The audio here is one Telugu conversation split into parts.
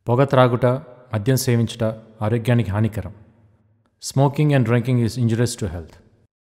పొగ త్రాగుట మద్యం సేవించుట ఆరోగ్యానికి హానికరం smoking and drinking is injurious to health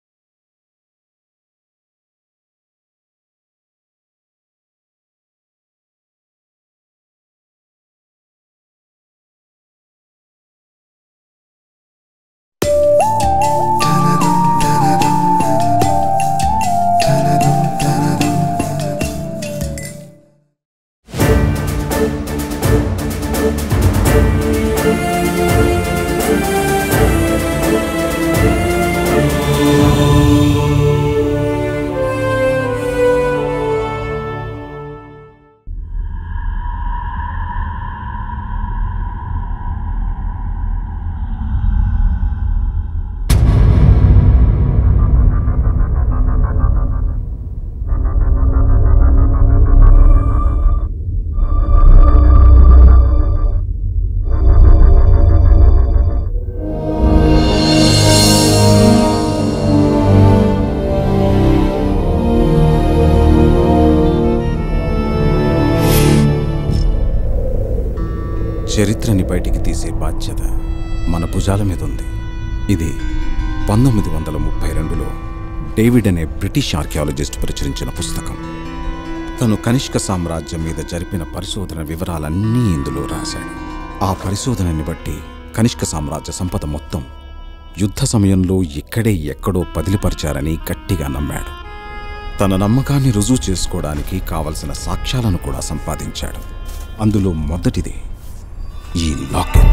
చరిత్రని బయటికి తీసే బాధ్యత మన భుజాల మీద ఉంది ఇది పంతొమ్మిది వందల ముప్పై రెండులో డేవిడ్ అనే బ్రిటిష్ ఆర్కియాలజిస్ట్ ప్రచురించిన పుస్తకం తను కనిష్క సామ్రాజ్యం మీద జరిపిన పరిశోధన వివరాలన్నీ ఇందులో రాశాడు ఆ పరిశోధనని బట్టి కనిష్క సామ్రాజ్య సంపద మొత్తం యుద్ధ సమయంలో ఇక్కడే ఎక్కడో పదిలిపరిచారని గట్టిగా నమ్మాడు తన నమ్మకాన్ని రుజువు చేసుకోవడానికి కావలసిన సాక్ష్యాలను కూడా సంపాదించాడు అందులో మొదటిది ఈ లాకెట్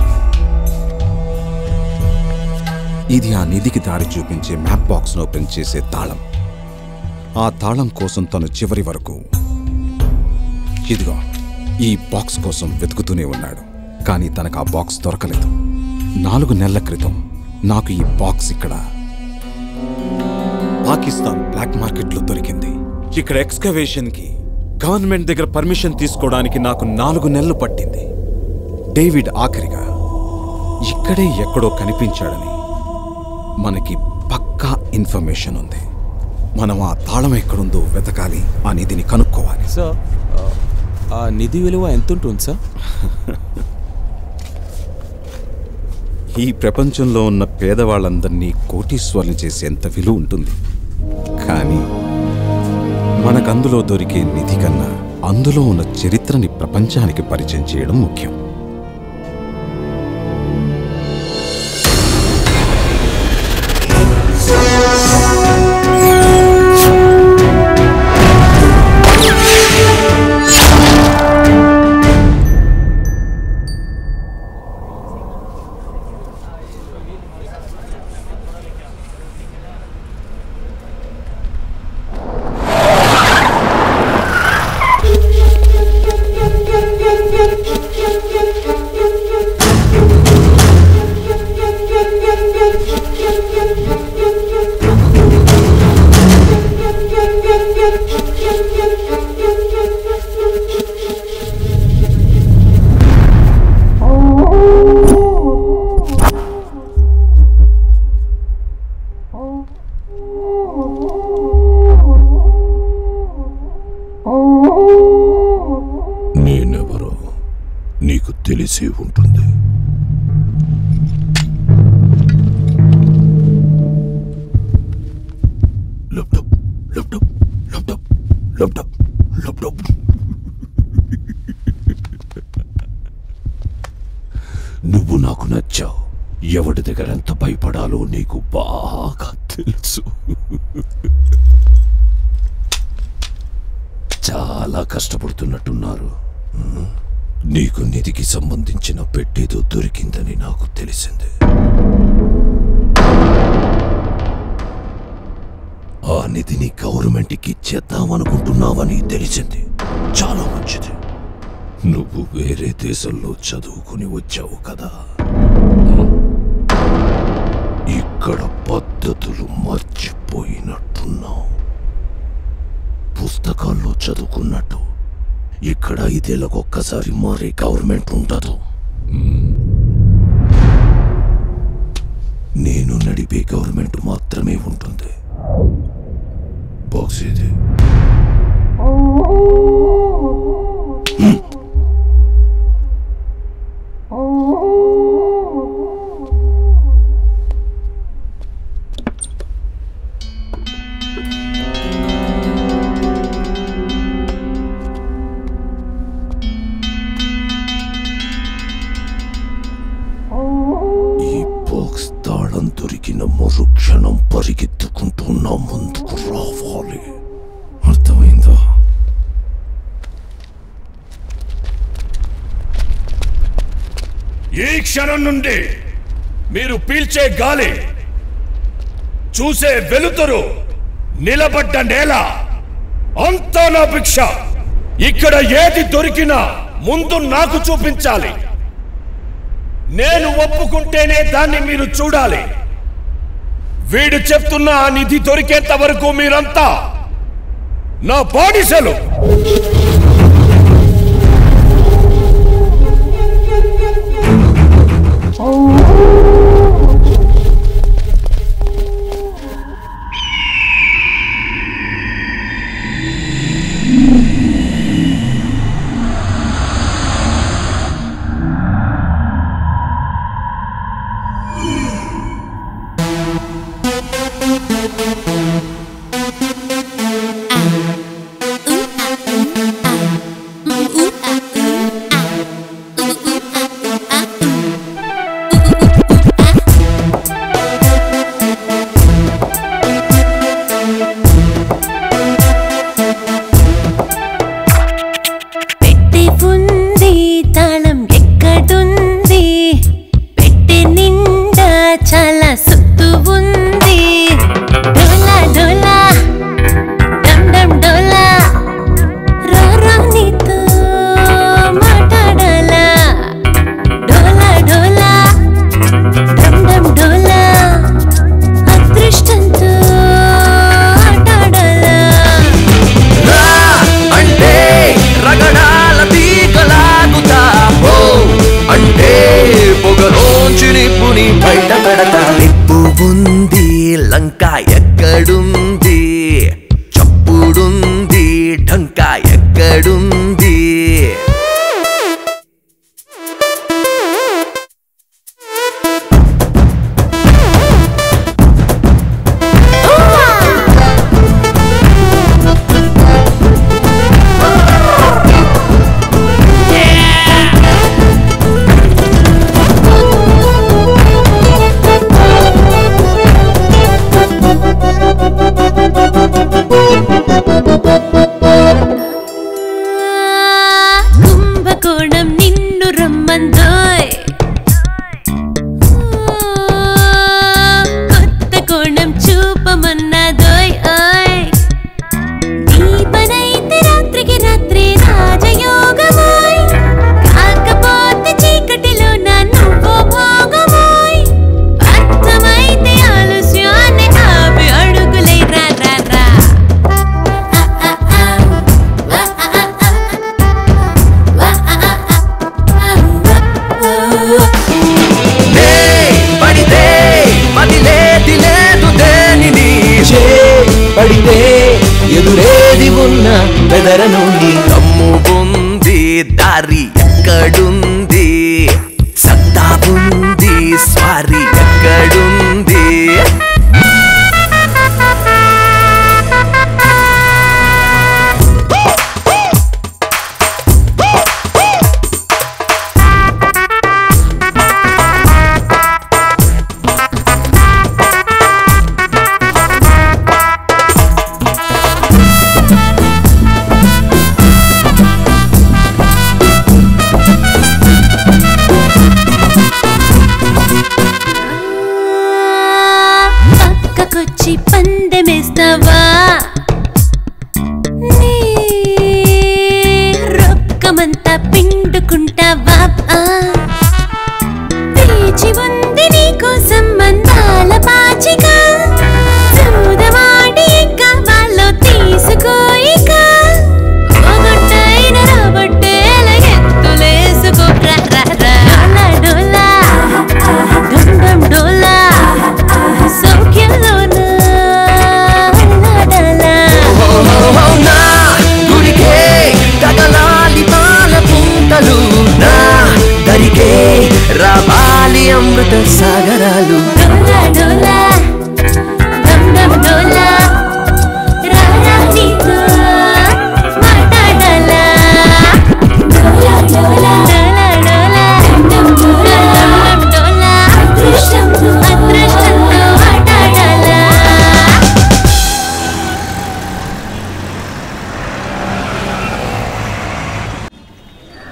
ఇది ఆ నిధికి దారి చూపించే మ్యాప్ బాక్స్ను ఓపెన్ చేసే తాళం ఆ తాళం కోసం తను చివరి వరకు ఇదిగో ఈ బాక్స్ కోసం వెతుకుతూనే ఉన్నాడు కానీ తనకు ఆ బాక్స్ దొరకలేదు నాలుగు నెలల క్రితం నాకు ఈ బాక్స్ ఇక్కడ పాకిస్తాన్ బ్లాక్ మార్కెట్లో దొరికింది ఇక్కడ ఎక్స్కవేషన్కి గవర్నమెంట్ దగ్గర పర్మిషన్ తీసుకోవడానికి నాకు నాలుగు నెలలు పట్టింది డేవిడ్ ఆఖరిగా ఇక్కడే ఎక్కడో కనిపించాడని మనకి పక్కా ఇన్ఫర్మేషన్ ఉంది మనం ఆ తాళం ఎక్కడుందో వెతకాలి ఆ నిధిని కనుక్కోవాలి సార్ ఆ, ఆ నిధి విలువ ఎంత ఉంటుంది సార్ ఈ ప్రపంచంలో ఉన్న పేదవాళ్ళందరినీ కోటీశ్వర్ని చేసేంత విలువ ఉంటుంది కానీ మనకందులో దొరికే నిధి కన్నా అందులో ఉన్న చరిత్రని ప్రపంచానికి పరిచయం చేయడం ముఖ్యం నేనెవరో నీకు తెలిసి ఉంటుంది laptop laptop laptop laptop laptop నువ్వు నాకు నచ్చావు ఎవడి దగ్గర ఎంత భయపడాలో నీకు బాగా తెలుసు చాలా కష్టపడుతున్నట్టున్నారు ఉమ్. నీకు నిధికి సంబంధించిన పెట్టేదో దొరికిందని నాకు తెలిసింది ఆ నిధిని గవర్నమెంట్కి ఇచ్చేద్దామనుకుంటున్నావని తెలిసింది చాలా మంచిది నువ్వు వేరే దేశంలో చదువుకుని వచ్చావు కదా ఇక్కడ పద్ధతులు మర్చిపోయినట్టున్నావు పుస్తకాల్లో చదువుకున్నట్టు ఇక్కడ ఐదేళ్ళకు ఒక్కసారి మారే గవర్నమెంట్ ఉండదు నేను నడిపే గవర్నమెంట్ మాత్రమే ఉంటుంది బాక్స్ ఇది దొరికిన మరుక్షణం పరిగెత్తుకుంటూ నా ముందుకు రావాలి అర్థమైందా ఈ క్షణం నుండి మీరు పీల్చే గాలి చూసే వెలుతురు నిలబడ్డ నేల అంతా నా భిక్ష ఇక్కడ ఏది దొరికినా ముందు నాకు చూపించాలి నేను ఒప్పుకుంటేనే దాన్ని మీరు చూడాలి వీడు చెప్తున్న ఆ నిధి దొరికేంత వరకు మీరంతా నా బానిసలు పెట్టి ఉంది తాళం ఎక్కడుంది పెట్టి నిండా చాలా సొత్తు ఉంది డోలా డోలా డమ్ డమ్ డోలా రా రా నీతో మాట్లాడాలా డోలా డోలా డమ్ డమ్ డోలా అదృష్టంతో ఆటాడాలా అంటే రగడాల తీగలాగుతా ఓ అంటే పొగలోంచి నిప్పుని బయట పెడతా నిప్పు ఉంది లంక ఎక్కడుంది చప్పుడుంది ఢంక ఎక్కడుంది కుంభకోణం నిన్ను రమ్మందోయ్ కొత్త కోణం చూపమన్నదోయ్ ఓయ్ దీపనైతే రాత్రికి రాత్రి రాజయోగమోయ్ కాకపోతే చీకటిలో నా నువ్వు భోగమోయ్ అర్థమైతే ఆలస్యాన్ని ఆపి అడుగులై రా రా రా ఆ, ఆ, ఆ. నే పడితే మదిలేది లేదు దేనిని చే పడితే ఎదురేది ఉన్న బెదరను నీ దమ్ము ఉంది దారి ఎక్కడుంది సత్తా ఉంది స్వారీ ఎక్కడుంది పక్కకొచ్చి పందెమేస్తావా నీ రొక్కమంతా పిండుకుంటావా ఆ, వేచి ఉంది నీకోసం మందాల పాచిక చూదవాడి ఎక్క వాళ్ళు తీసుకోయిక ఒగొట్టైన రాబట్టేల ఎత్తులేసుకో రా రా రా డోలా డోలా డమ్ డమ్ డోలా సౌఖ్యంలోన ఆడాలా నా గుడికే తగలాలి పాల పూటలు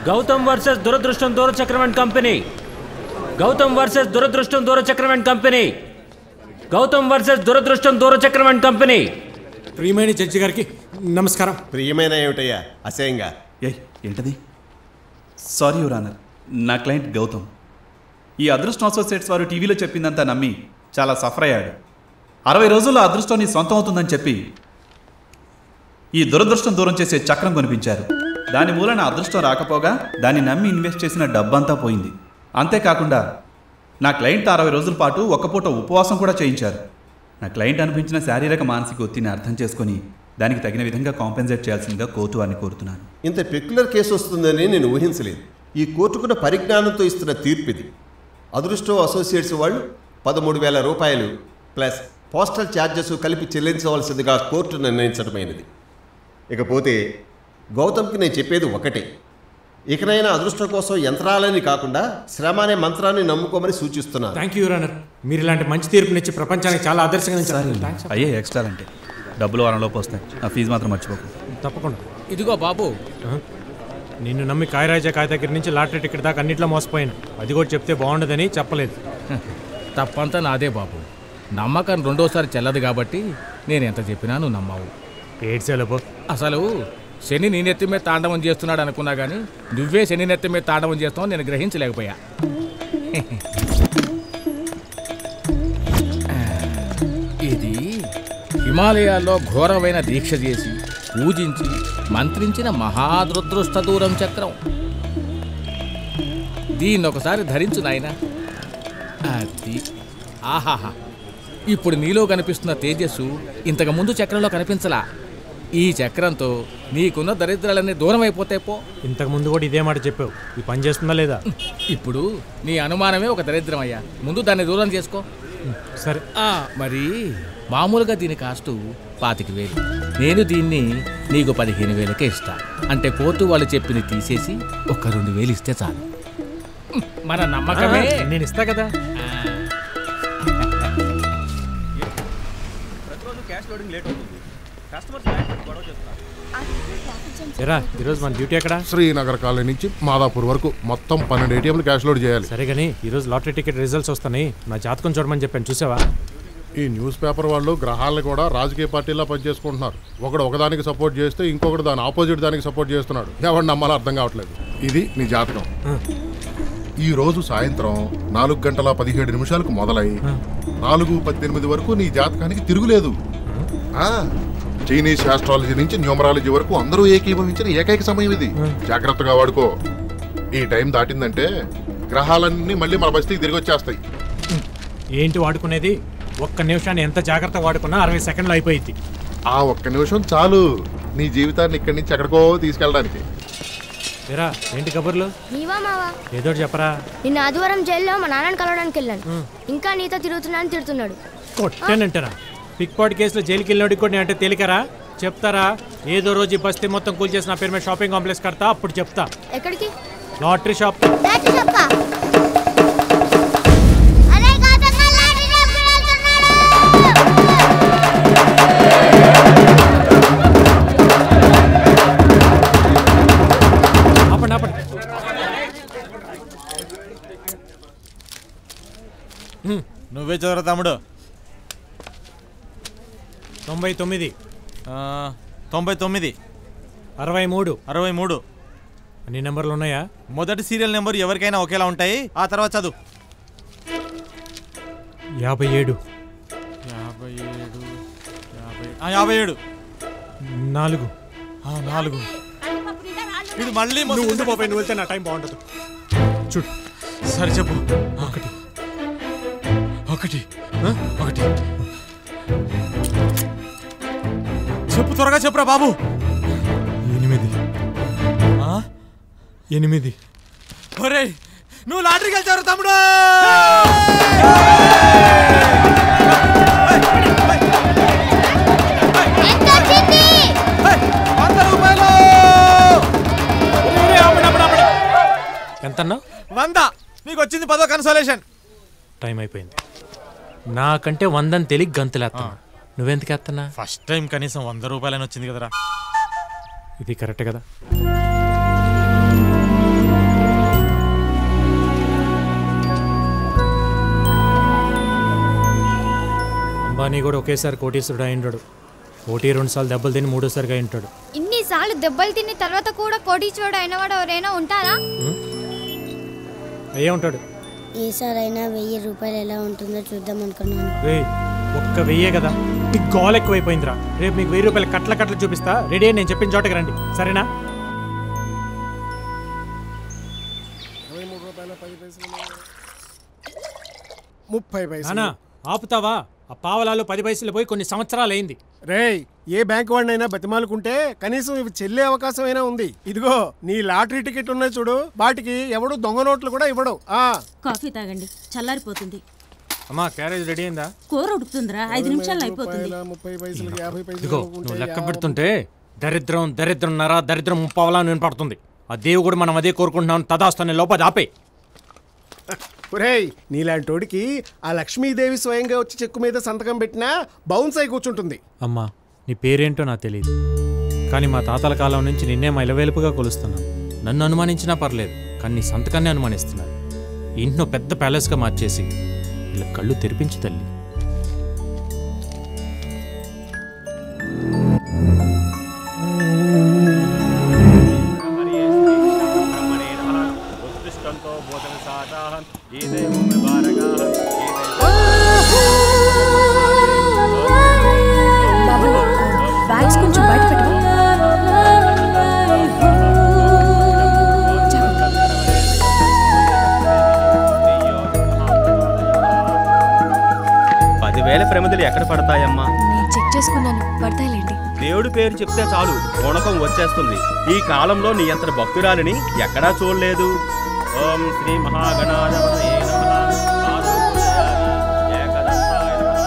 గౌతమ్ వర్సెస్ దురదృష్టం దూరచక్రం అండ్ కంపెనీ గౌతమ్ వర్సెస్ దురదృష్టం దూరచక్రం అండ్ కంపెనీ గౌతమ్ వర్సెస్ దురదృష్టం దూరచక్రం అండ్ కంపెనీ ప్రియమైన జడ్జి గారికి నమస్కారం ప్రియమైన ఏమిటయ్యా అసహ్యంగా ఏయ్ ఏంటది సారీ యువర్ ఆనర్ నా క్లయింట్ గౌతమ్ ఈ అదృష్టం అసోసియేట్స్ వారు టీవీలో చెప్పిందంతా నమ్మి చాలా సఫర్ అయ్యాడు అరవై రోజుల్లో అదృష్టం నీ సొంతం అవుతుందని చెప్పి ఈ దురదృష్టం దూరం చేసే చక్రం కొనిపించారు దాని మూలన అదృష్టం రాకపోగా దాన్ని నమ్మి ఇన్వెస్ట్ చేసిన డబ్బంతా పోయింది అంతేకాకుండా నా క్లయింట్ అరవై రోజుల పాటు ఒక్కపూట ఉపవాసం కూడా చేయించారు నా క్లయింట్ అనిపించిన శారీరక మానసిక ఒత్తిడిని అర్థం చేసుకొని దానికి తగిన విధంగా కాంపెన్సేట్ చేయాల్సిందిగా కోర్టు వారిని కోరుతున్నాను ఇంత పెక్యులర్ కేసు వస్తుందని నేను ఊహించలేదు ఈ కోర్టుకున్న పరిజ్ఞానంతో ఇస్తున్న తీర్పు ఇది అదృష్టం అసోసియేట్స్ వాళ్ళు పదమూడు వేల రూపాయలు ప్లస్ పోస్టల్ ఛార్జెస్ కలిపి చెల్లించవలసిందిగా కోర్టు నిర్ణయించడమైనది ఇకపోతే గౌతమ్కి నేను చెప్పేది ఒకటే ఇకనైనా అదృష్టం కోసం యంత్రాలని కాకుండా శ్రమ అనే మంత్రాన్ని నమ్ముకోమని సూచిస్తున్నాను థ్యాంక్ యూ యువర్ ఆనర్ మీరు ఇలాంటి మంచి తీర్పునిచ్చి ప్రపంచానికి చాలా ఆదర్శంగా నిలిచారు. Thanks. అయ్యే ఎక్స్ట్రా అంటే డబ్బులు వారంలోపు వస్తాయి ఆ ఫీజు మాత్రం మర్చిపోకు తప్పకుండా ఇదిగో బాబు నిన్ను నమ్మి కాయరాజా కాయ దగ్గర నుంచి లాటరీ టికెట్ దాకా అన్నిట్లో మోసపోయాను అది కూడా చెప్తే బాగుండదని చెప్పలేదు తప్పంతా నాదే బాబు నమ్మకం రెండోసారి చెల్లదు కాబట్టి నేను ఎంత చెప్పినా నువ్వు నమ్మావు ఏడ్సేలోపు అసలు శని నీ నెత్తి మీద తాండవం చేస్తున్నాడు అనుకున్నా కానీ నువ్వే శని నెత్తి మీద తాండవం చేస్తావు నేను గ్రహించలేకపోయా ఇది హిమాలయాల్లో ఘోరమైన దీక్ష చేసి పూజించి మంత్రించిన మహాదృదృష్ట దూరం చక్రం దీన్ని ఒకసారి ధరించు నాయనా అది ఆహాహా ఇప్పుడు నీలో కనిపిస్తున్న తేజస్సు ఇంతకు ముందు చక్రంలో కనిపించలా ఈ చక్రంతో నీకున్న దరిద్రాలన్నీ దూరం అయిపోతాయి పో ఇంతకు ముందు కూడా ఇదే మాట చెప్పావు ఈ పని చేస్తుందా లేదా ఇప్పుడు నీ అనుమానమే ఒక దరిద్రం అయ్యా ముందు దాన్ని దూరం చేసుకో సరే ఆ, మరి మామూలుగా దీని కాస్టు పాతిక వేలు నేను దీన్ని నీకు పదిహేను వేలకే ఇస్తా అంటే కోర్టు వాళ్ళు చెప్పింది తీసేసి ఒక రెండు వేలు ఇస్తే చాలు మన నమ్మకమే ఆ, నేను ఇస్తా కదా ఎరా ఈరోజు మన డ్యూటీ ఎక్కడ శ్రీనగర్ కాలనీ నుంచి మాదాపూర్ వరకు మొత్తం పన్నెండు ఏటీఎంలు క్యాష్ లోడ్ చేయాలి సరే కానీ ఈరోజు లాటరీ టికెట్ రిజల్ట్స్ వస్తున్నాయి నా జాతకం చూడమని చెప్పాను చూసావా ఈ న్యూస్ పేపర్ వాళ్ళు గ్రహాలను కూడా రాజకీయ పార్టీలా పనిచేసుకుంటున్నారు ఒకడు ఒకదానికి సపోర్ట్ చేస్తే ఇంకొకటి దాని ఆపోజిట్ దానికి సపోర్ట్ చేస్తున్నాడు ఎవరు నమ్మాలో అర్థం కావట్లేదు ఇది నీ జాతకం ఈ రోజు సాయంత్రం నాలుగు గంటల పదిహేడు నిమిషాలకు మొదలై నాలుగు పద్దెనిమిది వరకు నీ జాతకానికి తిరుగులేదు ఆ, చైనీస్ ఆస్ట్రాలజీ నుంచి న్యూమరాలజీ వరకు అందరూ ఏకీభవించిన ఏకైక సమయం ఇది జాగ్రత్తగా వాడుకో ఈ టైం దాటిందంటే గ్రహాలన్నీ మళ్ళీ మన బస్తీకి తిరిగి వచ్చేస్తాయి ఏంటి వాడుకునేది ఒక్క నిమిషాన్ని ఎంత జాగ్రత్త వాడుకున్నా అరవై సెకండ్లు అయిపోయింది ఆ ఒక్క నిమిషం చాలు నీ జీవితాన్ని ఇక్కడి నుంచి ఎక్కడికో తీసుకెళ్ళడానికి ఎరా ఏంటి కబుర్లు నీవా మావా ఏదో ఒకటి చెప్పరా నిన్న ఆదివారం జైల్లో మా నాన్నని కలవడానికి వెళ్ళాను ఇంకా నీతో తిరుగుతున్నాను తిడుతున్నాడు కొట్టానంటారా పిక్ పాట్ కేసులో జైలుకి వెళ్ళినోడికి కూడా అంటే తేలికరా చెప్తారా ఏదో రోజు ఈ బస్తీ మొత్తం కూల్ చేసి నా పేరు మీద షాపింగ్ కాంప్లెక్స్ కడతా అప్పుడు చెప్తా ఎక్కడికి లాటరీ షాప్ లాటరీ షాప్కా? అరే గౌతమ్గా లాటరీ షాప్కి వెళ్తున్నాడు. ఆపండి ఆపండి నువ్వే చదవరా తమ్ముడు తొంభై తొమ్మిది ఆ, తొంభై తొమ్మిది అరవై మూడు అరవై మూడు అన్ని నెంబర్లు ఉన్నాయా మొదటి సీరియల్ నెంబర్ ఎవరికైనా ఒకేలా ఉంటాయి ఆ తర్వాత చదువు యాభై ఏడు యాభై ఏడు యాభై ఆ, యాభై ఏడు నాలుగు ఆ, నాలుగు ఇది మళ్ళీ నువ్వు ఉండు బాబాయ్ నువ్వు వెళ్తే నా టైం బాగుంటుంది చూడు సరే చెప్పు ఒకటి ఒకటి ఆ, ఒకటి చెప్పు త్వరగా చెప్పురా బాబు ఎనిమిది ఆ? ఎనిమిది ఒరేయ్ నువ్వు లాటరీకి వెళ్తారు తమ్ముడు వంద రూపాయలు ఎంత అన్నావు వంద నీకు వచ్చింది పదో కన్సోలేషన్ టైం అయిపోయింది నాకంటే వందని తెలిగి గంతులేస్తున్నా నువ్వెందుకు ఎత్తనా ఫస్ట్ టైం కనీసం వంద రూపాయలని వచ్చింది కదరా ఇది కరెక్ట్ కదా అంబానీ కూడా ఒకేసారి కోటీశ్వరుడు అయింటాడు కోటి రెండు సార్లు దెబ్బలు తిని మూడోసారిగా అయింటాడు ఇన్నిసార్లు దెబ్బలు తిన్న తర్వాత కూడా కోటీశ్వరుడు అయినవాడు ఎవరైనా ఉంటారా అయ్యే ఉంటాడు ఈసారైనా వెయ్యి రూపాయలు ఎలా ఉంటుందో చూద్దాం అనుకున్నాను రే ఒక్క వెయ్యే కదా మీకు గోల్ ఎక్కువైపోయిందిరా రేపు మీకు వెయ్యి రూపాయలు కట్ల కట్ల చూపిస్తా రెడీ అని నేను చెప్పిన చోటకి రండి సరేనా ముప్పై పైసలు నానా ఆపుతావా ఆ పావలాలు పది పైసలు పోయి కొన్ని సంవత్సరాలు అయింది రేయ్ ఏ బ్యాంక్ వాడినైనా బతిమాలుకుంటే కనీసం ఇవి చెల్లే అవకాశం అయినా ఉంది ఇదిగో నీ లాటరీ టికెట్ ఉన్నాయి చూడు వాటికి ఎవడు దొంగ నోట్లు కూడా ఇవ్వడు ఆ కాఫీ తాగండి చల్లారిపోతుంది అమ్మా క్యారేజ్ రెడీ అయిందా కూర ఉడుకుతుందిరా ఐదు నిమిషాల్లో అయిపోతుంది ముప్పై పైసలు యాభై ఇదిగో నువ్వు లెక్క పెడుతుంటే దరిద్రం దరిద్రం నరా దరిద్రం ముప్పావలా అని వినపడుతుంది ఆ దేవుడు మనం అదే కోరుకుంటున్నాం తదాస్తానే లోపల ఆపే ఒరేయ్ నీలాంటోడికి ఆ లక్ష్మీదేవి స్వయంగా వచ్చి చెక్కు మీద సంతకం పెట్టినా బౌన్స్ అయి కూర్చుంటుంది అమ్మా నీ పేరేంటో నాకు తెలియదు కానీ మా తాతల కాలం నుంచి నిన్నే మైలవేలుపుగా కొలుస్తున్నాం నన్ను అనుమానించినా పర్లేదు కానీ నీ సంతకాన్ని అనుమానిస్తున్నారు ఈ ఇంట్లో పెద్ద ప్యాలెస్గా మార్చేసి ఇలా కళ్ళు తెరిపించు తల్లి బాబు బ్యాగ్స్ కొంచెం బయట పెట్టు పదివేల ప్రమిదలు ఎక్కడ పడతాయమ్మా నేను చెక్ చేసుకున్నాను పడతాయిలేండి దేవుడి పేరు చెప్తే చాలు పూనకం వచ్చేస్తుంది ఈ కాలంలో నీ అంతటి భక్తురాలిని ఎక్కడా చూడలేదు ఓం శ్రీ మహాగణాధిపతయే నమః. ఆరోగ్యదాయామి, ఏకదంతాయ నమః.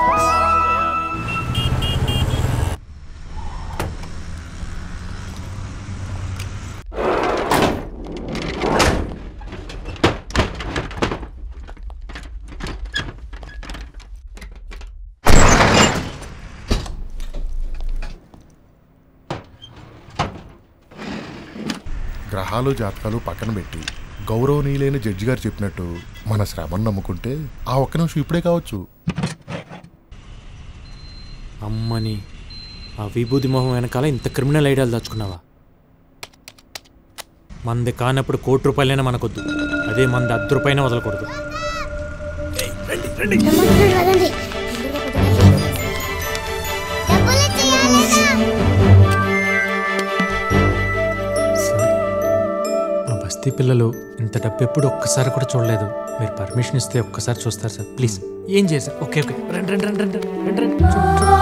గ్రహాలు జాతకాలు పక్కన పెట్టి గౌరవనీయులైన జడ్జి గారు చెప్పినట్టు మన శ్రమను నమ్ముకుంటే ఆ ఒక్క నిమిషం ఇప్పుడే కావచ్చు అమ్మని ఆ విభూతి మొహం వెనకాల ఇంత క్రిమినల్ ఐడియాలు దాచుకున్నావా మంది కానప్పుడు కోటి రూపాయలైనా మనకొద్దు అదే మంది అర్ధ రూపాయనే వదలకూడదు వదండి మా బస్తీ పిల్లలు ఇంత డబ్బు ఎప్పుడు ఒక్కసారి కూడా చూడలేదు మీరు పర్మిషన్ ఇస్తే ఒక్కసారి చూస్తారు సార్ ప్లీజ్ ఏం చేశారు ఓకే ఓకే రండి రండి రండి రండి రండి రండి చూడు, చూడు.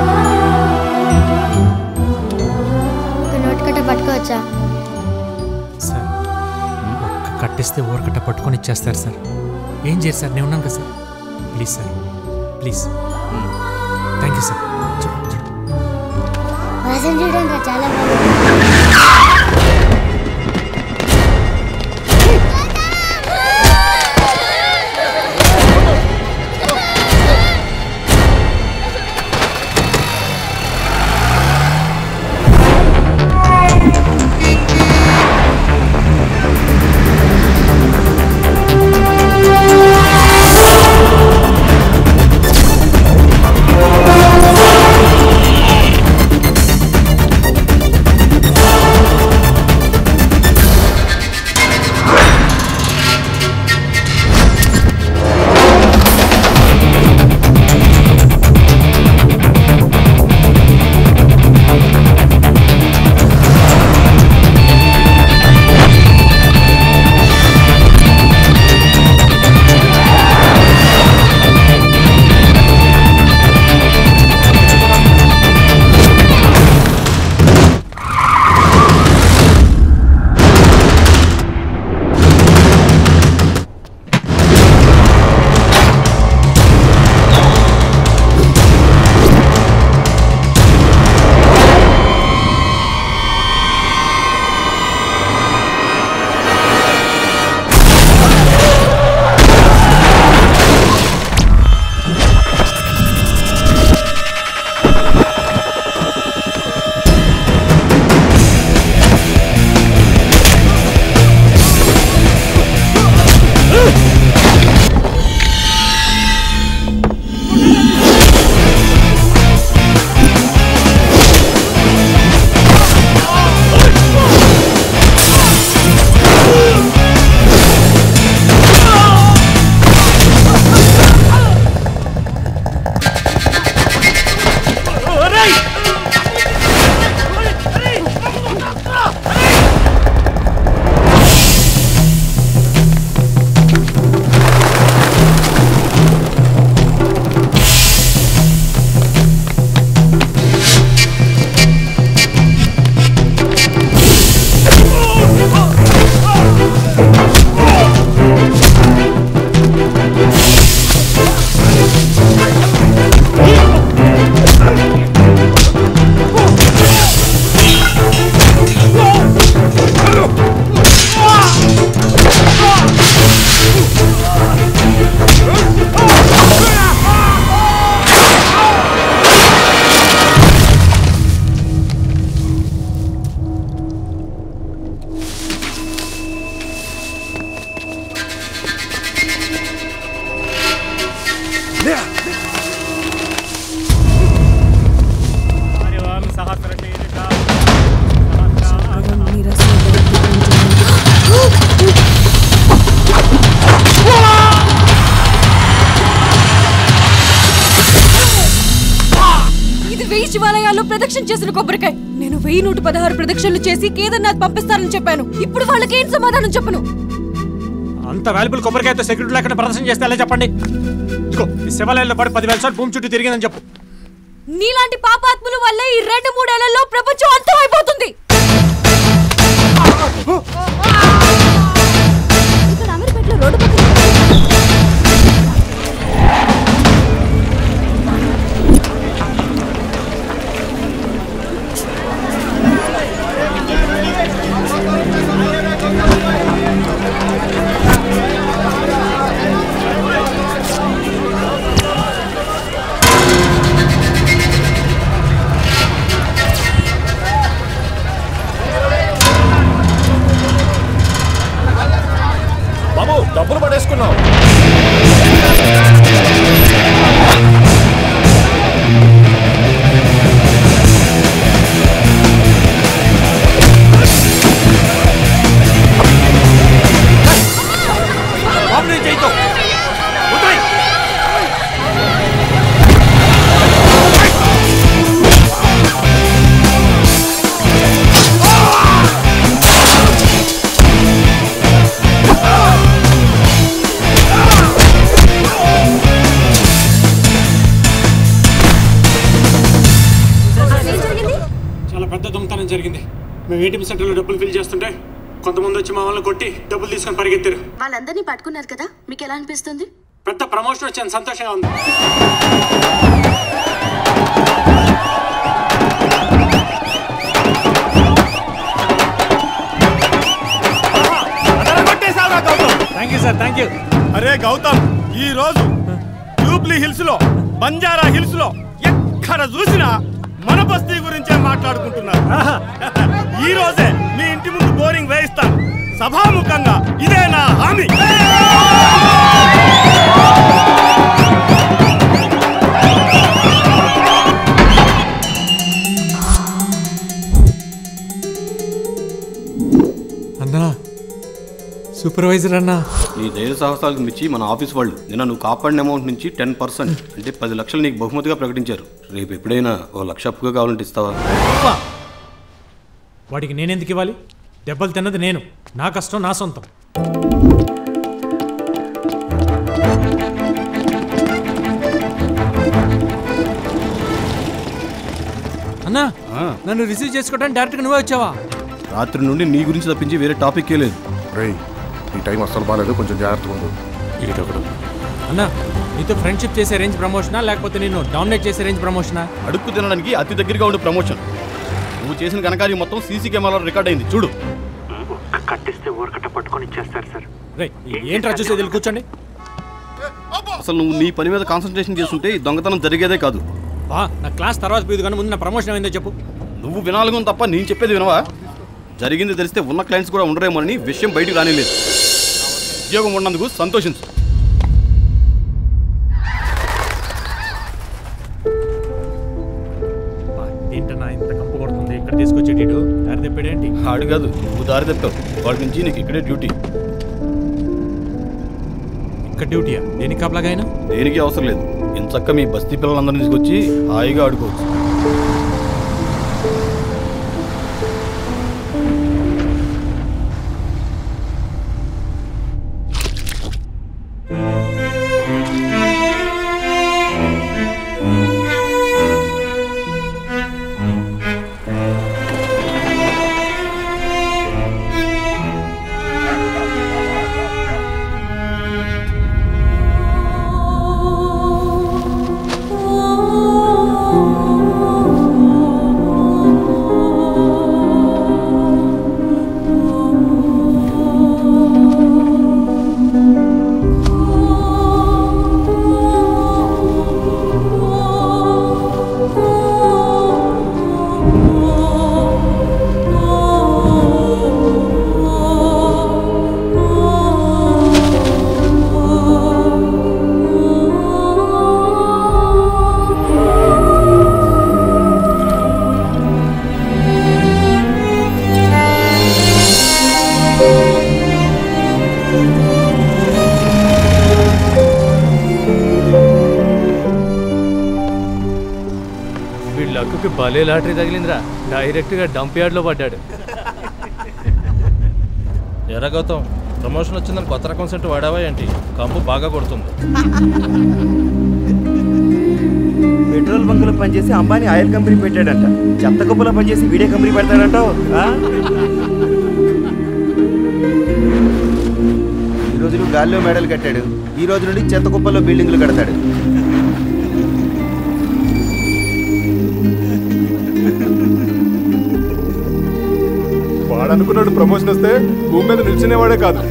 ఒక నోట్ కట్ట పట్టుకోవచ్చా సార్ ఒక్క కట్టిస్తే ఊరకట్ట పట్టుకొని ఇచ్చేస్తారు సార్ ఏం చేయరు సార్ నేను ఉన్నాను కదా sir please sir please thank you sir వాసన చూడండి చాలా బాగుంది ఆ శివాలయాల్లో ప్రదక్షిణ చేసిన కొబ్బరికాయ నేను వెయ్యి నూట పదహారు ప్రదక్షిణలు చేసి కేదార్నాథ్ పంపిస్తానని చెప్పాను ఇప్పుడు వాళ్ళకి ఏం సమాధానం చెప్పను అంత వాల్యుబుల్ కొబ్బరికాయతో సెక్యూరిటీ లేకుండా ప్రదర్శన చేస్తే ఎలా చెప్పండి ఇదిగో ఈ శివాలయంలో పడి పదివేల సార్లు భూమి చుట్టూ తిరిగిందని చెప్పు నీలాంటి పాపాత్ముల వల్లే ఈ రెండు మూడేళ్లలో ప్రపంచం అంతం అయిపోతుంది ఇక్కడ అమీర్పేటలో రోడ్డు పక్కన బాబు డబ్బులు పడేసుకున్నావు బాబు నేను చేయతో చాలా పెద్ద దొంగతనం జరిగింది మేము ఏటీఎం సెంటర్లో డబ్బులు ఫిల్ చేస్తుంటే కొంతమంది వచ్చి మా వాళ్ళని కొట్టి డబ్బులు తీసుకొని పరిగెత్తారు వాళ్ళందరినీ పట్టుకున్నారు కదా మీకు ఎలా అనిపిస్తుంది పెద్ద ప్రమోషన్ వచ్చాను సంతోషంగా ఉంది thank you sir thank you అరే గౌతమ్ ఈ రోజు జూబ్లీ హిల్స్ లో బంజారా హిల్స్ లో ఎక్కడ చూసినా మన బస్తీ గురించే మాట్లాడుకుంటున్నారు ఈ రోజే మీ ఇంటి ముందు బోరింగ్ వేయిస్తాను సభాముఖంగా ఇదే నా హామీ అన్నా సూపర్వైజర్ అన్నా నీ ధైర్య సాహసాలకు మించి మన ఆఫీస్ వాళ్ళు నిన్న నువ్వు కాపాడిన అమౌంట్ నుంచి టెన్ పర్సెంట్ అంటే పది లక్షలు నీకు బహుమతిగా ప్రకటించారు రేపు ఎప్పుడైనా ఓ లక్ష అప్పుగా కావాలంటే ఇస్తావా వాడికి నేనెందుకు ఇవ్వాలి దెబ్బలు తిన్నది నేను నా కష్టం నా సొంతం అన్నా నన్ను రిసీవ్ చేసుకోవడానికి డైరెక్ట్గా నువ్వే వచ్చావా రాత్రి నుండి నీ గురించి తప్పించి వేరే టాపిక్కే లేదు రేయ్ ఈ టైం అస్సలు బాగాలేదు కొంచెం జాగ్రత్తగా ఉండు ఇటొకడు అన్నా నీతో ఫ్రెండ్షిప్ చేసే రేంజ్ ప్రమోషనా లేకపోతే నేను డౌన్లోడ్ చేసే రేంజ్ ప్రమోషనా అడుక్కు తినడానికి అతి దగ్గరగా ఉండే ప్రమోషన్ నువ్వు చేసిన ఘనకార్యం మొత్తం సీసీ కెమెరాలో రికార్డ్ అయింది చూడు కట్టిస్తే ఊరకట్ట పట్టుకొని ఇచ్చేస్తారు సార్ రే ఏంట్రా చూసేది వెళ్ళి కూర్చోండి అసలు నువ్వు నీ పని మీద కాన్సన్ట్రేషన్ చేస్తుంటే ఈ దొంగతనం జరిగేదే కాదు బా నా క్లాస్ తర్వాత పీదు కానీ ముందు నా ప్రమోషన్ ఏమైందో చెప్పు నువ్వు వినాలగం తప్ప నేను చెప్పేది వినవా జరిగింది తెలిస్తే ఉన్న క్లయింట్స్ కూడా ఉండరేమోనని విషయం బయటికి రానిలేదు ఉద్యోగం ఉన్నందుకు సంతోషించు ఏంటన్నా ఇంత కంపు కొడుతుంది ఇక్కడ తీసుకొచ్చేటిడు దారి తెప్పాడేంటి ఆడు కాదు నువ్వు దారి తప్పావు వాడి నుంచి నీకు ఇక్కడే డ్యూటీ ఇక్కడ డ్యూటీయా దేనికి కాపలాగైనా దేనికి అవసరం లేదు ఎంచక్క మీ బస్తీ పిల్లలందరినీ తీసుకొచ్చి హాయిగా ఆడుకోవచ్చు Oh లక్కుకి భలే లాటరీ తగిలిందిరా డైరెక్ట్గా డంప్ యార్డ్లో పడ్డాడు ఎరా గౌతమ్ ప్రమోషన్ వచ్చిందని కొత్త రకం సెంట్ వాడావా ఏంటి కంపు బాగా కొడుతుంది పెట్రోల్ బంకులో పనిచేసి అంబానీ ఆయిల్ కంపెనీ పెట్టాడంట చెత్త కుప్పలో పనిచేసి వీడియో కంపెనీ పెడతాడంటావు ఆ? ఈ రోజులు గాల్లో మెడలు కట్టాడు ఈ రోజు నుండి చెత్త కుప్పలో బిల్డింగ్లు కడతాడు వాడు అనుకున్నాడు ప్రమోషన్ వస్తే భూమి మీద నిల్చునేవాడే కాదు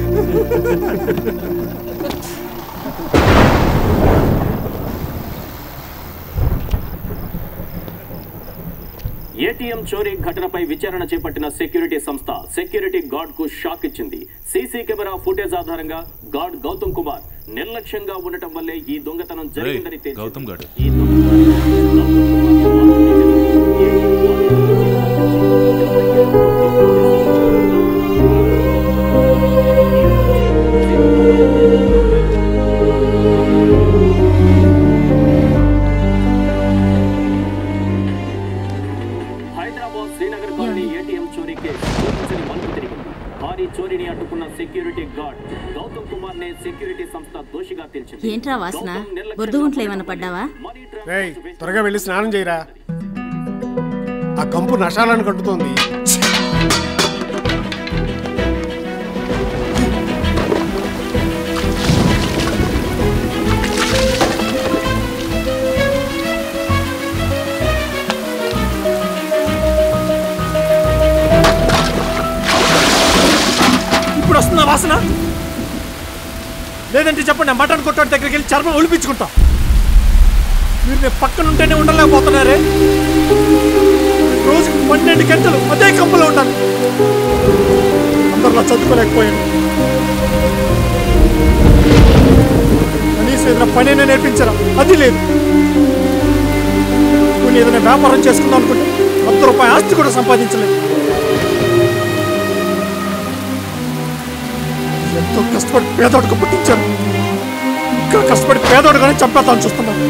ఏటీఎం చోరీ ఘటనపై విచారణ చేపట్టిన సెక్యూరిటీ సంస్థ సెక్యూరిటీ గార్డ్ కు షాక్ ఇచ్చింది సీసీ కెమెరా ఫుటేజ్ ఆధారంగా గార్డ్ గౌతమ్ కుమార్ నిర్లక్ష్యంగా ఉండటం వల్లే ఈ దొంగతనం జరిగిందని తేల్చింది. గౌతమ్ గారు ఈ దొంగతనానికి హైదరాబాద్ శ్రీనగర్ కాలనీ ఏటీఎం చోరీ కేసు ఊహించని మలుపు తిరిగింది భారీ చోరీని అడ్డుకున్న సెక్యూరిటీ గార్డ్ గౌతమ్ కుమార్ నే సెక్యూరిటీ సంస్థ దోషిగా తేల్చింది ఏంట్రా వాసన బొద్దుగుంట్లో ఏమన్నా పడ్డావా రేయ్ త్వరగా వెళ్ళి స్నానం చేయరా ఆ కంపు నషాలను కట్టుతోంది ఇప్పుడు వస్తుందా వాసన లేదంటే చెప్పండి ఆ మటన్ కొట్టాడు దగ్గరికి వెళ్ళి చర్మం ఒలిపించుకుంటాం మీరు నేను పక్కన ఉంటేనే ఉండలేకపోతున్నారే రోజుకి పన్నెండు గంటలు అదే కంపలో ఉంటాను అందరిలో చదువుకోలేకపోయాను కనీసం ఏదైనా పనైనా నేర్పించరా అది లేదు కొన్ని ఏదైనా వ్యాపారం చేసుకుందాం అనుకుంటే వంద రూపాయి ఆస్తి కూడా సంపాదించలేదు ఎంతో కష్టపడి పేదోడుకు పుట్టించాను ఇంకా కష్టపడి పేదోడుగానే చంపేతాను చూస్తున్నాను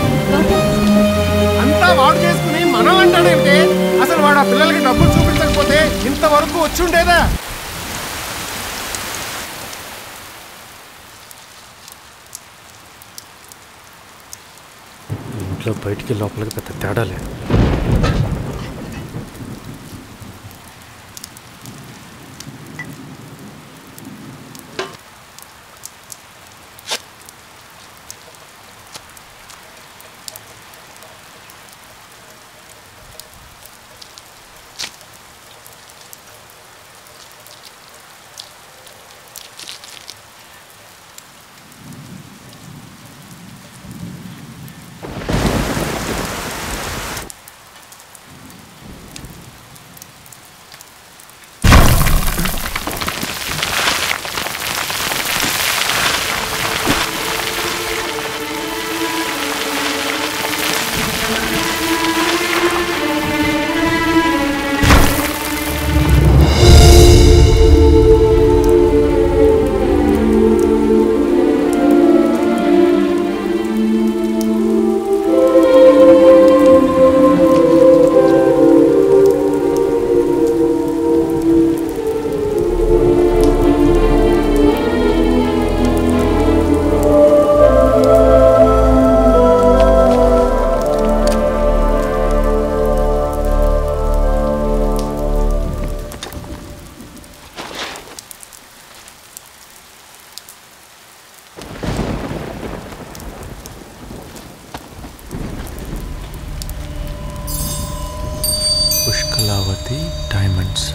అంతా వాడు చేసుకుని మనం అంటాడేమిటి అసలు వాడు ఆ పిల్లలకి డబ్బులు చూపించకపోతే ఇంతవరకు వచ్చి ఉండేదా ఇంట్లో బయటికి లోపలికి పెద్ద తేడా లేదు పుష్కలావతి డైమండ్స్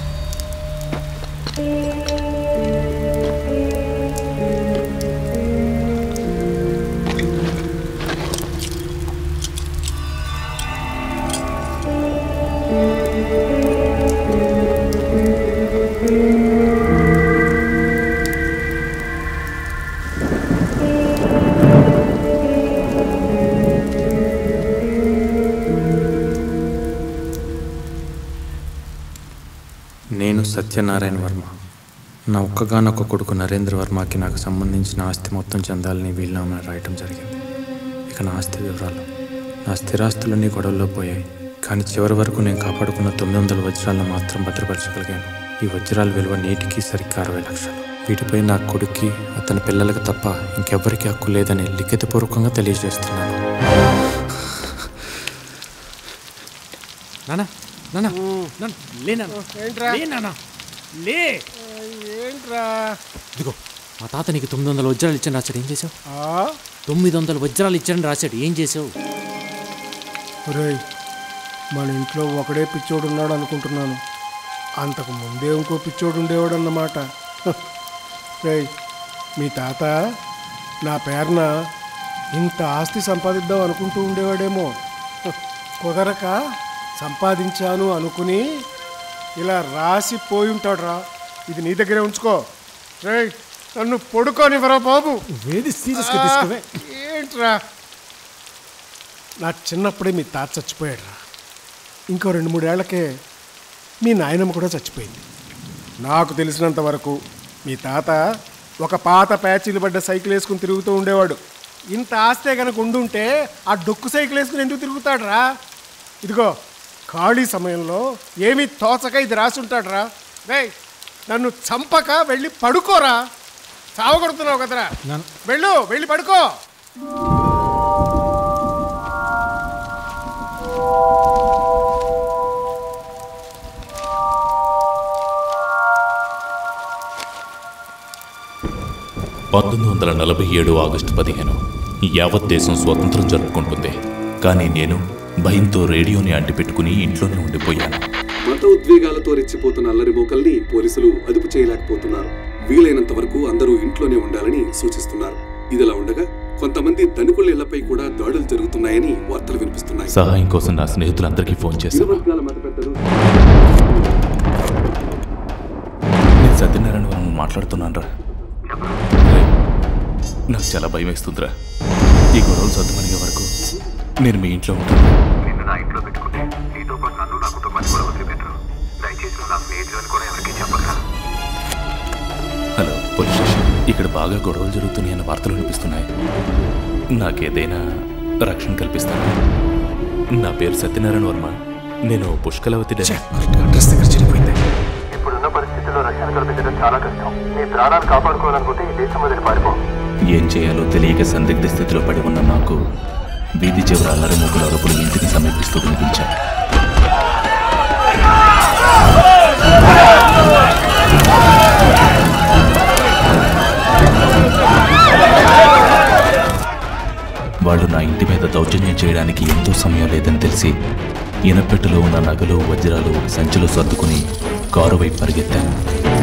నేను సత్యనారాయణ వర్మ నా ఒక్కగానొక్క కొడుకు నరేంద్ర వర్మకి నాకు సంబంధించిన ఆస్తి మొత్తం చెందాలని వీలునామా రాయటం జరిగింది ఇక నా ఆస్తి వివరాలు నా స్థిరాస్తులన్నీ గొడవల్లో పోయాయి కానీ చివరి వరకు నేను కాపాడుకున్న తొమ్మిది వందల వజ్రాలను మాత్రం భద్రపరచగలిగాను ఈ వజ్రాల విలువ నేటికి సరిగ్గా అరవై లక్షలు వీటిపై నా కొడుక్కి అతని పిల్లలకు తప్ప ఇంకెవ్వరికీ హక్కు లేదని లిఖితపూర్వకంగా తెలియజేస్తున్నాను నానా నానా నాన్న, లే నాన్న. ఏంట్రా లే నాన్న. లే ఏంట్రా ఇదిగో మా తాత నీకు తొమ్మిది వందల వజ్రాలు ఇచ్చాను రాశాడు ఏం చేసావు ఆ? తొమ్మిది వందల వజ్రాలు ఇచ్చాను రాశాడు ఏం చేసావు ఒరేయ్ మన ఇంట్లో ఒకడే పిచ్చోడు ఉన్నాడు అనుకుంటున్నాను అంతకు ముందే ఇంకో పిచ్చోడు ఉండేవాడు అన్నమాట హ. రేయ్ మీ తాత నా పేరున ఇంత ఆస్తి సంపాదిద్దాం అనుకుంటూ ఉండేవాడేమో హ. కుదరక సంపాదించాను అనుకుని ఇలా రాసి పోయి ఉంటాడురా ఇది నీ దగ్గరే ఉంచుకో రేయ్ నన్ను పడుకోనివ్వరా బాబు వేది సీరియస్గా తీసుకోవే. ఆ, ఏంట్రా నా చిన్నప్పుడే మీ తాత చచ్చిపోయాడు రా ఇంకో రెండు మూడేళ్లకే మీ నాయనమ్మ కూడా చచ్చిపోయింది నాకు తెలిసినంత వరకు మీ తాత ఒక పాత ప్యాచీలు పడ్డ సైకిల్ వేసుకుని తిరుగుతూ ఉండేవాడు ఇంత ఆస్తే కనుక ఉండుంటే ఆ డొక్కు సైకిల్ వేసుకుని ఎందుకు తిరుగుతాడు రా ఇదిగో ఖాళీ సమయంలో ఏమీ తోచక ఇది రాసుంటాడు రా రేయ్ నన్ను చంపక వెళ్ళి పడుకోరా సావగొడుతున్నావు కదరా వెళ్ళు వెళ్ళి పడుకో పంతొమ్మిది వందల నలభై ఏడు ఆగస్టు పదిహేను యావత్ దేశం స్వతంత్రం జరుపుకుంటుంది కానీ నేను భయంతో రేడియోని అంటిపెట్టుకుని ఇంట్లోనే ఉండిపోయాను మత ఉద్వేగాలతో రెచ్చిపోతున్న అల్లరి మోకల్ని పోలీసులు అదుపు చేయలేకపోతున్నారు వీలైనంత వరకు అందరూ ఇంట్లోనే ఉండాలని సూచిస్తున్నారు ఇదిలా ఉండగా కొంతమంది ధనికుల ఇళ్లపై కూడా దాడులు జరుగుతున్నాయని వార్తలు వినిపిస్తున్నాయి సహాయం కోసం నా స్నేహితులందరికీ ఫోన్ ఇరు చేశాను వర్గాల మత పెద్దలు నేను సత్యనారాయణ వరం మాట్లాడుతున్నాను రా నాకు చాలా భయం వేస్తుందిరా ఈ గొడవలు సర్దుమనిగే వరకు నేను మీ ఇంట్లో ఉంటాను నిన్ను నా ఇంట్లో పెట్టుకుంటే నీతో పాటు నన్ను నా కుటుంబాన్ని కూడా వదిలిపెట్టరు దయచేసి నువ్వు నా స్నేహితులను కూడా ఎవరికీ చెప్పక హలో పోలీస్ స్టేషన్ ఇక్కడ బాగా గొడవలు జరుగుతున్నాయన్న వార్తలు వినిపిస్తున్నాయి నాకేదైనా రక్షణ కల్పిస్తాను నా పేరు సత్యనారాయణ వర్మ నేను పుష్కలవతి అడ్రస్ దగ్గర చెడిపోయింది ఇప్పుడున్న పరిస్థితుల్లో రక్షణ కల్పించడం చాలా కష్టం నీ ప్రాణాలు కాపాడుకోవాలనుకుంటే ఈ దేశం వదిలి పారిపో ఏం చేయాలో తెలియక సందిగ్ధ స్థితిలో పడి ఉన్న నాకు వీధి చివర అల్లరి మూకుల అరుపులు ఇంటిని సమీపిస్తూ వినిపించాయి వాళ్ళు నా ఇంటి మీద దౌర్జన్యం చేయడానికి ఎంతో సమయం లేదని తెలిసి ఇనపెట్టులో ఉన్న నగలు వజ్రాలు ఒక సంచిలో సర్దుకుని కారు వైపు పరిగెత్తాను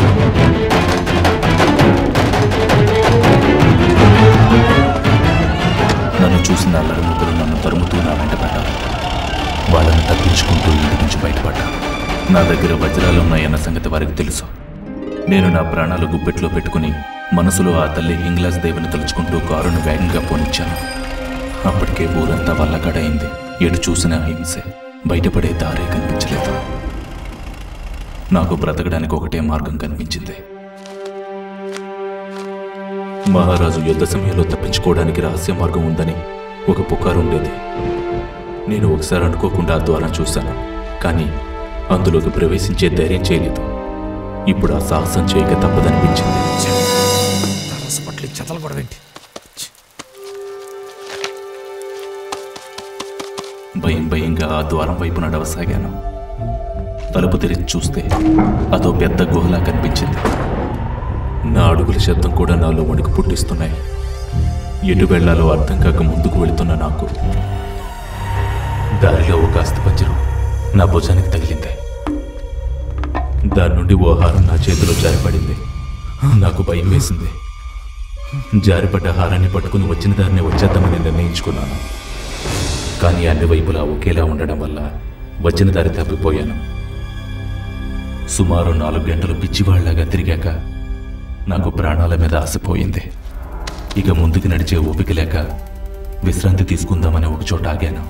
నన్ను చూసిన అల్లరి ముగ్గురు నన్ను తరుముతూ నా వెంట పడ్డారు వాళ్ళని తప్పించుకుంటూ ఇంటి నుంచి బయటపడ్డాను నా దగ్గర వజ్రాలు ఉన్నాయన్న సంగతి వారికి తెలుసు నేను నా ప్రాణాలు గుప్పెట్లో పెట్టుకుని మనసులో ఆ తల్లి హింగ్లాస్ దేవిని తలుచుకుంటూ కారును వేగంగా పోనిచ్చాను అప్పటికే ఊరంతా వల్లకడైంది ఎటు చూసినా హింసే బయటపడే దారే కనిపించలేదు నాకు బ్రతకడానికి ఒకటే మార్గం కనిపించింది మహారాజు యుద్ధ సమయంలో తప్పించుకోవడానికి రహస్య మార్గం ఉందని ఒక పుకారు ఉండేది నేను ఒకసారి అనుకోకుండా ఆ ద్వారం చూశాను కానీ అందులోకి ప్రవేశించే ధైర్యం చేయలేదు ఇప్పుడు ఆ సాహసం చేయక తప్పదనిపించింది పట్ల చెతలు పడవేంటి భయం భయంగా ఆ ద్వారం వైపు నడవసాగాను తలుపు తెరిచి చూస్తే అదో పెద్ద గుహలా కనిపించింది నా అడుగుల శబ్దం కూడా నాలో వణుకు పుట్టిస్తున్నాయి ఎటు వెళ్లాలో అర్థం కాక ముందుకు వెళుతున్న నాకు దారిలో ఒక అస్థిపంజరం నా భుజానికి తగిలింది దాని నుండి ఓ హారం నా చేతిలో జారిపడింది నాకు భయం వేసింది జారిపడ్డ హారాన్ని పట్టుకుని వచ్చిన దారిని వచ్చేద్దామని నిర్ణయించుకున్నాను కానీ అన్ని వైపులా ఒకేలా ఉండడం వల్ల వచ్చిన దారి తప్పిపోయాను సుమారు నాలుగు గంటలు పిచ్చివాళ్లాగా తిరిగాక నాకు ప్రాణాల మీద ఆశపోయింది ఇక ముందుకు నడిచే ఓపిక లేక విశ్రాంతి తీసుకుందామని ఒక చోట ఆగాను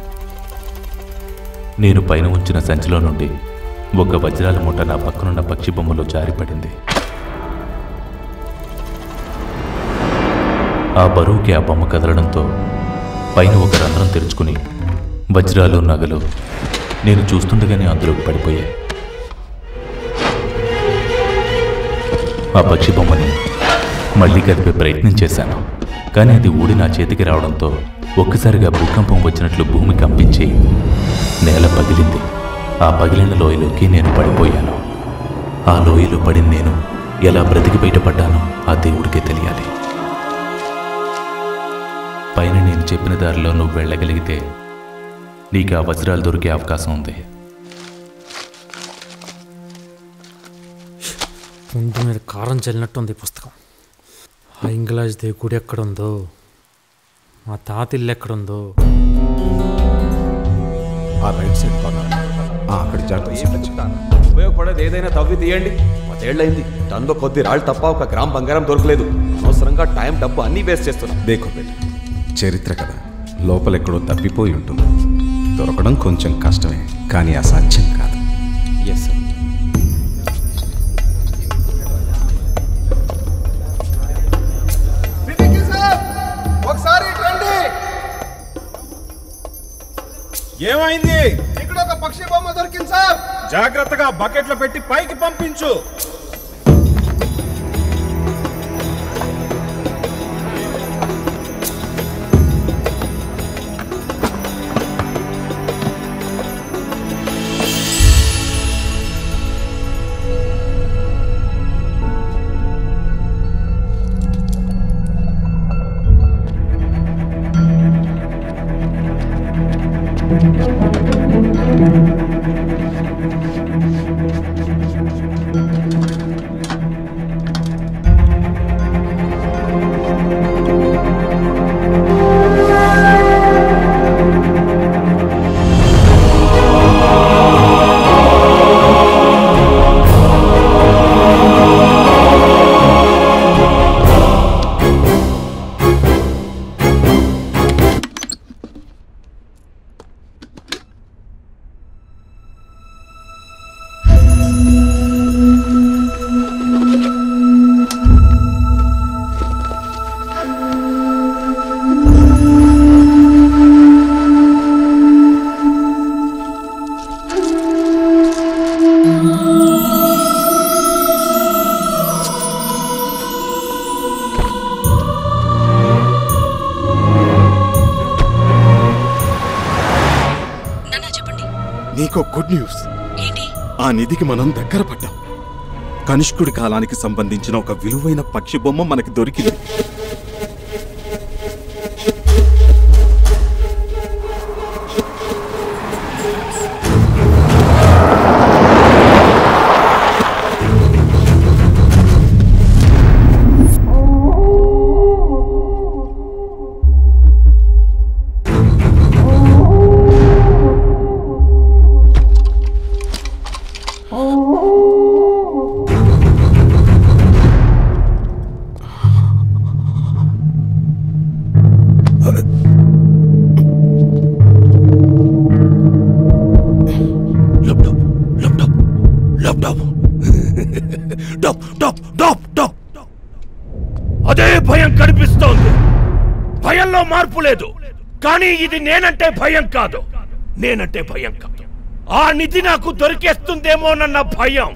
నేను పైన ఉంచిన సంచిలో నుండి ఒక వజ్రాల మూట నా పక్కనున్న పక్షి బొమ్మలో జారిపడింది ఆ బరువుకి ఆ బొమ్మ కదలడంతో పైన ఒక రంధ్రం తెరుచుకుని వజ్రాలు నగలు నేను చూస్తుండగానే అందులోకి పడిపోయాయి ఆ పక్షి బొమ్మని మళ్ళీ కదిపే ప్రయత్నం చేశాను కానీ అది ఊడి నా చేతికి రావడంతో ఒక్కసారిగా భూకంపం వచ్చినట్లు భూమి కంపించి నేల పగిలింది ఆ పగిలిన లోయలోకి నేను పడిపోయాను ఆ లోయలో పడిన నేను ఎలా బ్రతికి బయటపడ్డానో ఆ దేవుడికే తెలియాలి పైన నేను చెప్పిన దారిలో నువ్వు వెళ్ళగలిగితే నీకు ఆ వజ్రాలు దొరికే అవకాశం ఉంది ముందు మీద కారం చల్లినట్టుంది ఈ పుస్తకం ఆ ఇంగ్లాజ్ దే గుడి ఎక్కడుందో మా తాత ఇల్లు ఎక్కడుందో ఆ రైట్ సైడ్ కార్నర్ ఆ, అక్కడ జాగ్రత్త చెప్తాను ఉపయోగపడేది ఏదైనా తవ్వి తీయండి పదేళ్ళైంది టన్లో కొద్ది రాళ్ళు తప్ప ఒక గ్రామ్ బంగారం దొరకలేదు అనవసరంగా టైం డబ్బు అన్నీ వేస్ట్ చేస్తున్నాం దేకో బేట చరిత్ర కదా లోపల ఎక్కడో తప్పిపోయి ఉంటుంది దొరకడం కొంచెం కష్టమే కానీ అసాధ్యం కాదు ఎస్ సార్ ఒకసారి రండి ఏమైంది ఇక్కడ ఒక పక్షి బొమ్మ దొరికింది సార్ జాగ్రత్తగా బకెట్లో పెట్టి పైకి పంపించు నీకో గుడ్ న్యూస్ ఆ నిధికి మనం దగ్గర పడ్డాం కనిష్కుడి కాలానికి సంబంధించిన ఒక విలువైన పక్షి బొమ్మ మనకి దొరికింది ల్యాప్టాప్ డప్ డప్ డప్ డప్ అదే భయం కనిపిస్తోంది భయంలో మార్పు లేదు కానీ ఇది నేనంటే భయం కాదు నేనంటే భయం కాదు ఆ నిధి నాకు దొరికేస్తుందేమోనన్న భయం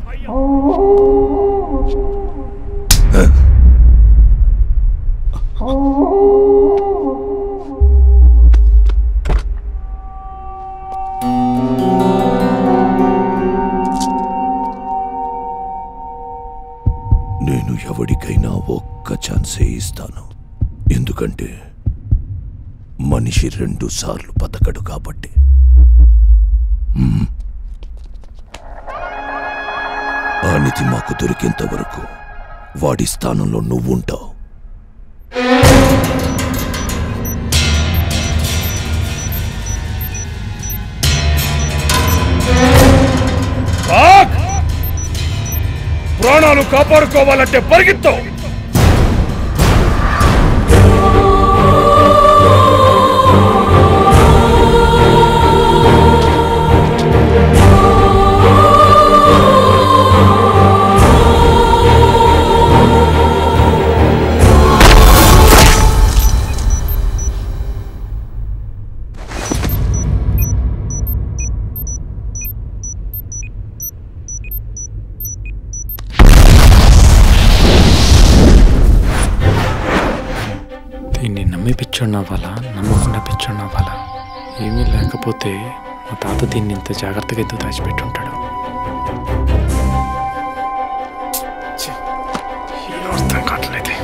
నేను ఎవరికైనా ఒక్క ఛాన్సే ఇస్తాను ఎందుకంటే మనిషి రెండు సార్లు బతకడు కాబట్టి మ్మ్. ఆ నిధి మాకు దొరికేంత వరకు వాడి స్థానంలో నువ్వుంటావు ప్రాణాలు కాపాడుకోవాలంటే పరిగెత్తావు పిచ్చోడిని అవ్వాలా నమ్మకుండా పిచ్చోడిని అవ్వాలా ఏమీ లేకపోతే మా తాత దీన్ని ఇంత జాగ్రత్తగా ఎందుకు దాచిపెట్టి ఉంటాడు ఛీ, ఏం అర్థం కావట్లేదు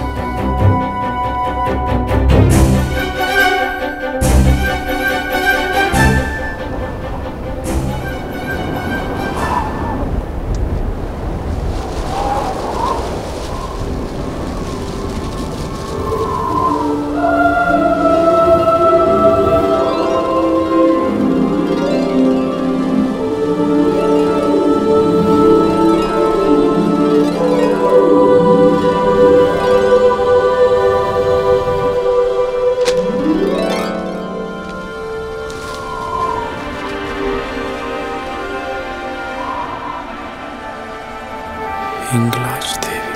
హింగ్లాజ్ దేవి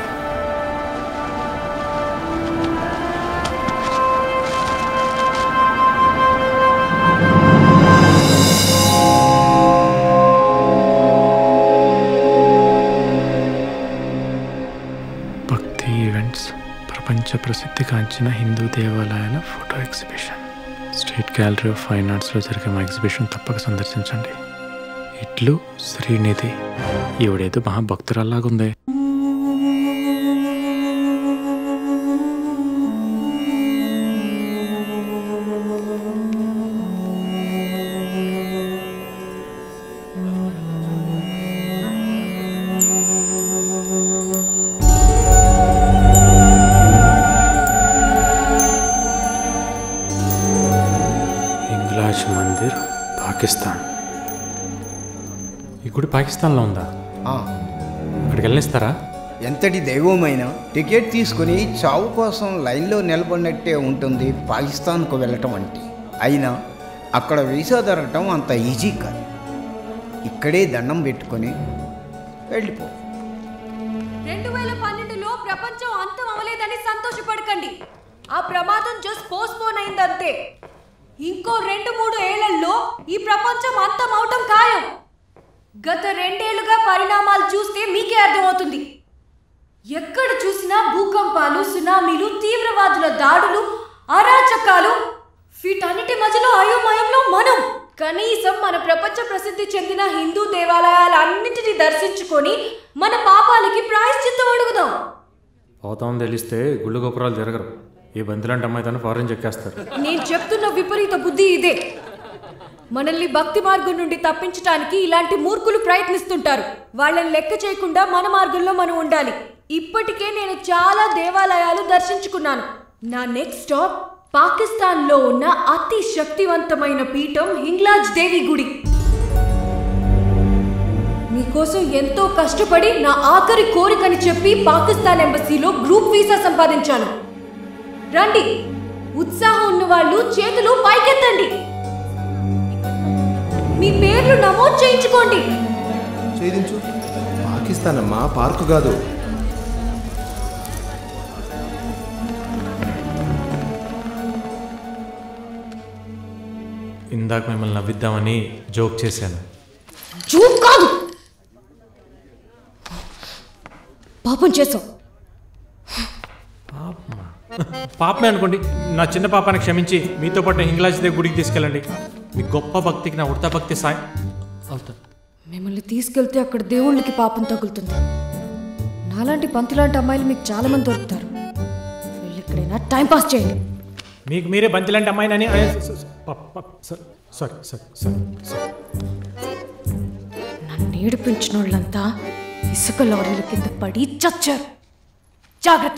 భక్తి ఈవెంట్స్ ప్రపంచ ప్రసిద్ధిగాంచిన హిందూ దేవాలయాల photo exhibition state gallery of fine ఆర్ట్స్లో జరిగే మా ఎగ్జిబిషన్ తప్పక సందర్శించండి ఇట్లు శ్రీనిధి ఈవిడేదో మహాభక్తురాల్లాగుంది హింగ్లాజ్ మందిర్ పాకిస్తాన్ ఈ గుడి పాకిస్తాన్లో ఉందా అక్కడికి వెళ్ళిస్తారా ఎంతటి దైవమైనా టికెట్ తీసుకుని చావు కోసం లైన్లో నిలబడినట్టే ఉంటుంది పాకిస్తాన్కు వెళ్ళటం అంటే అయినా అక్కడ వీసా దొరకటం అంత ఈజీ కాదు ఇక్కడే దండం పెట్టుకొని వెళ్ళిపో రెండు వేల పన్నెండులో ప్రపంచం అంతం అవ్వలేదని సంతోషపడకండి ఆ ప్రమాదం జస్ట్ పోస్ట్పోన్ అయిందంతే ఇంకో రెండు మూడు ఏళ్లలో ఈ ప్రపంచం అంతం అవటం ఖాయం గత రెండేళ్లుగా పరిణామాలు చూస్తే మీకే అర్థమవుతుంది ఎక్కడ చూసినా భూకంపాలు సునామీలు తీవ్రవాదుల దాడులు అరాచకాలు వీటన్నిటి మధ్యలో అయోమయంలో మనం కనీసం మన ప్రపంచ ప్రసిద్ధి చెందిన హిందూ దేవాలయాలన్నింటినీ దర్శించుకొని మన పాపాలకి ప్రాయశ్చిత్తం అడుగుదాం పోతామని తెలిస్తే గుళ్ళు గోపురాలు జరగరు ఈ బంతిలాంటి అమ్మాయి తను ఫారెన్ చెక్కేస్తారు నేను చెప్తున్న విపరీత బుద్ధి ఇదే మనల్ని భక్తి మార్గం నుండి తప్పించడానికి ఇలాంటి మూర్ఖులు ప్రయత్నిస్తుంటారు వాళ్ళని లెక్క చేయకుండా మన మార్గంలో మనం ఉండాలి ఇప్పటికే నేను చాలా దేవాలయాలు దర్శించుకున్నాను నా నెక్స్ట్ స్టాప్ పాకిస్తాన్లో ఉన్న అతి శక్తివంతమైన పీఠం హింగ్లాజ్ దేవి గుడి మీకోసం ఎంతో కష్టపడి నా ఆఖరి కోరికని చెప్పి పాకిస్తాన్ ఎంబసీలో గ్రూప్ వీసా సంపాదించాను రండి ఉత్సాహం ఉన్న వాళ్ళు చేతులు పైకెత్తండి మీ పేర్లు నమోదు చేయించుకోండి ఛేదించు పాకిస్తాన్ అమ్మా పార్కు కాదు ఇందాక మిమ్మల్ని నవ్విద్దామని జోక్ చేశాను జోక్ కాదు పాపం చేసాం పాపమే అనుకోండి నా చిన్న పాపాన్ని క్షమించి మీతో పాటు హింగ్లాజ్ దేవ్ గుడికి తీసుకెళ్ళండి మీ గొప్ప భక్తికి నా ఉడతా భక్తి సాయం అవుతుంది మిమ్మల్ని తీసుకెళ్తే అక్కడ దేవుళ్ళకి పాపం తగులుతుంది నాలాంటి పంతులాంటి అమ్మాయిలు మీకు చాలా మంది దొరుకుతారు వెళ్ళి ఎక్కడైనా టైం పాస్ చేయండి మీకు మీరే బంతిలాంటి అమ్మాయినని అయ్య, స- స- ప- ప- స- సారీ సారీ సారీ సారీ నన్ను ఏడిపించిన వాళ్ళంతా ఇసుక లారీల కింద పడి చచ్చారు జాగ్రత్త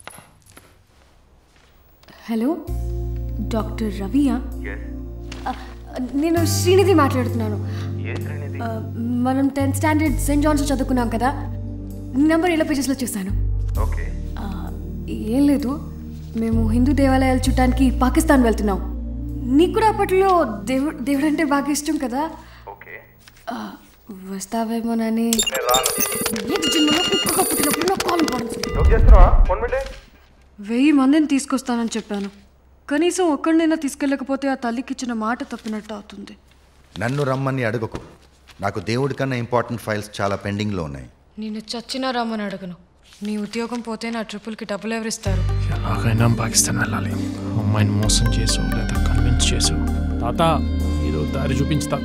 హలో డాక్టర్ రవియా ఆ, నేను శ్రీనిధి మాట్లాడుతున్నాను ఆ, మనం టెన్త్ స్టాండర్డ్ సెయింట్ జాన్స్ చదువుకున్నాం కదా నీ నంబర్ ఇలా పేజెస్లో చూశాను ఓకే ఆ, ఏం లేదు మేము హిందూ దేవాలయాలు చూడటానికి పాకిస్తాన్ వెళ్తున్నాం నీకు కూడా అప్పట్లో దేవుడు దేవుడు అంటే బాగా ఇష్టం కదా ఓకే ఆ, వస్తావేమోనని నేను రాను ఏంటి జన్మలో కుక్కగా పుట్టినప్పుడు నాకు కాల్ పడుతుంది జోక్ చేస్తున్నావా వన్ మినిట్ వెయ్యి మందిని తీసుకొస్తానని చెప్పాను కనీసం ఒక్కడినైనా తీసుకెళ్ళకపోతే ఆ తల్లికి ఇచ్చిన మాట తప్పినట్టు అవుతుంది నన్ను రమ్మని అడగకు నాకు దేవుడి కన్నా ఇంపార్టెంట్ ఫైల్స్ చాలా పెండింగ్లో ఉన్నాయి నేను చచ్చినా రమ్మని అడగను నీ ఉద్యోగం పోతే నా ట్రిపుల్కి డబ్బులు ఎవరిస్తారు ఎలాగైనా పాకిస్తాన్ వెళ్ళాలి అమ్మ అమ్మాయిని మోసం చేసావు లేదా కన్విన్స్ చేసావు తాత ఏదో దారి చూపించి తాత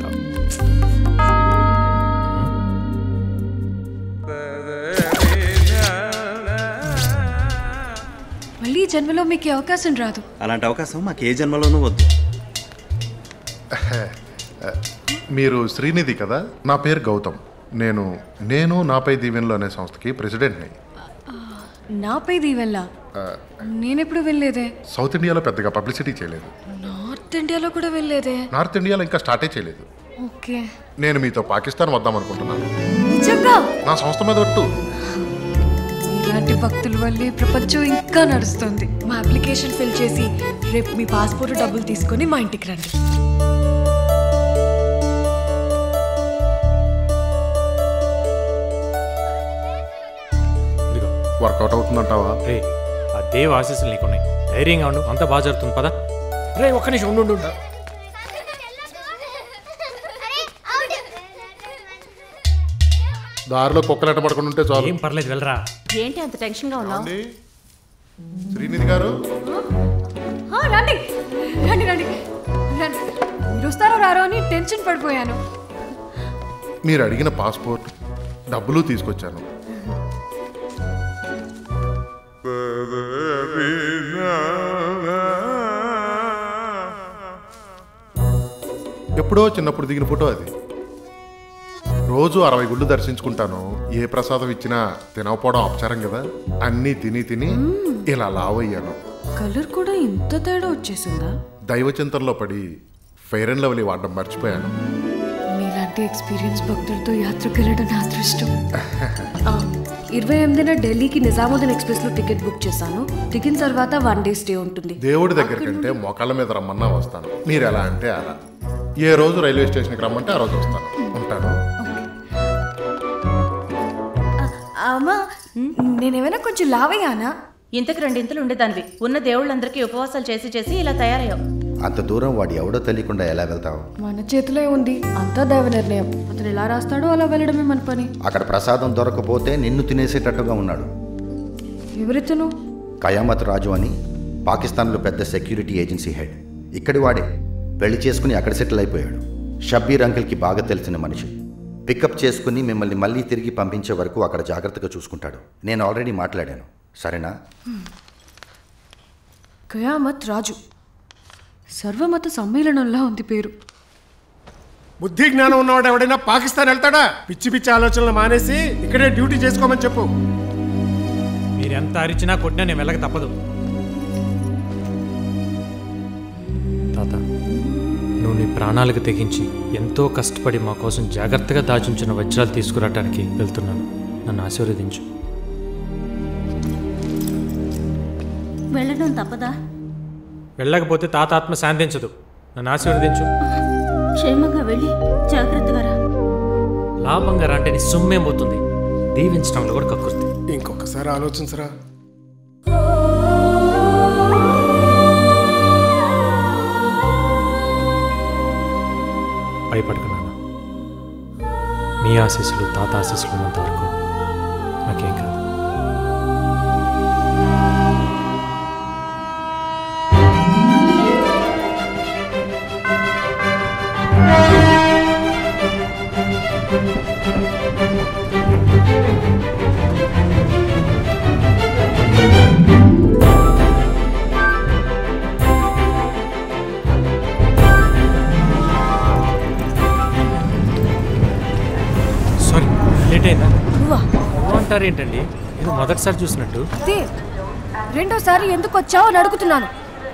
మళ్ళీ ఈ జన్మలో మీకు ఈ అవకాశం రాదు అలాంటి అవకాశం మాకు ఏ జన్మలోనూ వద్దు మీరు శ్రీనిధి కదా నా పేరు గౌతమ్ నేను నేను నాపై దీవెనలు అనే సంస్థకి ప్రెసిడెంట్ని నాపై దీవెల్లా నేనెప్పుడు వెళ్ళలేదే సౌత్ ఇండియాలో పెద్దగా పబ్లిసిటీ చేయలేదు నార్త్ ఇండియాలో కూడా వెళ్ళలేదే నార్త్ ఇండియాలో ఇంకా స్టార్టే చేయలేదు ఓకే నేను మీతో పాకిస్తాన్ వద్దాం అనుకుంటున్నాను నిజంగా నా సంస్థ మీద ఒట్టు ఇలాంటి భక్తుల వల్లే ప్రపంచం ఇంకా నడుస్తుంది మా అప్లికేషన్ ఫిల్ చేసి రేపు మీ పాస్పోర్ట్ డబ్బులు తీసుకొని మా ఇంటికి రండి వర్కౌట్ అవుతుందంటావా రే ఆ దేవ ఆశీస్సులు నీకున్నాయి ధైర్యంగా ఉండు అంతా బాగా జరుగుతుంది పదా రే ఒక్క నిమిషం ఉండు ఉండు, ఉండు దారిలో కుక్కలెట పడుకుని ఉంటే చాలు ఏం పర్లేదు వెళ్ళరా ఏంటి అంత టెన్షన్గా ఉన్నావు శ్రీనిధి గారు ఆ, రండి రండి రండి రండి మీరు వస్తారో రారో అని టెన్షన్ పడిపోయాను మీరు అడిగిన పాస్పోర్ట్ డబ్బులు తీసుకొచ్చాను ఎప్పుడో చిన్నప్పుడు దిగిన ఫోటో అది రోజు అరవై గుళ్ళు దర్శించుకుంటాను ఏ ప్రసాదం ఇచ్చినా తినకపోవడం అపచారం కదా అన్నీ తిని తిని ఇలా లావయ్యాను కలర్ కూడా ఇంత తేడా వచ్చేసిందా దైవచింతనలో పడి ఫెయిర్ అండ్ లవ్లీ వాడడం మర్చిపోయాను మీలాంటి ఎక్స్పీరియన్స్ భక్తులతో యాత్రకు వెళ్ళడం నా అదృష్టం ఆ, ఇరవై ఎనిమిదిన ఢిల్లీకి నిజాముద్దీన్ ఎక్స్ప్రెస్ లో టికెట్ బుక్ చేశాను దిగిన తర్వాత వన్ డే స్టే ఉంటుంది దేవుడి దగ్గర కంటే మోకాళ్ళ మీద రమ్మన్నా వస్తాను మీరు ఎలా అంటే అలా ఏ రోజు రైల్వే స్టేషన్కి రమ్మంటే ఆ రోజు వస్తాను ఉంటాను అమ్మా నేనేమైనా కొంచెం లావయ్యానా ఇంతకు రెండింతలు ఉండేదానివి ఉన్న దేవుళ్ళందరికీ ఉపవాసాలు చేసి చేసి ఇలా తయారయ్యావు అంత దూరం వాడు ఎవడో తెలియకుండా ఎలా వెళ్తావు మన చేతిలో ఉంది అంతా దైవ నిర్ణయం అతను ఎలా రాస్తాడో అలా వెళ్ళడమే మన పని అక్కడ ప్రసాదం దొరకపోతే నిన్ను తినేసేటట్టుగా ఉన్నాడు ఎవరితను కయామత్ రాజు అని పాకిస్తాన్లో పెద్ద సెక్యూరిటీ ఏజెన్సీ హెడ్ ఇక్కడి వాడే పెళ్లి చేసుకుని అక్కడ సెటిల్ అయిపోయాడు షబ్బీర్ అంకిల్కి బాగా తెలిసిన మనిషి పికప్ చేసుకుని మిమ్మల్ని మళ్ళీ తిరిగి పంపించే వరకు అక్కడ జాగ్రత్తగా చూసుకుంటాడు నేను ఆల్రెడీ మాట్లాడాను సరేనా కయామత్ రాజు సర్వమత సమ్మేళనంలా ఉంది పేరు బుద్ధి జ్ఞానం ఉన్నవాడు ఎవడైనా పాకిస్తాన్ వెళ్తాడా పిచ్చి పిచ్చి ఆలోచనలు మానేసి ఇక్కడే డ్యూటీ చేసుకోమని చెప్పు మీరు ఎంత అరిచినా కొట్టినా నేను వెళ్ళక తప్పదు తాత నువ్వు నీ ప్రాణాలకు తెగించి ఎంతో కష్టపడి మా కోసం జాగ్రత్తగా దాచుంచిన వజ్రాలు తీసుకురావడానికి వెళ్తున్నాను నన్ను ఆశీర్వదించు వెళ్ళడం తప్పదా వెళ్ళకపోతే తాత ఆత్మ శాంతించదు నన్ను ఆశీర్వదించు క్షేమంగా వెళ్ళి జాగ్రత్తగా రా లాభంగా రా అంటే నీ సొమ్మేం పోతుంది దీవించడంలో కూడా కక్కుర్తి ఇంకొకసారి ఆలోచించరా భయపడకు నాన్న మీ ఆశీస్సులు తాత ఆశీస్సులు ఉన్నంత వరకు నాకేం కాదు సారీ లేట్ అయిందా నువ్వా అంటారు ఏంటండి ఇది మొదటిసారి చూసినట్టు అదే రెండోసారి ఎందుకు వచ్చావు అని అడుగుతున్నాను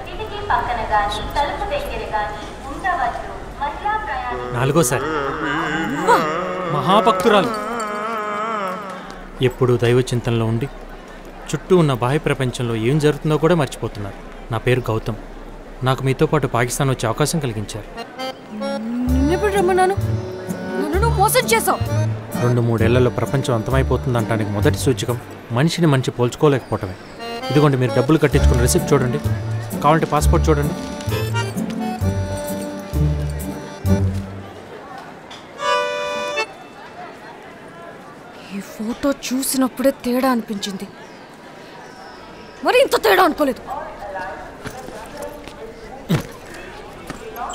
నాలుగోసారి మహాభక్తురాలు ఎప్పుడు దైవ చింతనలో ఉండి చుట్టూ ఉన్న బాహ్య ప్రపంచంలో ఏం జరుగుతుందో కూడా మర్చిపోతున్నారు నా పేరు గౌతమ్ నాకు మీతో పాటు పాకిస్తాన్ వచ్చే అవకాశం కలిగించారు నిన్నెప్పుడు రమ్మన్నాను నన్ను నువ్వు మోసం చేసావు రెండు మూడేళ్లలో ప్రపంచం అంతమైపోతుందంటానికి మొదటి సూచకం మనిషిని మనిషి పోల్చుకోలేకపోవటమే ఇదిగోండి మీరు డబ్బులు కట్టించుకున్న రిసిప్ట్ చూడండి కావాలంటే పాస్పోర్ట్ చూడండి ఈ ఫోటో చూసినప్పుడే తేడా అనిపించింది మరి ఇంత తేడా అనుకోలేదు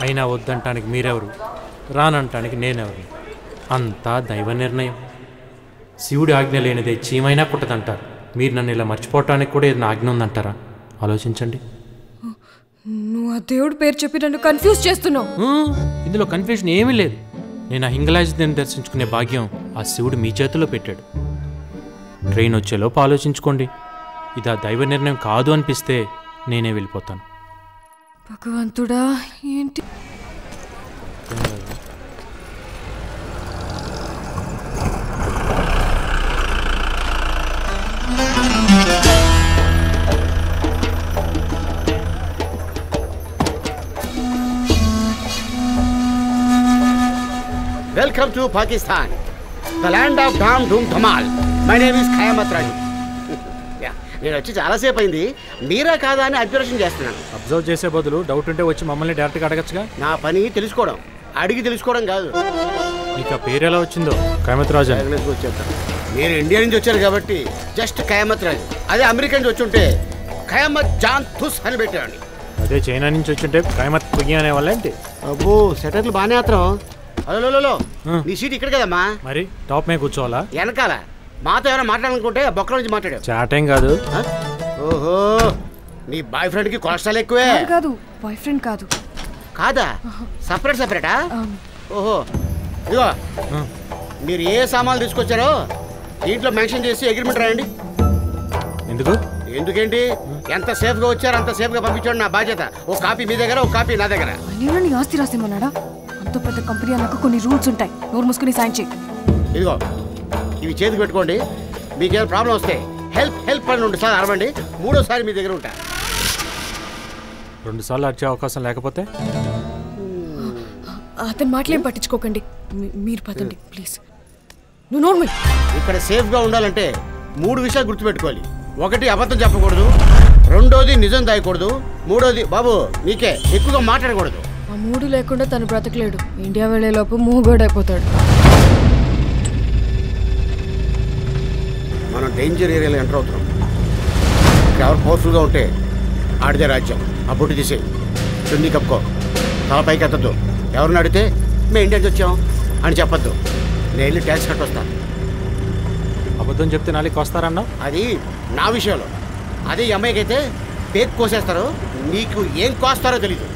అయినా వద్దంటానికి మీరెవరు రానంటానికి నేనెవరు అంతా దైవ నిర్ణయం శివుడి ఆజ్ఞ లేనిదే చీమైనా కుట్టదంటారు మీరు నన్ను ఇలా మర్చిపోవటానికి కూడా ఏదైనా ఆజ్ఞ ఉందంటారా ఆలోచించండి నువ్వు ఆ దేవుడి పేరు చెప్పి నన్ను కన్ఫ్యూజ్ చేస్తున్నావు ఇందులో కన్ఫ్యూజన్ ఏమీ లేదు నేను ఆ హింగలాజ్ దేని దర్శించుకునే భాగ్యం ఆ శివుడు మీ చేతిలో పెట్టాడు ట్రైన్ వచ్చేలోపు ఆలోచించుకోండి ఇది ఆ దైవ నిర్ణయం కాదు అనిపిస్తే నేనే వెళ్ళిపోతాను భగవంతుడా ఏంటి welcome to Pakistan the land of dam doom dhamaal my name is Qayamat Raju yeah, నేను వచ్చి చాలాసేపు అయింది మీరా కాదా అని అబ్జర్వేషన్ చేస్తున్నాను అబ్జర్వ్ చేసే బదులు డౌట్ ఉంటే వచ్చి మమ్మల్ని డైరెక్ట్గా అడగచ్చుగా నా పని తెలుసుకోవడం అడిగి తెలుసుకోవడం కాదు నీకు ఆ పేరు ఎలా వచ్చిందో కైమత్ రాజు అని. తగిలేసి వచ్చేద్దాం. మీరు ఇండియా నుంచి వచ్చారు కాబట్టి జస్ట్ ఖయామత్ రాజు అదే అమెరికా నుంచి వచ్చి ఉంటే ఖయామత్ జాన్ థుస్ అని పెట్టేవాడిని అదే చైనా నుంచి వచ్చింటే కైమత్ పుగి అనే వాళ్ళేంటి అబ్బో సెటర్లు బాగానే అత్రం హలో హలో నీ సీట్ ఇక్కడ కదమ్మా మరి టాప్ మీద కూర్చోవాలా వెనకాల మాతో ఏమైనా మాట్లాడాలనుకుంటే బొక్కల నుంచి మాట్లాడావు చాటేం కాదు ఓహో నీ బాయ్ ఫ్రెండ్ కి కొలెస్ట్రాల్ ఎక్కువే కాదు, కాదు బాయ్ ఫ్రెండ్ కాదు కాదా సపరేట్ సపరేటా ఓహో ఇదిగో మీరు ఏ సామాన్లు తీసుకొచ్చారో దీంట్లో మెన్షన్ చేసి అగ్రిమెంట్ రాయండి ఎందుకు ఎందుకేంటి ఎంత సేఫ్ గా వచ్చారో అంత సేఫ్ గా పంపించండి నా బాధ్యత ఓ కాపీ మీ దగ్గర ఓ కాపీ నా దగ్గర నేను నీ ఆస్తి రాసేమన్నాడా అంత పెద్ద కంపెనీ అన్నాక కొన్ని రూల్స్ ఉంటాయి నోరు మూసుకుని సాయం చేయి ఇదిగో ఇవి చేతికి పెట్టుకోండి మీకేమైనా ప్రాబ్లం వస్తే హెల్ప్ హెల్ప్ అని రెండు సార్లు అరవండి మూడోసారి మీ దగ్గర ఉంటా రెండు సార్లు వచ్చే అవకాశం లేకపోతే అతని మాటలేం పట్టించుకోకండి మీ- మీరు పదండి ప్లీజ్ నువ్వు నోర్మల్ ఇక్కడ సేఫ్ గా ఉండాలంటే మూడు విషయాలు గుర్తుపెట్టుకోవాలి ఒకటి అబద్ధం చెప్పకూడదు రెండోది నిజం దాయకూడదు మూడోది బాబు నీకే ఎక్కువగా మాట్లాడకూడదు ఆ మూడు లేకుండా తను బ్రతకలేడు ఇండియా వెళ్ళేలోపు మూగోడైపోతాడు మనం డేంజర్ ఏరియాలో ఎంటర్ అవుతున్నాం ఇక్కడ ఎవరు పవర్ఫుల్గా ఉంటే ఆడిదే రాజ్యం ఆ బొట్టు తీసే చున్నీ కప్పుకో తల పైకి ఎత్తద్దు ఎవరిని అడిగితే మేము ఇండియా నుంచి వచ్చాం అని చెప్పొద్దు నేను వెళ్ళి ట్యాక్స్ కట్టొస్తాను అబద్ధం చెప్తే నాలుగు వస్తారన్నా అది నా విషయంలో అదే ఈ అమ్మాయికి అయితే పేక్ కోసేస్తారు నీకు ఏం కోస్తారో తెలీదు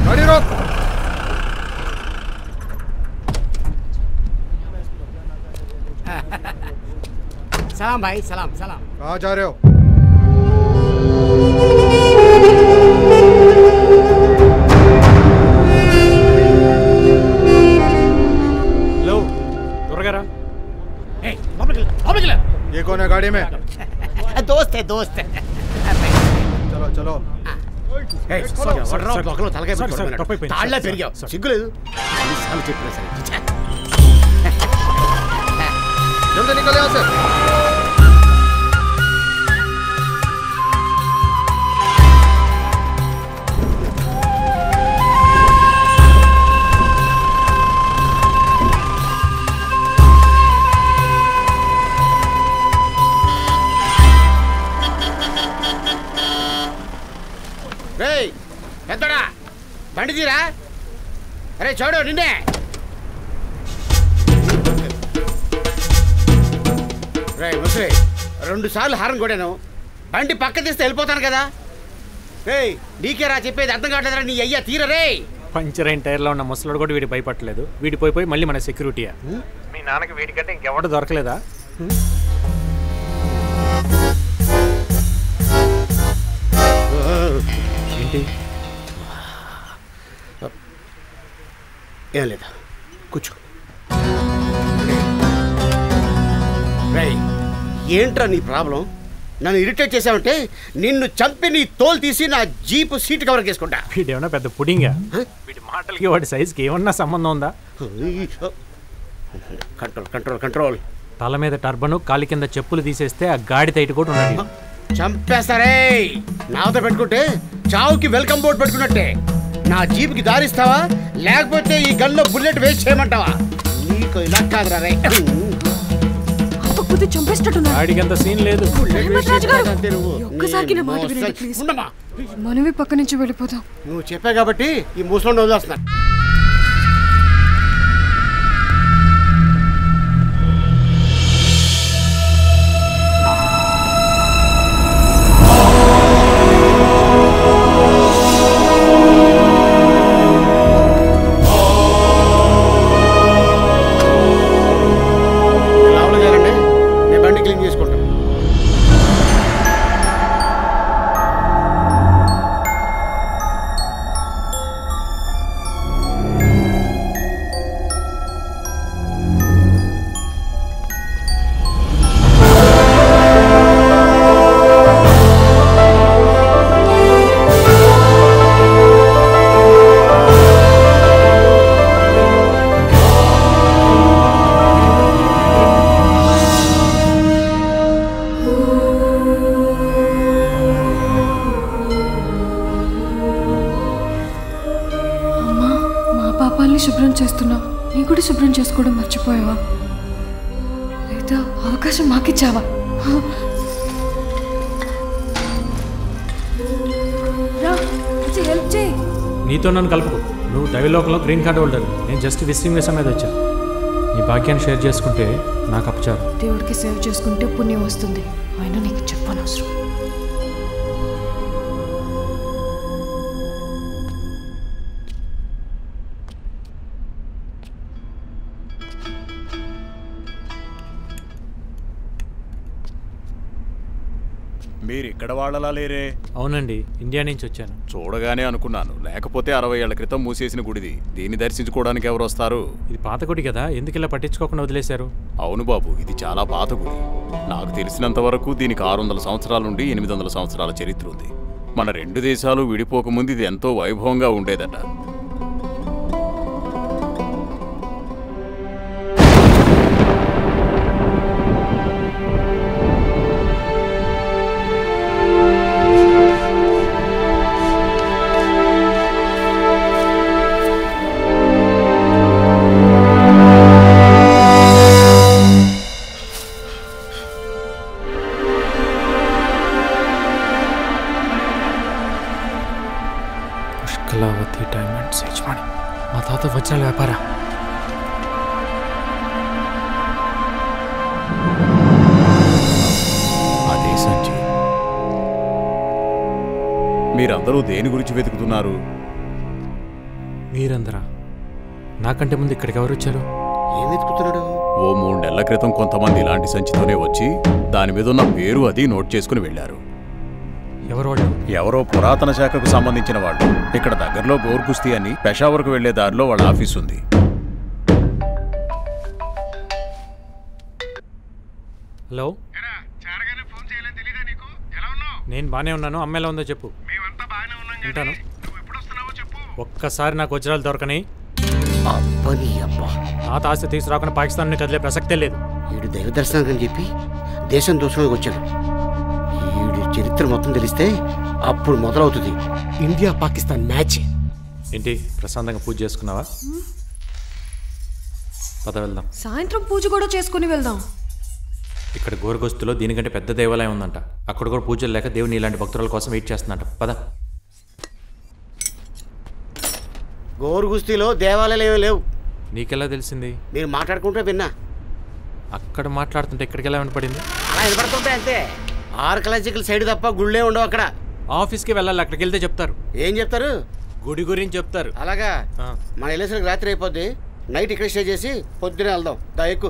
సలాం భాయ్ సలాం సలాం कहाँ जा रहे हो హలో త్వరగా రా ये कौन है गाड़ी में దోస్త్ హై దోస్త్ चलो चलो ఏయ్, సోదరా, వడ్రా, సార్, ఒకరు తలకాయ సార్, పెట్టుకోవడం సార్, అన్నాడు. తప్పైపోయింది, తాళ్ళే సార్, పెరిగావు సార్. సిగ్గులేదు ఎన్నిసార్లు చెప్పినా సరే ఛే. जल्दी निकल यहाँ से రేయ్ పెద్దోడా బండి తీరా అరే చూడు నిన్నే రే ముసలి రెండు సార్లు హారం కొడాను బండి పక్క తీస్తే వెళ్ళిపోతాను కదా రేయ్ నీకే రా చెప్పేది అర్థం కావట్లేదురా నీ అయ్యా తీర రే పంచర్ అయిన టైర్లో ఉన్న ముసలోడు కూడా వీడి భయపడలేదు వీడి పోయి పోయి మళ్ళీ మన సెక్యూరిటీయా మీ నాన్నకి వీడికంటే ఇంకెవడ దొరకలేదా ఏంటి ఏం లేదా కూర్చో రేయ్ ఏంట్రా నీ ప్రాబ్లం నన్ను ఇరిటేట్ చేసావంటే నిన్ను చంపి నీ తోలు తీసి నా జీప్ సీట్ కవర్ చేసుకుంటా వీడేమన్నా పెద్ద పుడింగా వీడి మాటలకి వాడి సైజుకి ఏమన్నా సంబంధం ఉందా కంట్రోల్ కంట్రోల్ కంట్రోల్ తల మీద టర్బను కాలి కింద చెప్పులు తీసేస్తే ఆ గాడి తైటు కూడా ఉన్నాడు చంపేస్తారే నాతో పెట్టుకుంటే చావుకి వెల్కమ్ బోర్డు పెట్టుకున్నట్టే నా జీప్కి దారిస్తావా లేకపోతే ఈ గన్లో బుల్లెట్ వేస్ట్ చేయమంటావా నీకు ఇలా కాదురా రే కొద్ది చంపేసేటట్టున్నాడు గాడికి అంత సీన్ లేదు హేమరాజు గారు, ఈ ఒక్కసారికి నా మాట వినండి ప్లీజ్ మనమే పక్క నుంచి వెళ్ళిపోదాం నువ్వు చెప్పా కాబట్టి ఈ ముసలో వదిలేస్తున్నా శుభ్రం చేసుకోవడం మర్చిపోయావా లేదా అవకాశం మాకిచ్చావా రా వచ్చి హెల్ప్ చేయి నీతో నన్ను కలుపుకో నువ్వు దైవలోకంలో గ్రీన్ కార్డ్ హోల్డర్ నేను జస్ట్ విజిటింగ్ వేసా మీద వచ్చా నీ భాగ్యాన్ని షేర్ చేసుకుంటే నాకు అపచారు దేవుడికి సేవ్ చేసుకుంటే పుణ్యం వస్తుంది అయినా నీకు చెప్పనవసరం మీరు ఇక్కడ వాళ్ళలా లేరే అవునండి ఇండియా నుంచి వచ్చాను చూడగానే అనుకున్నాను లేకపోతే అరవై ఏళ్ల క్రితం మూసేసిన గుడిది దీన్ని దర్శించుకోవడానికి ఎవరు వస్తారు ఇది పాత గుడి కదా ఎందుకు ఇలా పట్టించుకోకుండా వదిలేశారు అవును బాబు ఇది చాలా పాత గుడి నాకు తెలిసినంత వరకు దీనికి ఆరు వందల సంవత్సరాల నుండి ఎనిమిది వందల సంవత్సరాల చరిత్ర ఉంది మన రెండు దేశాలు విడిపోకముందు ఇది ఎంతో వైభవంగా ఉండేదట పుష్కలావతి డైమండ్స్ యజమాని మా తాత వజ్రాల వ్యాపార అదే సంచి మీరందరూ దేని గురించి వెతుకుతున్నారు మీరందరా నాకంటే ముందు ఇక్కడికి ఎవరు వచ్చారు ఏం వెతుకుతున్నాడు ఓ మూడు నెలల క్రితం కొంతమంది ఇలాంటి సంచితోనే వచ్చి దాని మీద ఉన్న పేరు అది నోట్ చేసుకుని వెళ్ళారు ఎవరు వాళ్ళు ఎవరో పురాతన శాఖకు సంబంధించిన వాళ్ళు ఇక్కడ దగ్గరలో గోర్కుస్తీ అని పెషావర్కు వెళ్లే దారిలో వాళ్ళ ఆఫీస్ ఉంది హలో నేను బానే ఉన్నాను అమ్మ ఎలా ఉందో చెప్పు ఉంటాను ఒక్కసారి నాకు వజ్రాలు దొరకని అబ్బని అబ్బా తాత ఆస్తి తీసుకురాకుండా పాకిస్తాన్ కదిలే ప్రసక్తే లేదు వీడు దైవ దర్శనానికి అని చెప్పి దేశం దోషణకు వచ్చాడు వీడి చరిత్ర మొత్తం తెలిస్తే అప్పుడు మొదలవుతుంది ఇండియా పాకిస్తాన్ మ్యాచ్ ఏంటి ప్రశాంతంగా పూజ చేసుకున్నావా పద వెళ్దాం సాయంత్రం పూజ కూడా చేసుకుని వెళ్దాం ఇక్కడ గోరగొస్తులో దీనికంటే పెద్ద దేవాలయం ఉందంట అక్కడ కూడా పూజలు లేక దేవుని ఇలాంటి భక్తుల కోసం వెయిట్ చేస్తుందంట పద గోరు గుస్తీలో దేవాలయాలు ఏమీ లేవు నీకెలా తెలిసింది మీరు మాట్లాడుకుంటే విన్నా అక్కడ మాట్లాడుతుంటే ఇక్కడికి ఎలా వినపడింది అలా వినపడుతుంటే అంతే ఆర్కలాజికల్ సైడ్ తప్ప గుళ్ళే ఉండవు అక్కడ ఆఫీస్కి వెళ్ళాలి అక్కడికి వెళ్తే చెప్తారు ఏం చెప్తారు గుడి గురించి చెప్తారు అలాగా మన వెళ్ళేసరికి రాత్రి అయిపోద్ది నైట్ ఇక్కడ స్టే చేసి పొద్దునే వెళ్దాం దా ఎక్కువ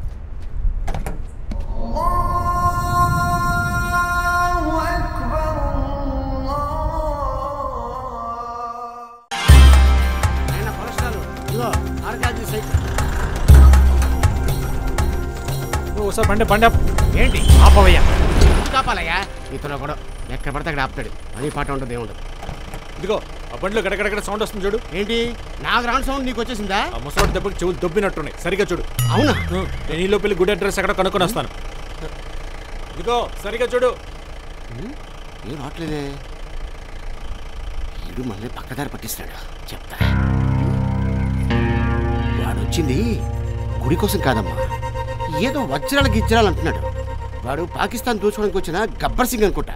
ఒకసారి బండి బండి ఆపు. ఏంటి ఆపవయ్యా కాపాలయ్యా ఇతను కూడా ఎక్కడ పడితే అక్కడ ఆపుతాడు అని పాట ఉంటుంది ఏముండదు ఇదిగో ఆ బండిలో గడగడగడ సౌండ్ వస్తుంది చూడు ఏంటి నాకు రాని సౌండ్ నీకు వచ్చేసిందా ఆ ముసలాడి దెబ్బకి చెవులు దొబ్బినట్టున్నాయి సరిగా చూడు అవునా నేను ఈలో పెళ్లి గుడి అడ్రస్ ఎక్కడ కనుక్కొని వస్తాను ఇదిగో సరిగా చూడు ఏం రావట్లేదే వీడు మళ్ళీ పక్కదారి పట్టిస్తున్నాడు చెప్తా వాడు వచ్చింది గుడి కోసం కాదమ్మా ఏదో వజ్రాలు గిజ్రాలు అంటున్నాడు వాడు పాకిస్తాన్ దోచుకోవడానికి వచ్చిన గబ్బర్ సింగ్ అనుకుంటా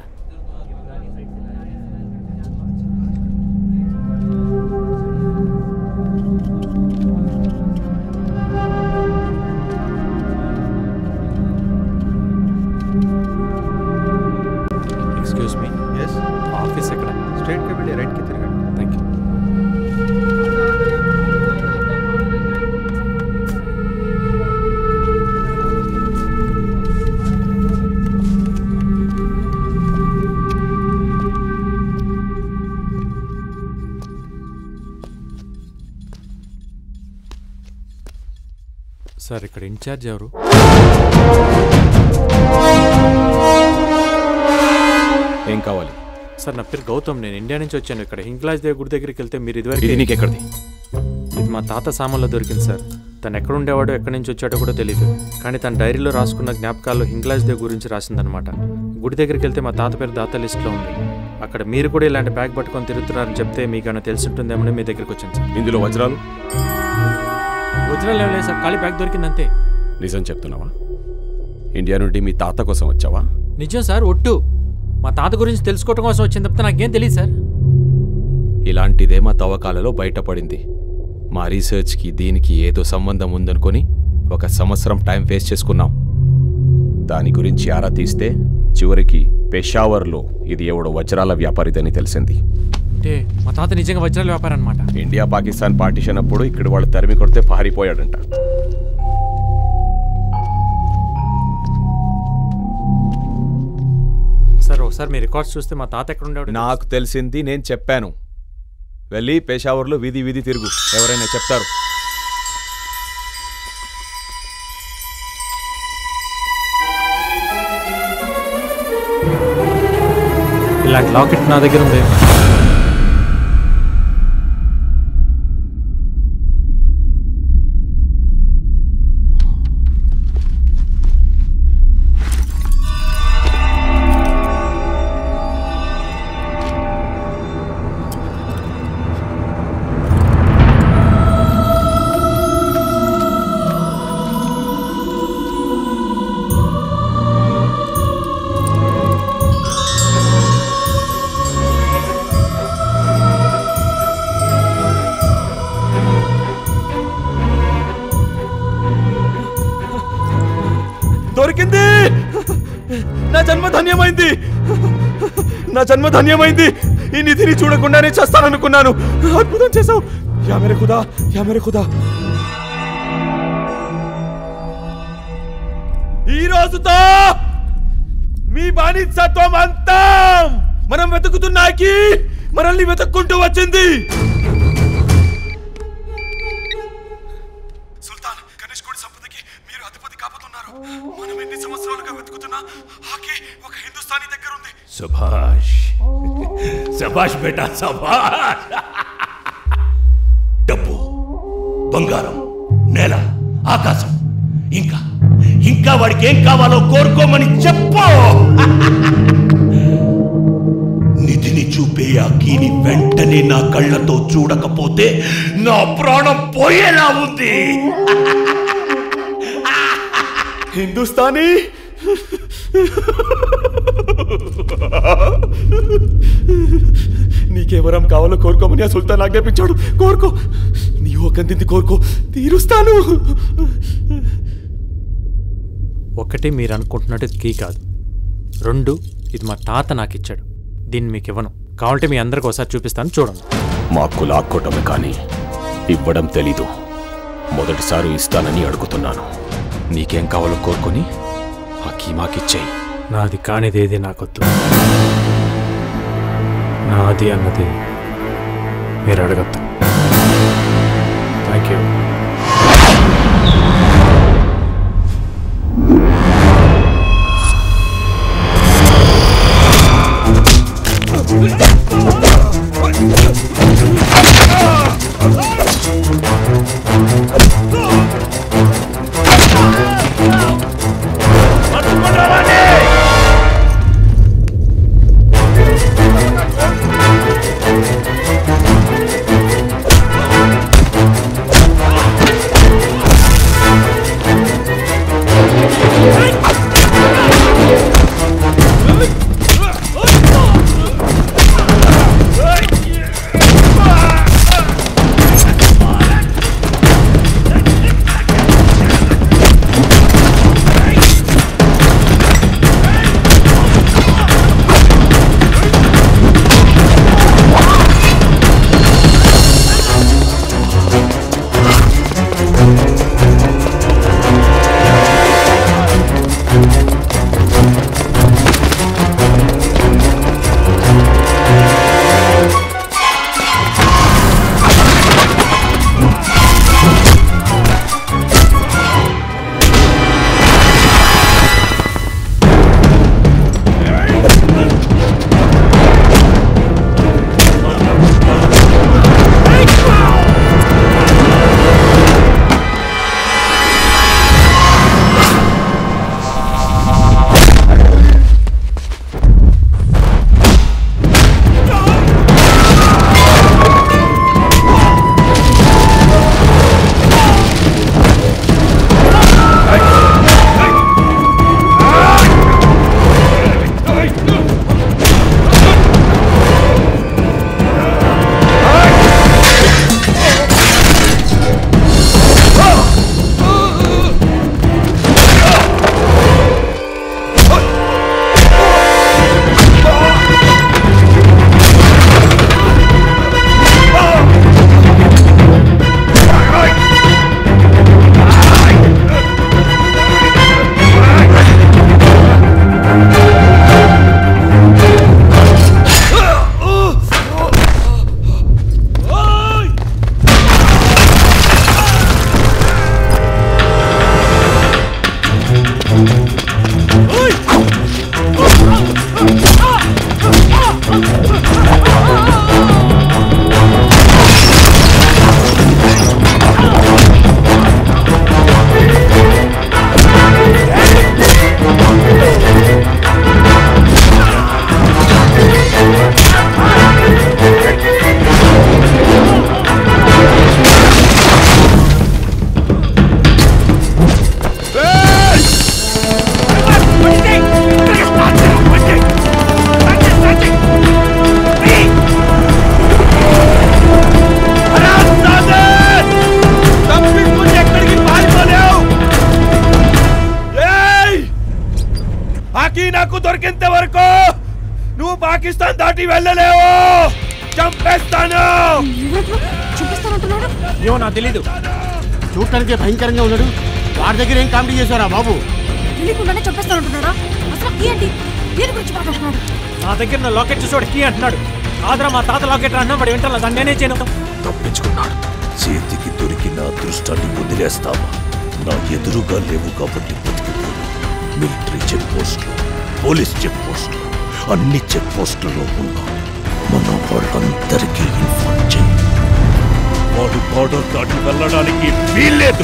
ఎక్స్క్యూజ్ మీ ఎస్ ఆఫీస్ ఎక్కడ స్ట్రైట్కి వెళ్ళి రైట్కి తిరగండి థ్యాంక్ యూ సార్ ఇక్కడ ఇన్ఛార్జ్ ఎవరు ఏం కావాలి సార్ నా పేరు గౌతమ్ నేను ఇండియా నుంచి వచ్చాను ఇక్కడ హింగ్లాజ్ దేవ్ గుడి దగ్గరికి వెళ్తే మీరు ఇదివరకు ఇది నీకెక్కడిది ఇది మా తాత సామాన్లో దొరికింది సార్ తను ఎక్కడ ఉండేవాడో ఎక్కడి నుంచి వచ్చాడో కూడా తెలియదు కానీ తన డైరీలో రాసుకున్న జ్ఞాపకాల్లో హింగ్లాజ్ దేవ్ గురించి రాసిందనమాట గుడి దగ్గరికి వెళ్తే మా తాత పేరు దాత లిస్ట్లో ఉంది అక్కడ మీరు కూడా ఇలాంటి బ్యాగ్ పట్టుకొని తిరుగుతున్నారని చెప్తే మీకు ఏమైనా తెలిసి ఉంటుందేమని మీ దగ్గరికి వచ్చాను సార్ ఇందులో వజ్రాలు వజ్రాలు ఏం లేదు సార్ ఖాళీ బ్యాగ్ దొరికిందంతే నిజం చెప్తున్నావా ఇండియా నుండి మీ తాత కోసం వచ్చావా నిజం సార్ ఒట్టు మా తాత గురించి తెలుసుకోవడం కోసం వచ్చింది తప్పితే నాకేం తెలియదు సార్ ఇలాంటిదే మా తవ్వకాలలో బయటపడింది మా రీసెర్చ్కి దీనికి ఏదో సంబంధం ఉందనుకొని ఒక సంవత్సరం టైం వేస్ట్ చేసుకున్నాం దాని గురించి ఆరా తీస్తే చివరికి పెషావర్లో ఇది ఎవడో వజ్రాల వ్యాపారిదని తెలిసింది అంటే మా తాత నిజంగా వజ్రాల వ్యాపారం అనమాట ఇండియా పాకిస్తాన్ పార్టీషన్ అప్పుడు ఇక్కడ వాళ్ళు తరిమి కొడితే పారిపోయాడంట సార్ ఒకసారి మీ రికార్డ్స్ చూస్తే మా తాత ఎక్కడ ఉండేవాడు నాకు తెలిసింది నేను చెప్పాను వెళ్ళి పేషావర్లో వీధి వీధి తిరుగు ఎవరైనా చెప్తారు ఇలాంటి లాకెట్ నా దగ్గర ఉంది దొరికింది నా జన్మ ధన్యమైంది నా జన్మ ధన్యమైంది ఈ నిధిని చూడకుండానే చేస్తాననుకున్నాను అద్భుతం చేసావు యా మేరే ఖుదా యా మేరే ఖుదా ఈ రోజుతో మీ బానిసత్వం అంతం మనం వెతుకుతున్నాకి మనల్ని వెతుక్కుంటూ వచ్చింది సుల్తాన్ కనిష్కుడి సంపదకి మీరు అధిపతి కాబోతున్నారు మనం ఎన్ని సంవత్సరాలుగా వెతుకుతున్నా ఆకి ఒక హిందుస్థానీ దగ్గర ఉంది సుభాష్ సభాష్ బేటా సభాష్ డబ్బు బంగారం నేల ఆకాశం ఇంకా ఇంకా వాడికి ఏం కావాలో కోరుకోమని చెప్పు నిధిని చూపే ఆ కీని వెంటనే నా కళ్ళతో చూడకపోతే నా ప్రాణం పోయేలా ఉంది హిందుస్థానీ నీకెవరం కావాలో కోరుకోమని ఆ సుల్తాన్ ఆజ్ఞాపించాడు కోరుకో నీ ఒకందింది కోరుకో తీరుస్తాను ఒకటి మీరు అనుకుంటున్నట్టు కీ కాదు రెండు ఇది మా తాత నాకు ఇచ్చాడు దీన్ని మీకు ఇవ్వను కావాలంటే మీ అందరికి ఒకసారి చూపిస్తాను చూడండి మాకు లాక్కోవటమే కానీ ఇవ్వడం తెలీదు మొదటిసారి ఇస్తానని అడుగుతున్నాను నీకేం కావాలో కోరుకొని ఆ కీమాకిచ్చేయి నాది కానిదేది నాకొద్దు నాది అన్నది మీరు అడగద్దు థ్యాంక్ యూ ఆ నాకు దొరికేంత వరకు నువ్వు పాకిస్తాన్ దాటి వెళ్ళలేవు చంపేస్తాను చూపిస్తానంటున్నాడు ఏమో నాకు తెలీదు చూడటానికి భయంకరంగా ఉన్నాడు వాడి దగ్గర ఏం కామెడీ చేశారా బాబు తెలియకుండానే చంపేస్తానంటున్నాడా అసలు ఏంటి దేని గురించి మాట్లాడుతున్నాడు నా దగ్గర నా లాకెట్ చూసాడు కీ అంటున్నాడు ఆదరా మా తాత లాకెట్ అన్నా వాడు వింటాను దాన్ని నేనే చేయను తప్పించుకున్నాడు చేతికి దొరికిన అదృష్టాన్ని వదిలేస్తావా నా ఎదురుగా లేవు కాబట్టి బతికిపోను మిలిటరీ చెక్ పోస్టులు పోలీస్ చెక్ పోస్టులు అన్ని చెక్ పోస్టులలో ఉన్నా మన వాళ్ళందరికీ ఇన్ఫార్మ్ చేయి వాడు బార్డర్ దాటి వెళ్ళడానికి వీల్లేదు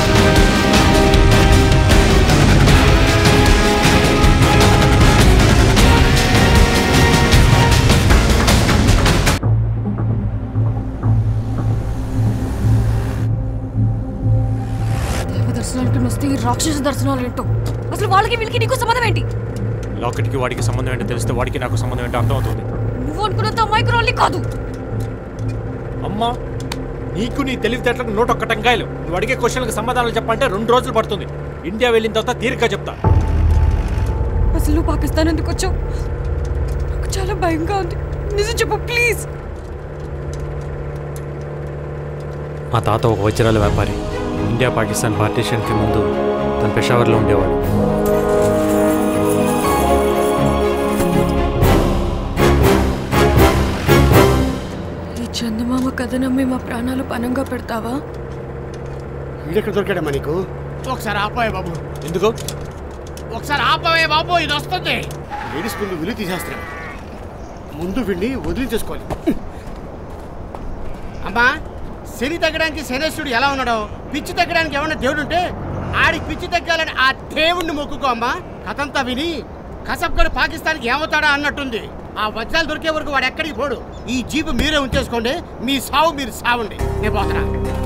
దేవ దర్శనాలకి వస్తే ఈ రాక్షస దర్శనాలు ఏంటో అసలు వాళ్ళకి వీళ్ళకి నీకు సంబంధం ఏంటి లాకెట్కి వాడికి సంబంధం ఏంటో తెలిస్తే వాడికి నాకు సంబంధం ఏంటో అర్థమవుతుంది నువ్వు అనుకున్నంత మైక్రోన్లీ కాదు అమ్మా నీకు నీ తెలివితేటలకు నూట ఒక్క టెంకాయలు నువ్వు అడిగే క్వశ్చన్లకు సమాధానాలు చెప్పంటే రెండు రోజులు పడుతుంది ఇండియా వెళ్ళిన తర్వాత తీరిక చెప్తా అసలు నువ్వు పాకిస్తాన్ ఎందుకు వచ్చావు నాకు చాలా భయంగా ఉంది నిజం చెప్పు ప్లీజ్ మా తాత ఒక వజ్రాల వ్యాపారి ఇండియా పాకిస్తాన్ పార్టీషన్కి ముందు తన పెషావర్లో ఉండేవాడు ఈ చందమామ కథ నమ్మి మా ప్రాణాలు పనంగా పెడతావా వీడెక్కడ దొరికాడమ్మా నీకు ఒకసారి ఆపోయే బాబు ఎందుకు ఒకసారి ఆపోయే బాబు ఇది వస్తుంది లేడీస్ ముందు విలువ తీసేస్తున్నాం ముందు వీడిని వదిలించేసుకోవాలి అమ్మా శని తగ్గడానికి శనేశ్వరుడు ఎలా ఉన్నాడో పిచ్చి తగ్గడానికి ఏమన్నా దేవుడు ఉంటే ఆడికి పిచ్చి తగ్గాలని ఆ దేవుణ్ణి మొక్కుకో అమ్మా కథంతా విని కసబ్గడు పాకిస్తాన్కి ఏమవుతాడా అన్నట్టుంది ఆ వజ్రాలు దొరికే వరకు వాడు ఎక్కడికి పోడు ఈ జీపు మీరే ఉంచేసుకోండి మీ సావు మీరు సావండి నేను పోతున్నా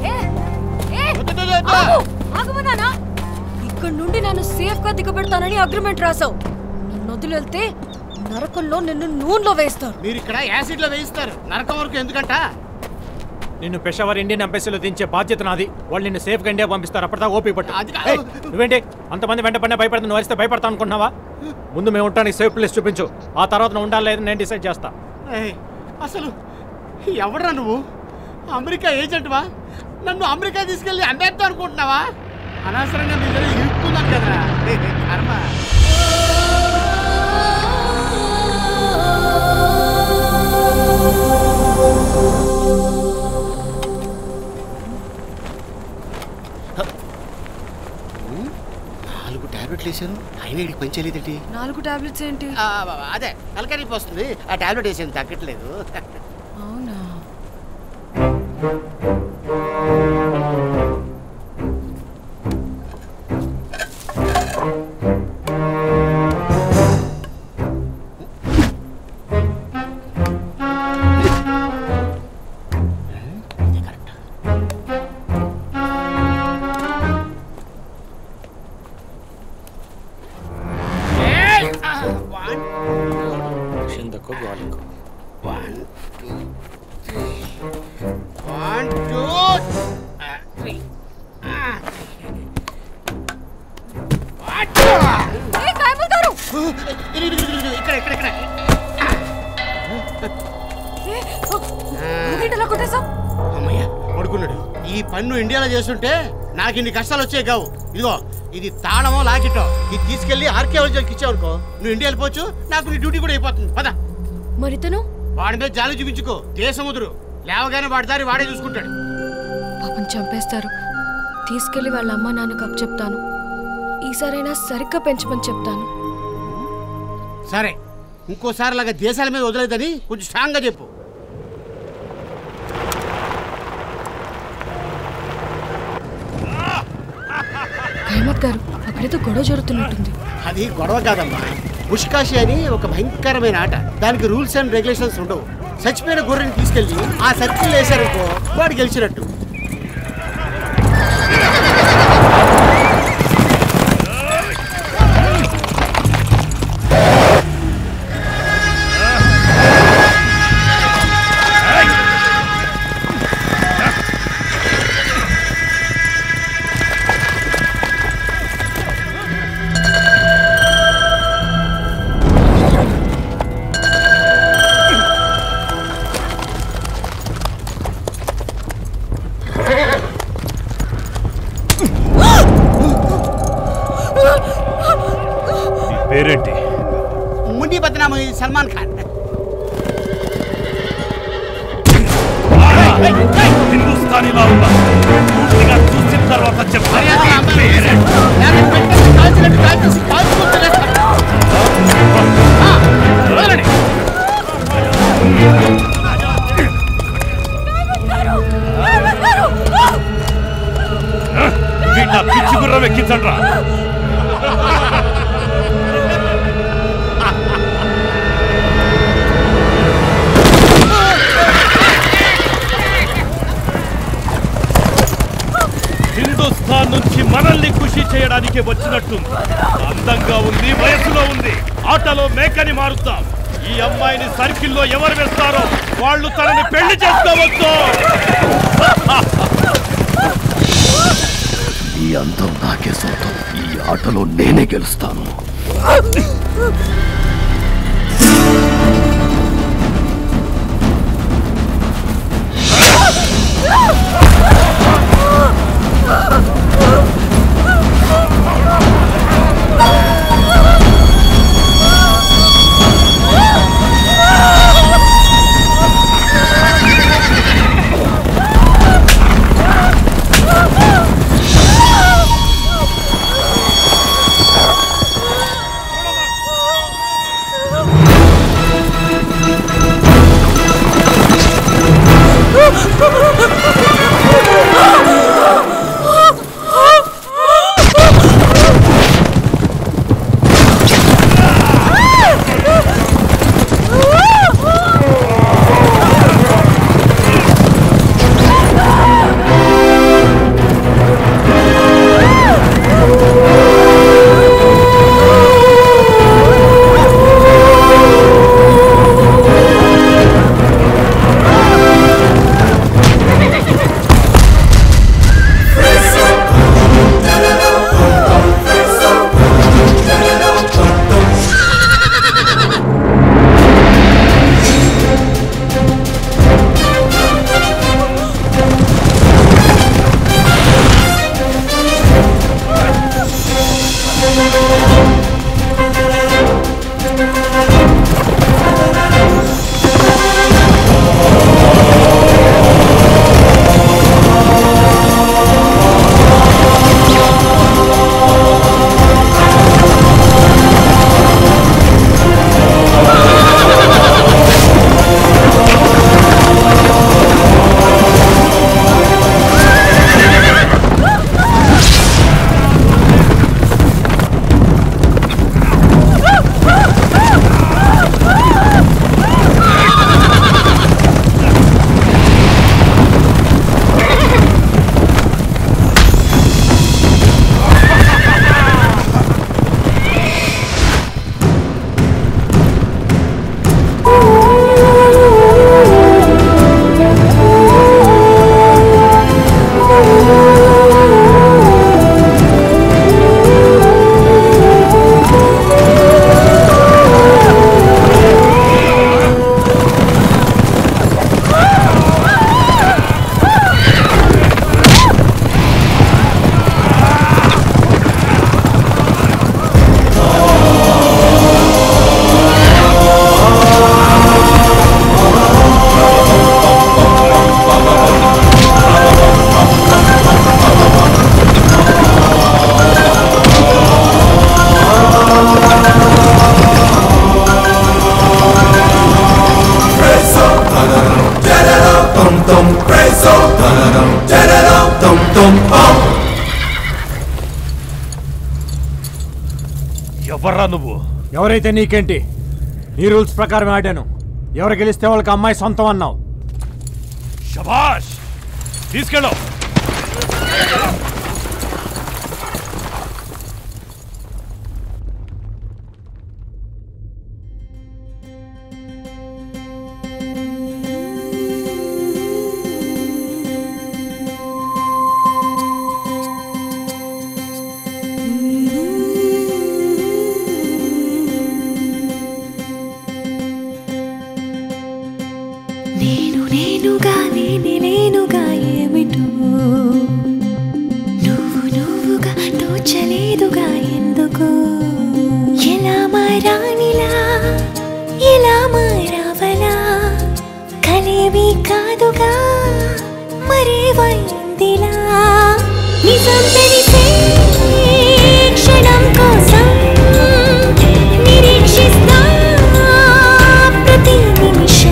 ఆగమన్నానా ఇక్కడ నుండి నన్ను సేఫ్ గా దిగబెడతానని అగ్రిమెంట్ రాసావు నన్ను వదిలేళ్తే నరకంలో నిన్ను నూనెలో వేస్తారు మీరు ఇక్కడ యాసిడ్ లో వేయిస్తారు నరకం వరకు ఎందుకంట నిన్ను పెషావర్ ఇండియన్ ఎంబసీలో దించే బాధ్యత నాది వాళ్ళు నిన్ను సేఫ్గా ఇండియా పంపిస్తారు అప్పటిదాకా ఓపి పట్టు ఏయ్, నువ్వేంటి అంతమంది వెంట పడినా భయపడుతుంది నువ్వు వరిస్తే భయపడతా అనుకుంటున్నావా ముందు మేము ఉంటానికి సేఫ్ ప్లేస్ చూపించు ఆ తర్వాత నువ్వు ఉండాలి లేదని నేను డిసైడ్ చేస్తా ఏయ్, అసలు ఎవడరా నువ్వు అమెరికా ఏజెంట్వా నన్ను అమెరికా తీసుకెళ్ళి అమ్మేద్దాం అనుకుంటున్నావా అనవసరంగా మీ దగ్గర ఇరుక్కున్నాను కదరా ఏయ్, ఏయ్, కర్మ నాలుగు టాబ్లెట్లు వేసాను అయినా ఇడికి పని చేయలేదండి నాలుగు టాబ్లెట్స్ ఏంటి అదే తలకానికి వస్తుంది ఆ టాబ్లెట్ వేసాను తగ్గట్లేదు అవునా వన్ టూ త్రీ ఇక్కడ ఇక్కడ ఇక్కడ ఎలా కొట్టేశావు అమ్మయ్య పడుకున్నాడు ఈ పన్ను ఇండియాలో చేస్తుంటే నాకు ఇన్ని కష్టాలు వచ్చాయి కావు ఇదిగో ఇది తాళమో లాకెటో ఇది తీసుకెళ్లి ఆర్కేవల్జర్కి ఇచ్చావనుకో నువ్వు ఇండియా వెళ్ళిపోవచ్చు నాకు నీ డ్యూటీ కూడా అయిపోతుంది పద మరితను వాడి మీద జాలి చూపించుకో దేశముదురు లేవగానే వాడి దారి వాడే చూసుకుంటాడు పాపం చంపేస్తారు తీసుకెళ్లి వాళ్ళ అమ్మ నాన్నకు అప్పు చెప్తాను ఈసారైనా సరిగ్గా పెంచమని చెప్తాను సరే ఇంకోసారి లాగా దేశాల మీద వదిలేదని కొంచెం స్ట్రాంగ్గా చెప్పు ఖైమత్ గారు అక్కడేదో గొడవ జరుగుతున్నట్టుంది అది గొడవ కాదమ్మా బుష్కాషి అని ఒక భయంకరమైన ఆట దానికి రూల్స్ అండ్ రెగ్యులేషన్స్ ఉండవు చచ్చిపోయిన గొర్రెని తీసుకెళ్లి ఆ సర్కిల్ వేశారనుకో వాడు గెలిచినట్టు పేరేంటి ముండి బద్నామా సల్మాన్ ఖాన్ హిందుస్థానీలా ఉన్నా పూర్తిగా చూసిన తర్వాత చెప్తాను పేరేంటి? వీళ్ళ పిచ్చి గుర్రం ఎక్కించండ్రా హిందుస్థాన్ నుంచి మనల్ని ఖుషి చేయడానికి వచ్చినట్టుంది అందంగా ఉంది వయసులో ఉంది ఆటలో మేకని మారుతాం ఈ అమ్మాయిని సర్కిల్లో ఎవరు వేస్తారో వాళ్ళు తనని పెళ్లి చేసుకోవచ్చు ఈ అందం నాకే సొంతం ఈ ఆటలో నేనే గెలుస్తాను ఎవర్రా నువ్వు ఎవరైతే నీకేంటి నీ రూల్స్ ప్రకారం ఆడాను ఎవరు గెలిస్తే వాళ్ళకి అమ్మాయి సొంతం అన్నావు శబాష్ తీసుకెళ్ళు నేను నేనుగా నేనే నేనుగా ఏమిటో నిజమైందిలా నిజం తెలిసే క్షణం కోసం నిరీక్షిస్తా ప్రతి నిమిషం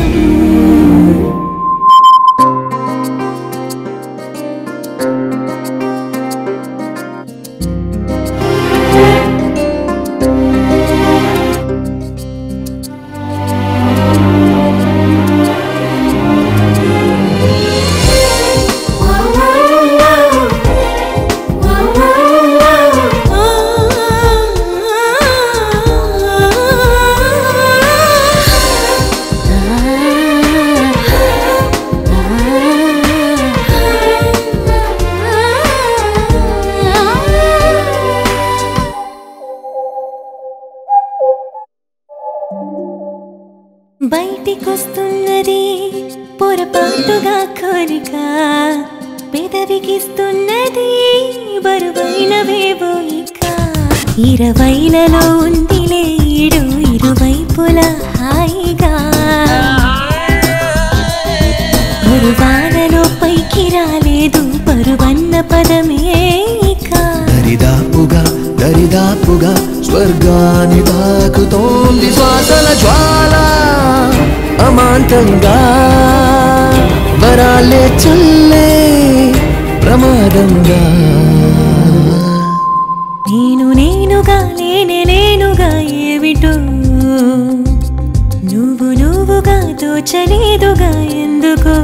బయటికొస్తున్నది పొరపాటుగా కోరిక పెదవికిస్తున్నది బరువైనవేవో ఇక ఇరవైలలో ఉందిలే ఈడు ఇరువైపుల హాయిగా పరువానలో పైకి రాలేదు పరువన్న పదమే ఇక దరిదాపుగా దరిదాపుగా స్వర్గాన్ని తాకుతోంది శ్వాసల జ్వాల అమాంతంగా వరాలే చల్లే ప్రమాదంగా నేను నేనుగా లేనే లేనుగా ఏమిటో నువ్వు నువ్వుగా తోచలేదుగా ఎందుకో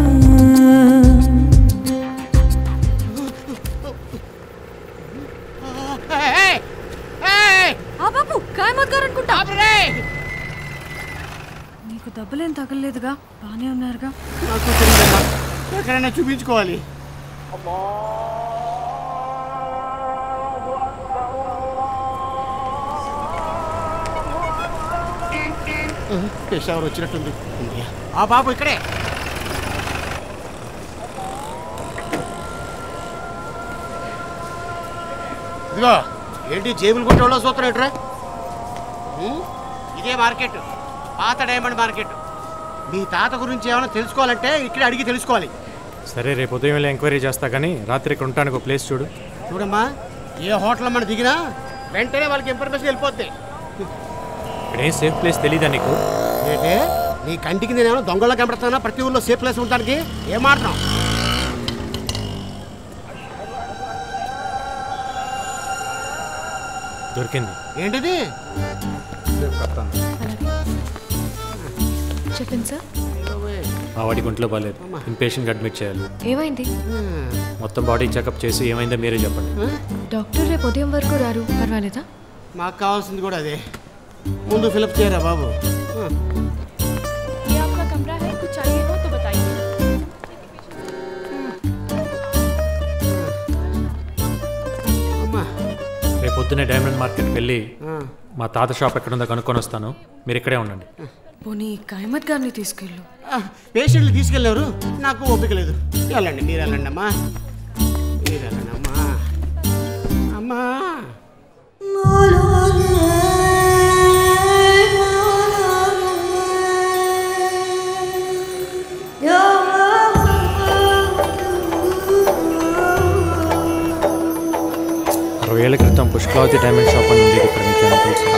ఆ బాబు కాయమత్ గారు అనుకుంటా నీకు దెబ్బలేం తగలలేదుగా బానే ఉన్నారుగా నాకు తెలియదమ్మా ఎక్కడైనా చూపించుకోవాలి పెషావర్ వచ్చినట్టుంది ఇండియా. ఆ బాబు ఇక్కడే ఇదిగో ఏంటి జేబులు కొట్టేవాళ్ళ సూత్రం ఏంట్రా ఉం? ఇదే మార్కెట్ పాత డైమండ్ మార్కెట్ మీ తాత గురించి ఏమైనా తెలుసుకోవాలంటే ఇక్కడ అడిగి తెలుసుకోవాలి సరే రేపు ఉదయం వెళ్ళి ఎంక్వైరీ చేస్తా కానీ రాత్రి ఇక్కడ ఉండటానికి ఒక ప్లేస్ చూడు చూడమ్మా ఏ హోటల్ మనం దిగినా వెంటనే వాళ్ళకి ఇన్ఫర్మేషన్ వెళ్ళిపోద్ది ఇక్కడ ఏం సేఫ్ ప్లేస్ తెలీదా నీకు ఏంటే నీ కంటికి నేను ఏమైనా దొంగలా కనబడుతున్నా ప్రతి ఊళ్ళో సేఫ్ ప్లేస్ ఉండడానికి ఏం మాట్లాడు దొరికింది ఏంటిది చెప్పండి సార్ మా వాడి గుంట్లో బాగాలేదు ఇన్పేషెంట్కి అడ్మిట్ చేయాలి ఏమైంది మొత్తం బాడీ చెకప్ చేసి ఏమైందో మీరే చెప్పండి డాక్టర్ రేపు ఉదయం వరకు రారు పర్వాలేదా మాకు కావాల్సింది కూడా అదే ముందు ఫిలప్ చేయరా బాబు ये आपका कमरा है कुछ चाहिए हो तो बताइए రేపు పొద్దున్నే డైమండ్ మార్కెట్కి వెళ్ళి ఆ. మా తాత షాప్ ఎక్కడుందో కనుక్కొని వస్తాను మీరు ఇక్కడే ఉండండి పోనీ కాయమత్ గారిని తీసుకెళ్ళు పేషెంట్లు తీసుకెళ్ళారు నాకు ఓపిక లేదు వెళ్ళండి మీరు వెళ్ళండి అమ్మా మీరు వెళ్ళండి అమ్మా అమ్మా అరవై ఏళ్ళ క్రితం పుష్కలావతి డైమండ్ షాప్ అని ఉండేది ఇక్కడ మీకు ఏమైనా తెలుసా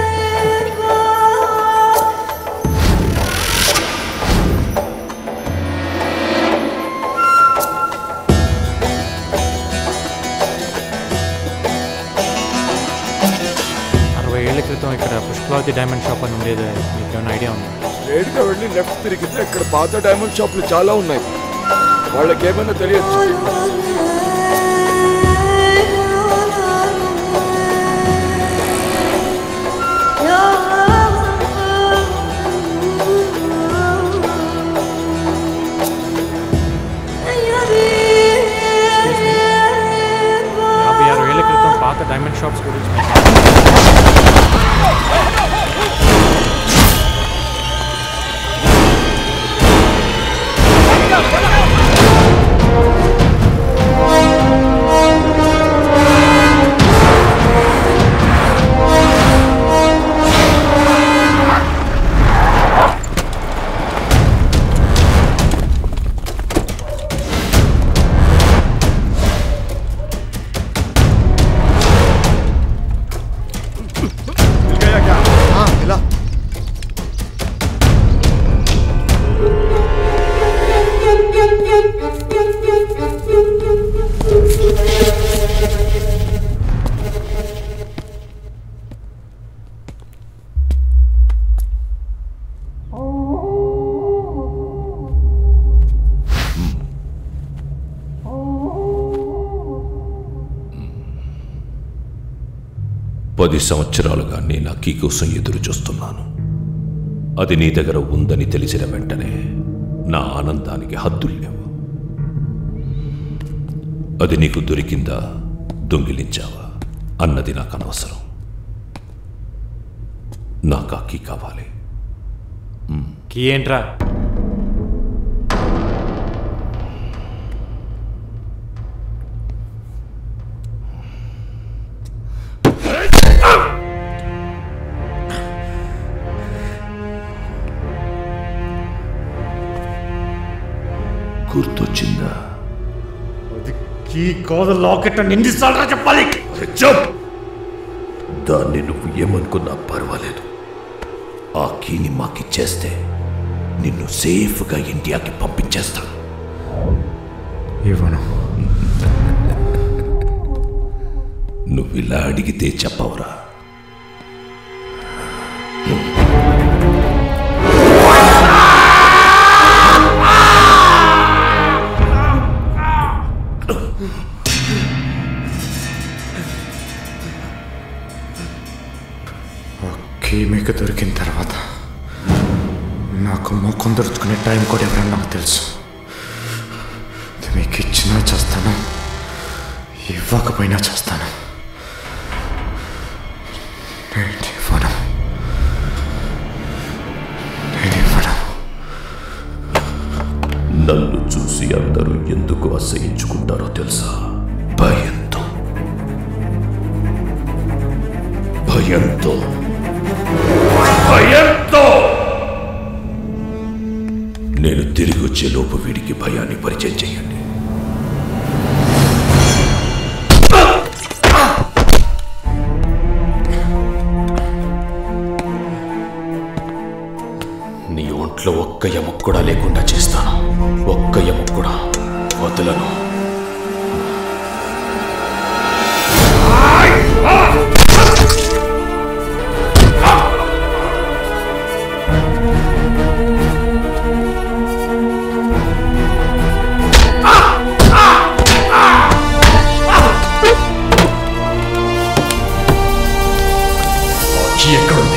అరవై ఏళ్ళ క్రితం ఇక్కడ పుష్కలావతి డైమండ్ షాప్ అని ఉండేది మీకు ఏమైనా ఐడియా ఉందా స్ట్రేట్గా వెళ్ళి లెఫ్ట్ తిరిగితే ఇక్కడ పాత డైమండ్ షాపులు చాలా ఉన్నాయి వాళ్ళకి ఏమైనా తెలియచ్చు యాభై అరవై ఏళ్ళ క్రితం పాత డైమండ్ షాప్స్ గురించి మీకు పది సంవత్సరాలుగా నేను అక్కీ కోసం ఎదురు చూస్తున్నాను అది నీ దగ్గర ఉందని తెలిసిన వెంటనే నా ఆనందానికి హద్దులు లేవు అది నీకు దొరికిందా దొంగిలించావా అన్నది నాకు అనవసరం నాకు అక్కీ కావాలి కీ ఏంట్రా గుర్తొచ్చిందా కీ కాదు లాకెట్ అని ఎన్నిసార్లు చెప్పాలి చెప్ దాన్ని నువ్వు ఏమనుకున్నా పర్వాలేదు ఆ కీని మాకిచ్చేస్తే నిన్ను సేఫ్గా ఇండియాకి పంపించేస్తాను ఇవ్వను నువ్వు ఇలా అడిగితే చెప్పవరా కీ మీకు దొరికిన తర్వాత నాకు ముఖం దొరుకునే టైం కూడా ఎవరన్నా నాకు తెలుసు ఇది మీకు ఇచ్చినా చేస్తాను ఇవ్వకపోయినా చేస్తాను నేను ఇవ్వను నేను ఇవ్వను నన్ను చూసి అందరూ ఎందుకు అసహించుకుంటారో తెలుసా భయంతో భయంతో భయంతో నేను తిరిగి వచ్చే లోపు వీడికి భయాన్ని పరిచయం చేయండి నీ ఒంట్లో ఒక్క ఎముక కూడా లేకుండా చేస్తాను ఒక్క ఎముక కూడా వదలను కీ ఎక్కడుంది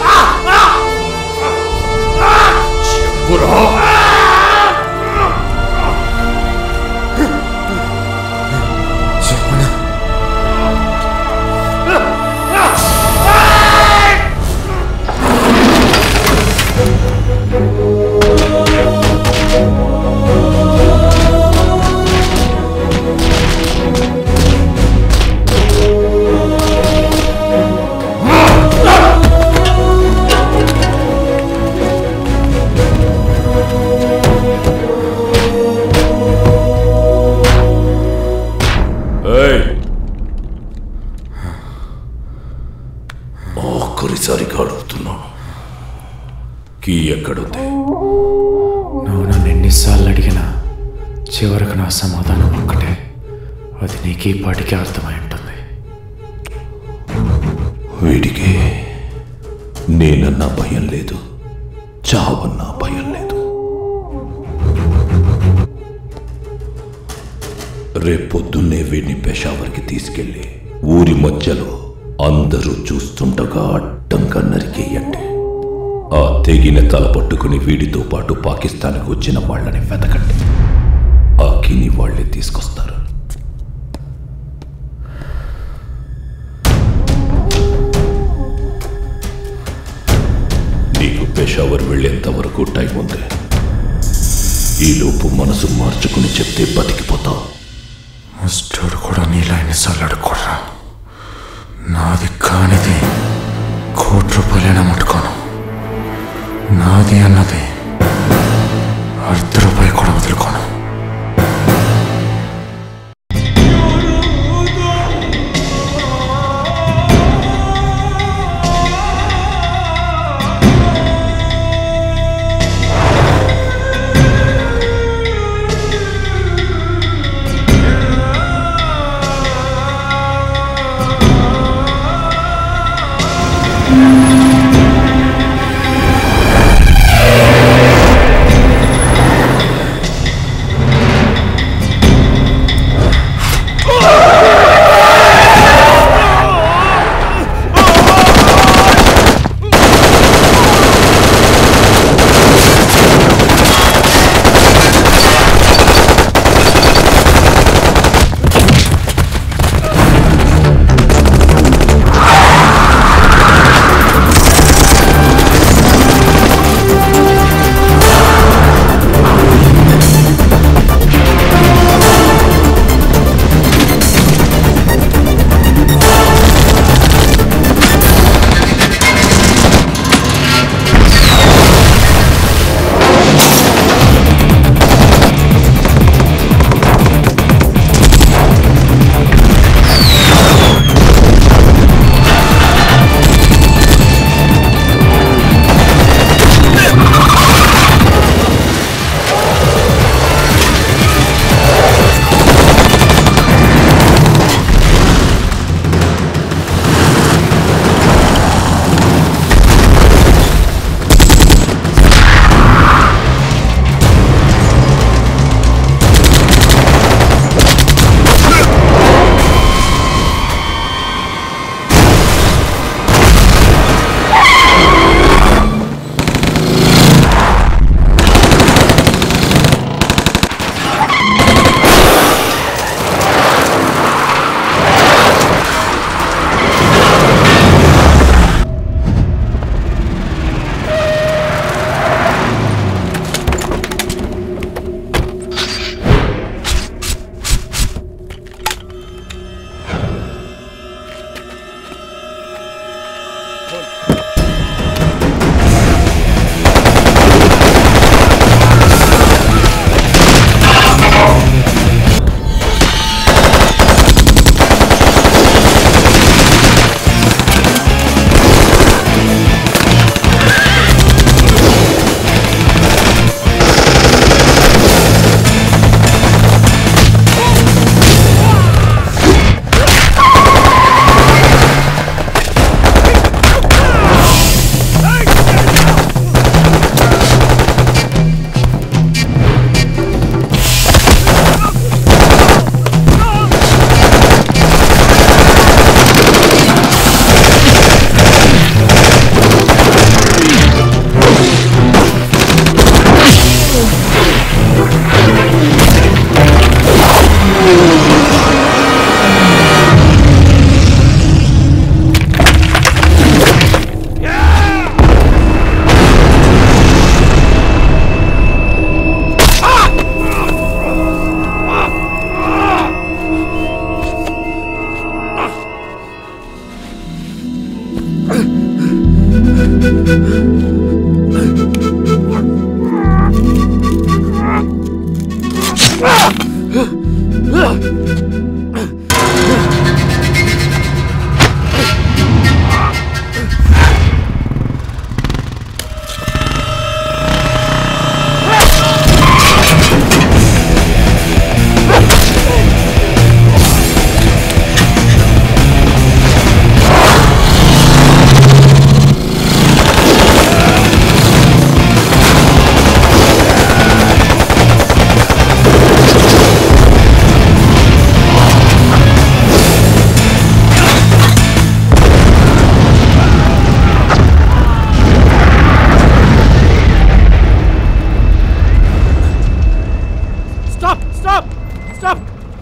చెప్పురా ఏయ్! ఆఖరిసారిగా అడుగుతున్నాను కీ ఎక్కడుంది నువ్వు నన్ను ఎన్నిసార్లు అడిగినా చివరకు నా సమాధానం ఒక్కటే అది నీకు ఈ పాటికి అర్థమై ఉంటుంది వీడికి నేనన్నా భయం లేదు చావన్నా భయం లేదు రేపొద్దున్నే వీడిని పెషావర్కి తీసుకెళ్ళి ఊరి మధ్యలో అందరూ చూస్తుండగా అడ్డంగా నరికేయండి ఆ తెగిన తల పట్టుకుని వీడితో పాటు పాకిస్తాన్కి వచ్చిన వాళ్ళని వెతకండి ఆ కిని వాళ్ళే తీసుకొస్తారు నీకు పెషావర్ వెళ్ళేంత వరకు టైం ఉంది ఈలోపు మనసు మార్చుకుని చెప్తే బతికిపోతావు ముస్టోడు కూడా నీలా ఎన్నిసార్లు అడుక్కోడరా నాది కానిది కోటి రూపాయలైనా ముట్టుకోను నాది అన్నది అర్ధ రూపాయి కూడా వదులుకోను స్టాప్ స్టాప్ స్టాప్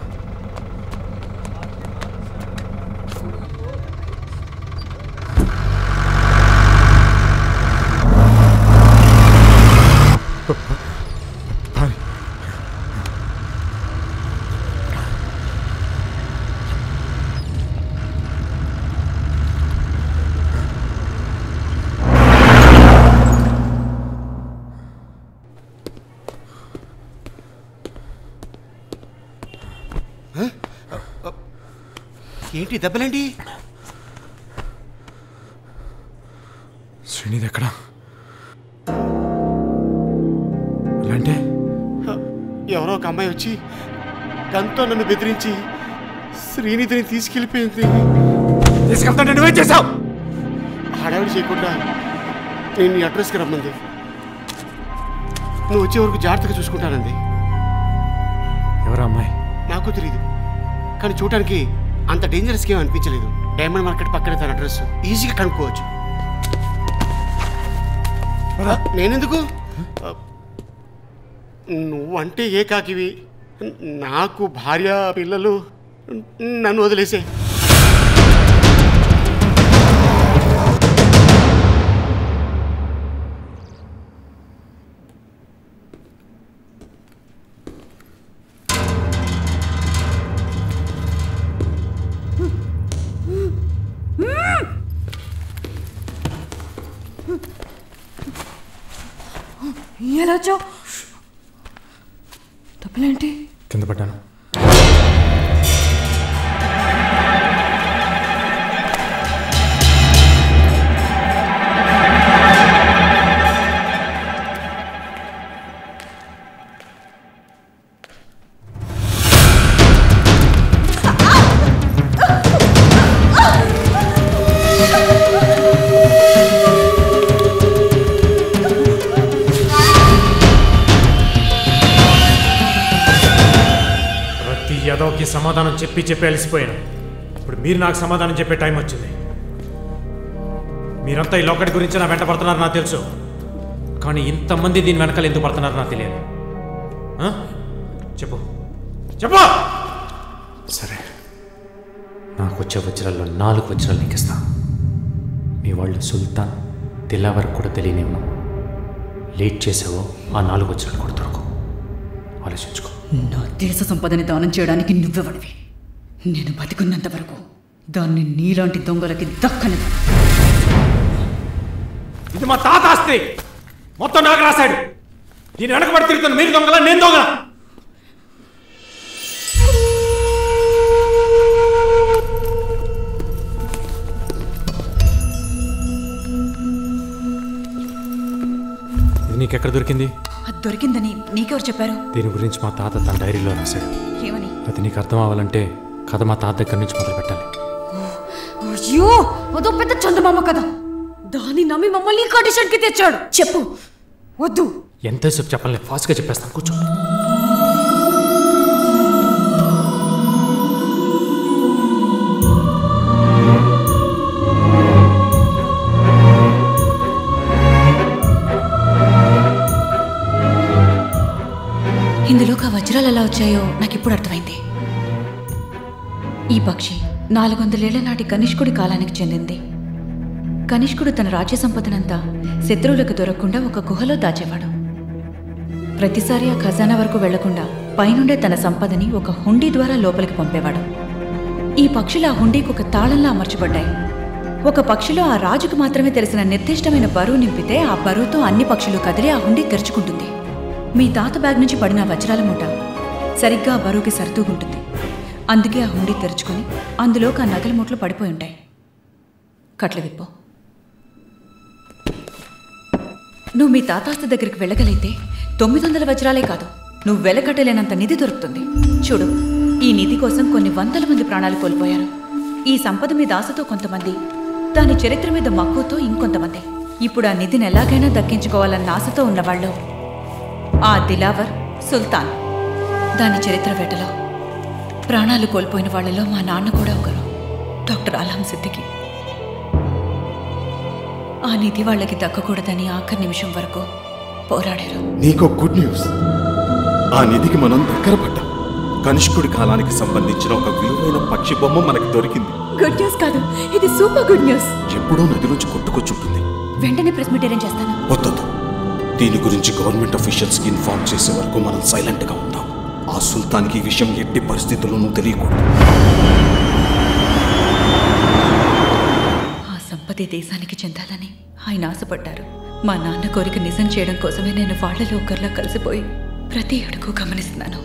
ఏంటి దెబ్బలేంటి శ్రీనిధి ఎక్కడా అలాంటే ఎవరో ఒక అమ్మాయి వచ్చి గంతో నన్ను బెదిరించి శ్రీనిధిని తీసుకెళ్ళిపోయింది తీసుకెళ్తాను నువ్వేం చేసావు హడావిడి చేయకుండా నేను నీ అడ్రస్కి రమ్మంది నువ్వు వచ్చే వరకు జాగ్రత్తగా చూసుకుంటానంది ఎవరు అమ్మాయి నాకు తెలియదు కానీ చూడటానికి అంత డేంజరస్గా ఏం అనిపించలేదు డైమండ్ మార్కెట్ పక్కనే తన అడ్రస్ ఈజీగా కనుక్కోవచ్చు నేనెందుకు నువ్వంటే ఏ కాకివి నాకు భార్య పిల్లలు నన్ను వదిలేసే ఎలా వచ్చావు తప్పులేంటి కింద పడ్డాను ప్రతి యదోకి సమాధానం చెప్పి చెప్పి అలసిపోయాను ఇప్పుడు మీరు నాకు సమాధానం చెప్పే టైం వచ్చింది మీరంతా ఈ లోకటి గురించి నా వెంట పడుతున్నారు నాకు తెలుసు కానీ ఇంతమంది దీని వెనకాల ఎందుకు పడుతున్నారు నాకు తెలియదు ఆ? చెప్పు చెప్పు సరే నాకు వచ్చే వజ్రాల్లో నాలుగు వజ్రాలు నీకు ఇస్తా మీ వాళ్ళు సుల్తాన్ దిలావర్ కూడా తెలియనివ్వను లేట్ చేసావో ఆ నాలుగు వజ్రాలు కూడా దొరకవు ఆలోచించుకో నా దేశ సంపదని దానం చేయడానికి నువ్వెవడివి నేను బతికున్నంత వరకు దాన్ని నీలాంటి దొంగలకి దక్కనివ్వను ఇది మా తాత ఆస్తి మొత్తం నాకు రాశాడు దీని వెనకబడి తిరుగుతున్న మీరు దొంగలా నేను దొంగ ఇది నీకెక్కడ దొరికింది అది దొరికిందని నీకెవరు చెప్పారు దీని గురించి మా తాత తన డైరీలో రాశాడు ఏమని అది నీకు అర్థం అవ్వాలంటే కథ మా తాత దగ్గర నుంచి మొదలు పెట్టాలి అయ్యో అదో పెద్ద చందమామ కదా దాన్ని నమ్మి మమ్మల్ని ఈ కండిషన్కి తెచ్చాడు చెప్పు వద్దు ఎంతసేపు చెప్పాలి ఫాస్ట్గా చెప్పేస్తాను కూర్చో ఇందులోకి ఆ వజ్రాలు ఎలా వచ్చాయో నాకు ఇప్పుడు అర్థమైంది ఈ పక్షి నాలుగు వందలేళ్ల నాటి కనిష్కుడి కాలానికి చెందింది కనిష్కుడు తన రాజ్య సంపదనంతా శత్రువులకు దొరకకుండా ఒక గుహలో దాచేవాడు ప్రతిసారి ఆ ఖజానా వరకు వెళ్లకుండా పైనుండే తన సంపదని ఒక హుండీ ద్వారా లోపలికి పంపేవాడు ఈ పక్షులు ఆ హుండీకి ఒక తాళంలా అమర్చబడ్డాయి ఒక పక్షిలో ఆ రాజుకు మాత్రమే తెలిసిన నిర్దిష్టమైన బరువు నింపితే ఆ బరువుతో అన్ని పక్షులు కదిలి ఆ హుండీ తెరుచుకుంటుంది మీ తాత బ్యాగ్ నుంచి పడిన ఆ వజ్రాల మూట సరిగ్గా ఆ బరువుకి సరితూగుంటుంది అందుకే ఆ హుండీ తెరుచుకొని అందులోకి ఆ నగల మూటలు పడిపోయి ఉంటాయి కట్ల విప్పో నువ్వు మీ తాతాస్తి దగ్గరికి వెళ్ళగలిగితే తొమ్మిది వందల వజ్రాలే కాదు నువ్వు వెలకట్టలేనంత నిధి దొరుకుతుంది చూడు ఈ నిధి కోసం కొన్ని వందల మంది ప్రాణాలు కోల్పోయారు ఈ సంపద మీద ఆశతో కొంతమంది దాని చరిత్ర మీద మక్కువతో ఇంకొంతమంది ఇప్పుడు ఆ నిధిని ఎలాగైనా దక్కించుకోవాలన్న ఆశతో ఉన్నవాళ్ళు ఆ దిలావర్ సుల్తాన్ దాని చరిత్ర వేటలో ప్రాణాలు కోల్పోయిన వాళ్ళలో మా నాన్న కూడా ఒకరు డాక్టర్ అలాం సిద్దికి ఆ నిధి వాళ్ళకి దక్కకూడదని ఆఖరి నిమిషం వరకు పోరాడారు నీకో గుడ్ న్యూస్ ఆ నిధికి మనం దగ్గర పడ్డాం కనిష్కుడి కాలానికి సంబంధించిన ఒక విలువైన పక్షి బొమ్మ మనకి దొరికింది గుడ్ న్యూస్ కాదు ఇది సూపర్ గుడ్ న్యూస్ ఎప్పుడో నది నుంచి కొట్టుకొచ్చుంటుంది వెంటనే ప్రెస్ మీట్ అరేంజ్ చేస్తాను వద్దొద్దు దీని గురించి గవర్నమెంట్ అఫీషియల్స్ కి ఇన్ఫార్మ్ చేసే వరకు మనం సైలెంట్ గా ఉందాం ఆ సుల్తాన్కి ఈ విషయం ఎట్టి పరిస్థితుల్లోనూ తెలియకూడదు ఆ సంపద దేశానికి చెందాలని ఆయన ఆశపడ్డారు మా నాన్న కోరిక నిజం చేయడం కోసమే నేను వాళ్ళలో ఒకరిలా కలిసిపోయి ప్రతి అడుగు గమనిస్తున్నాను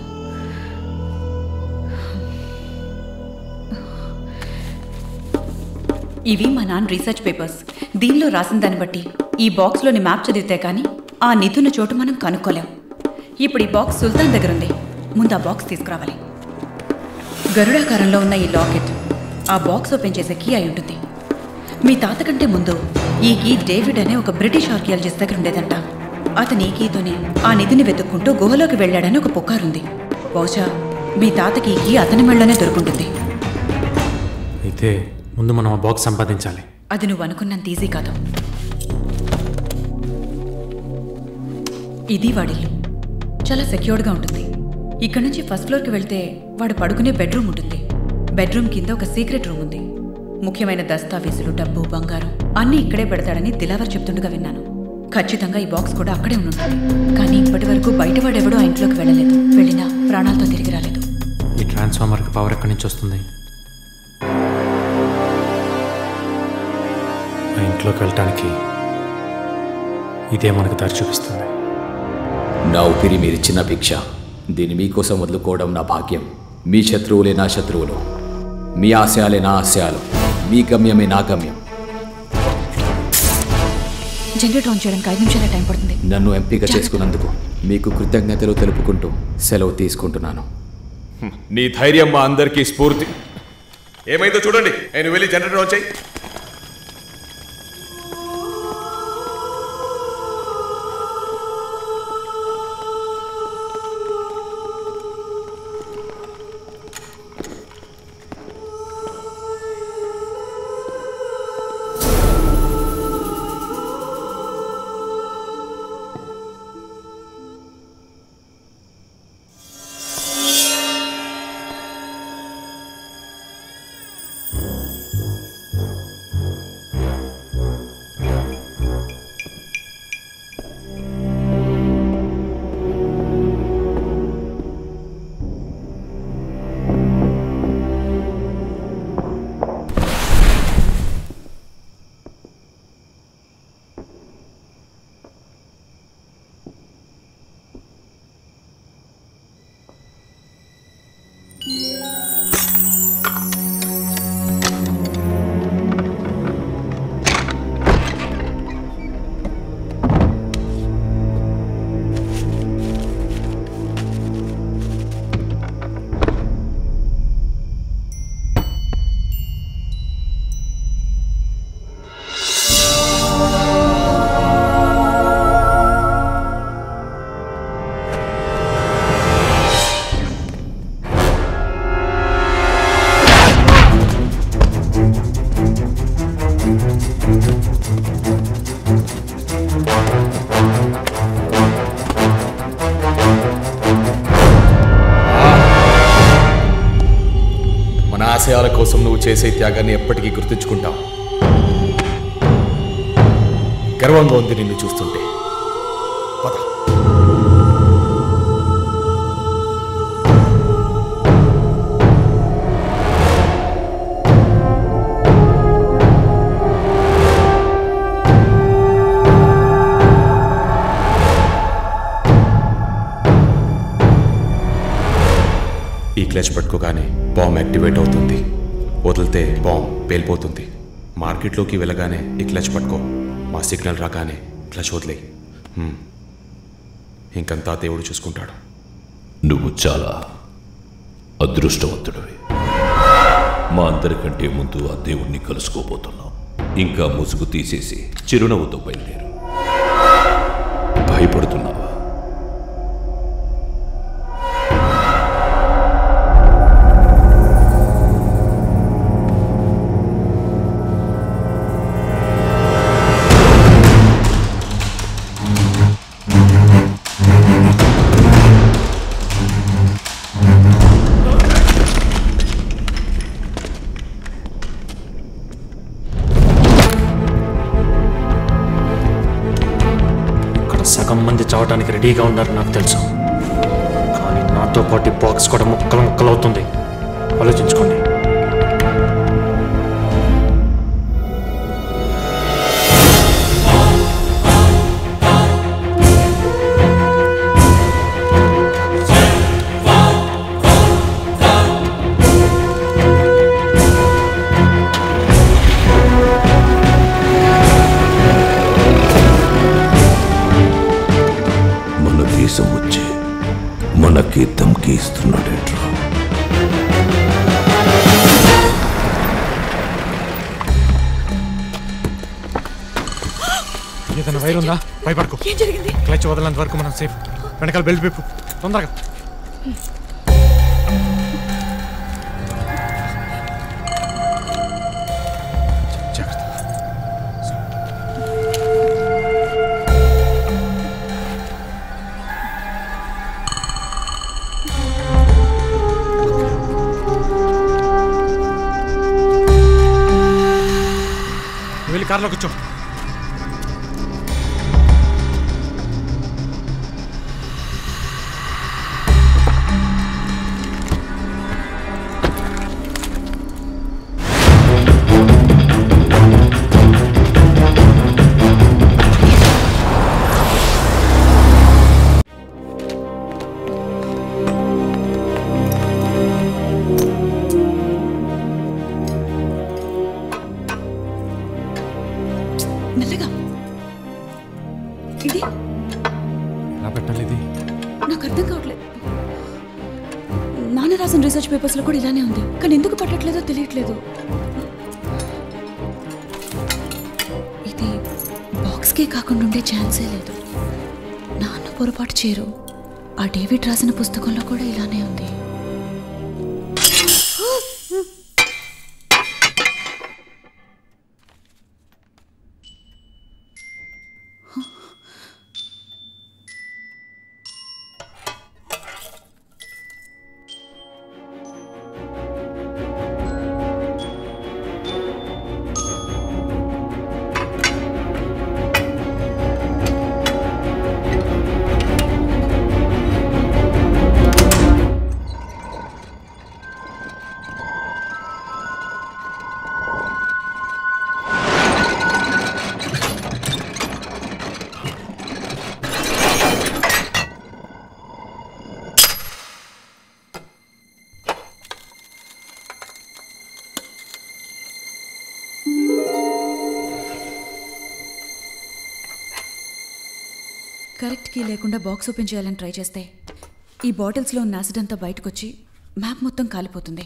ఇవి మా నాన్న రీసెర్చ్ పేపర్స్ దీనిలో రాసిన దాన్ని బట్టి ఈ బాక్స్లోని మ్యాప్ చదివితే కానీ ఆ నిధున్న చోటు మనం కనుక్కోలేం ఇప్పుడు ఈ బాక్స్ సుల్తాన్ దగ్గర ఉంది ముందు ఆ బాక్స్ తీసుకురావాలి గరుడాకారంలో ఉన్న ఈ లాకెట్ ఆ బాక్స్ ఓపెన్ చేసే కీ అయి ఉంటుంది మీ తాత కంటే ముందు ఈ కీ డేవిడ్ అనే ఒక బ్రిటిష్ ఆర్కియాలజిస్ట్ దగ్గర ఉండేదంట అతని ఈ కీతోనే ఆ నిధిని వెతుక్కుంటూ గుహలోకి వెళ్ళాడని ఒక పుకారుంది బహుశా మీ తాతకి ఈ కీ అతని మెళ్ళలోనే దొరుకుంటుంది అయితే ముందు మనం ఆ బాక్స్ సంపాదించాలి అది నువ్వు అనుకున్నంత ఈజీ కాదు ఇది వాడిల్లు చాలా సెక్యూర్డ్గా ఉంటుంది ఇక్కడ నుంచి ఫస్ట్ ఫ్లోర్కి వెళ్తే వాడు పడుకునే బెడ్రూమ్ ఉంటుంది బెడ్రూమ్ కింద ఒక సీక్రెట్ రూమ్ ఉంది ముఖ్యమైన దస్తావేజులు డబ్బు బంగారం అన్నీ ఇక్కడే పెడతాడని దిలావర్ చెప్తుండగా విన్నాను ఖచ్చితంగా ఈ బాక్స్ కూడా అక్కడే ఉంటుంది కానీ ఇప్పటి వరకు బయట వాడెవడో ఆ ఇంట్లోకి వెళ్ళలేదు వెళ్ళినా ప్రాణాలతో తిరిగి రాలేదు ఈ ట్రాన్స్ఫార్మర్కి పవర్ ఎక్కడి నుంచి వస్తుంది ఆ ఇంట్లోకి వెళ్ళటానికి ఇదే మనకు దారి చూపిస్తుంది నా ఊపిరి మీరిచ్చిన భిక్ష దీన్ని మీకోసం వదులుకోవడం నా భాగ్యం మీ శత్రువులే నా శత్రువులు మీ ఆశయాలే నా ఆశయాలు మీ గమ్యమే నా గమ్యం జనరేటర్ ఆన్ చేయడానికి ఐదు నిమిషాల టైం పడుతుంది నన్ను ఎంపిక చేసుకున్నందుకు మీకు కృతజ్ఞతలు తెలుపుకుంటూ సెలవు తీసుకుంటున్నాను నీ ధైర్యం మా అందరికీ స్ఫూర్తి ఏమైందో చూడండి నేను వెళ్ళి జనరేటర్ ఆన్ చేయి ఆశయాల కోసం నువ్వు చేసే త్యాగాన్ని ఎప్పటికీ గుర్తుంచుకుంటాం గర్వంగా ఉంది నిన్ను చూస్తుంటే పద ఈ క్లచ్ పట్టుకోగానే బాంబ్ యాక్టివేట్ అవుతుంది వదిలితే బాంబ్ పేలిపోతుంది మార్కెట్లోకి వెళ్ళగానే ఈ క్లచ్ పట్టుకో మా సిగ్నల్ రాగానే క్లచ్ వదిలే ఇంకంతా దేవుడు చూసుకుంటాడు నువ్వు చాలా అదృష్టవంతుడివి మా అందరికంటే ముందు ఆ దేవుణ్ణి కలుసుకోబోతున్నాం ఇంకా ముసుగు తీసేసి చిరునవ్వుతో బయలుదేరు భయపడుతున్నావా ఇక్కడ సగం మంది చావటానికి రెడీగా ఉన్నారు నాకు తెలుసు కానీ నాతో పాటు ఈ బాక్స్ కూడా ముక్కలు ముక్కలు అవుతుంది ఆలోచించుకోండి మన దేశం వచ్చి మనకి ధమ్కి ఇస్తున్నాడేట్రా ఏదైనా వైర్ ఉందా భయపడుకో ఏం జరిగింది క్లచ్ వదలంత వరకు మనం సేఫ్ వెనకాల బెల్ట్ పిప్పు తొందరగా జాగ్రత్త నువ్వు వెళ్ళి కార్లో కూర్చో మెల్లగా ఇది ఎలా పెట్టాలి ఇది నాకు అర్థం కావట్లేదు నాన్న రాసిన రీసెర్చ్ పేపర్స్లో కూడా ఇలానే ఉంది కానీ ఎందుకు పట్టట్లేదో తెలియట్లేదు ఇది బాక్స్కే కాకుండా ఉండే ఛాన్సే లేదు నాన్న పొరపాటు చేరు ఆ డేవిడ్ రాసిన పుస్తకంలో కూడా ఇలానే ఉంది కరెక్ట్ కీ లేకుండా బాక్స్ ఓపెన్ చేయాలని ట్రై చేస్తే ఈ బాటిల్స్లో ఉన్న యాసిడ్ అంతా బయటకు వచ్చి మ్యాప్ మొత్తం కాలిపోతుంది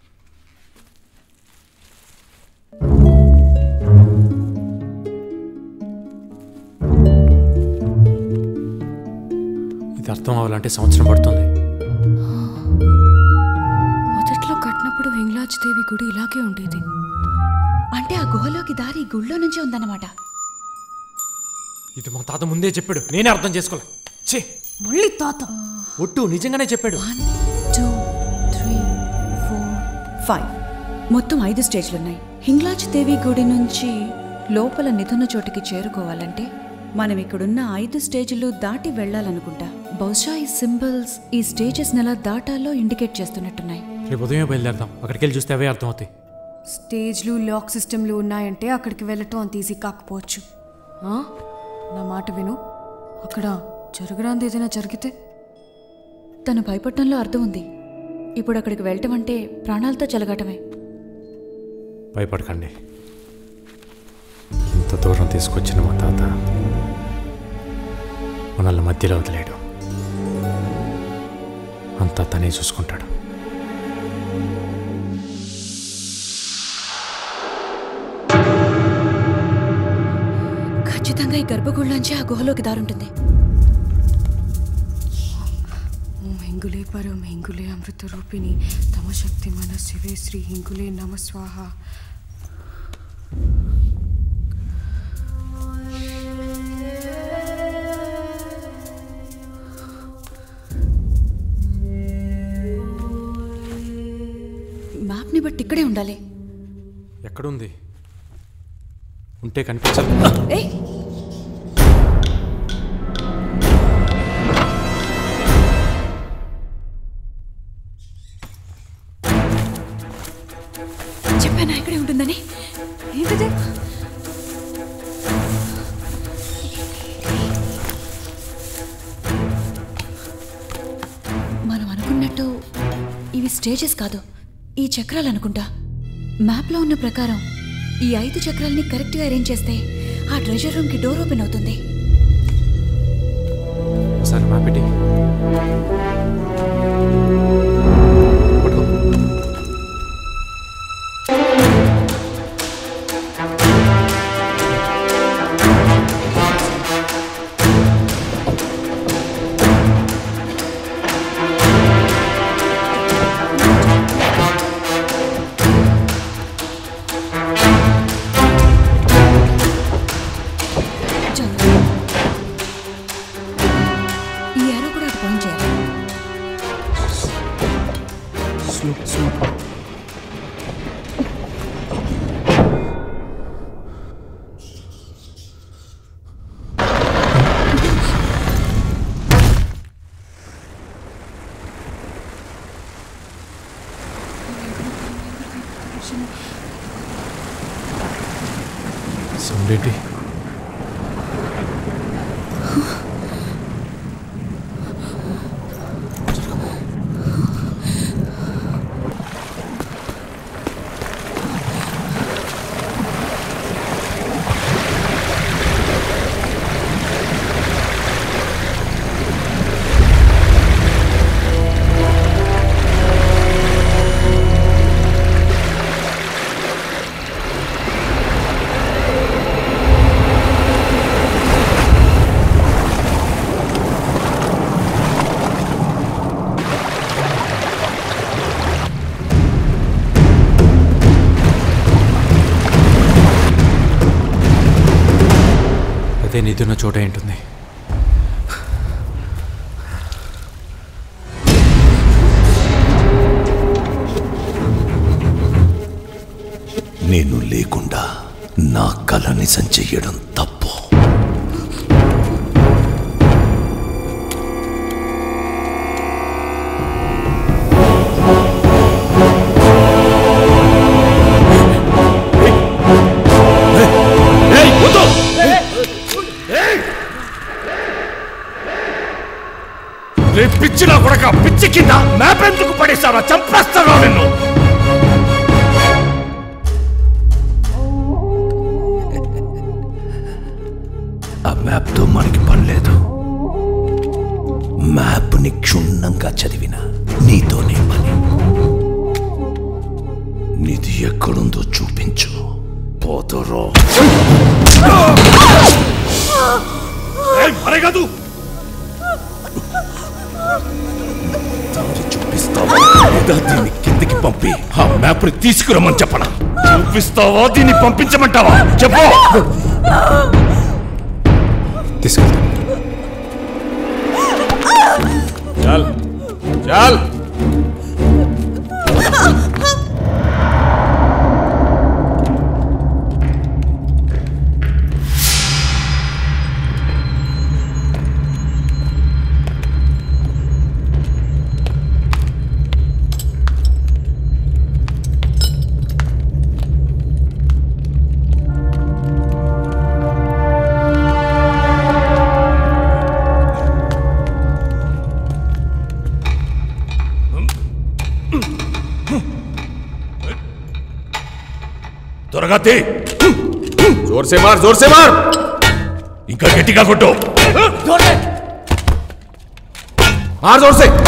ఇది అర్థం అవ్వాలంటే సంవత్సరం పడుతుంది మొదట్లో కట్టినప్పుడు హింగ్లాజ్ దేవి గుడి ఇలాగే ఉండేది అంటే ఆ గుహలోకి దారి ఈ గుళ్ళో నుంచే ఉందన్నమాట ఇది మా తాత ముందే చెప్పాడు నేనే అర్థం చేసుకోలే ఛీ మళ్ళీ తాత ఒట్టు నిజంగానే చెప్పాడు టూ త్రీ ఫోర్ ఫైవ్ మొత్తం ఐదు స్టేజ్లున్నాయి హింగ్లాజ్ దేవి గుడి నుంచి లోపల నిధున్న చోటికి చేరుకోవాలంటే మనం ఇక్కడున్న ఐదు స్టేజ్లు దాటి వెళ్ళాలనుకుంటా బహుశా ఈ సింబల్స్ ఈ స్టేజెస్ నెలా దాటాలో ఇండికేట్ చేస్తున్నట్టున్నాయి రేపు ఉదయం బయలుదేరదాం అక్కడికి వెళ్ళి చూస్తే అవే అర్థమవుతాయి స్టేజ్లు లాక్ సిస్టమ్లు ఉన్నాయంటే అక్కడికి వెళ్ళటం అంత ఈజీ కాకపోవచ్చు ఆ? నా మాట విను అక్కడ జరగరాంది ఏదైనా జరిగితే తను భయపడటంలో అర్థం ఉంది ఇప్పుడు అక్కడికి వెళ్ళటం అంటే ప్రాణాలతో చెలగటమే భయపడకండి ఇంత దూరం తీసుకొచ్చిన మా తాత మనల్ని మధ్యలో వదిలేడు అంతా తనే చూసుకుంటాడు ఖచ్చితంగా ఈ గర్భగుడిలోంచి ఆ గుహలోకి దారుంటుంది ఓం హింగులే పరం హింగులే అమృత రూపిణి తమ శక్తి మన శివే శ్రీ హింగులే నమ స్వాహ మ్యాప్ని బట్టి ఇక్కడే ఉండాలి ఎక్కడుంది ఉంటే కనిపించదు ఏయ్ చెప్పానా ఇక్కడే ఉంటుందని ఏంటిది మనం అనుకున్నట్టు ఇవి స్టేజెస్ కాదు ఈ చక్రాలు అనుకుంటా మ్యాప్లో ఉన్న ప్రకారం ఈ ఐదు చక్రాల్ని కరెక్ట్గా అరేంజ్ చేస్తే ఆ ట్రెజర్ రూమ్కి డోర్ ఓపెన్ అవుతుంది ఒకసారి మ్యాప్ పెట్టి చాలు. ఈ ఏరో కూడా అటు పాయింట్ చేయాలి స్లో స్లో సౌండ్ ఏంటి అదే నిధున్న చోట ఏంటుంది నేను లేకుండా నా కల నిజం చెయ్యడం తప్పు ఏయ్, వద్దు! రే పిచ్చి నా కొడక పిచ్చి కింద మ్యాప్ ఎందుకు పడేశారా చంపేస్తారా నిన్ను ఆ మ్యాప్తో మనకి పని లేదు మ్యాప్ని క్షుణ్ణంగా చదివిన నీతోనే పని నిధి ఎక్కడుందో చూపించు పోతరో మరగదు దారి చూపిస్తావా లేదా దీన్ని కిందికి పంపి ఆ మ్యాప్ని తీసుకురమ్మని చెప్పనా చూపిస్తావా దీన్ని పంపించమంటావా చెప్పు తీసుకెళ్తా చాల్. చాల్. あ చాల్. っ చాల్. あっ చాల్. あっ చాల్. あっ త్వరగా తీ జోర్ సే మార్ జోర్ సే మార్ ఇంకా గట్టిగా కొట్టు మార్ జోర్ సే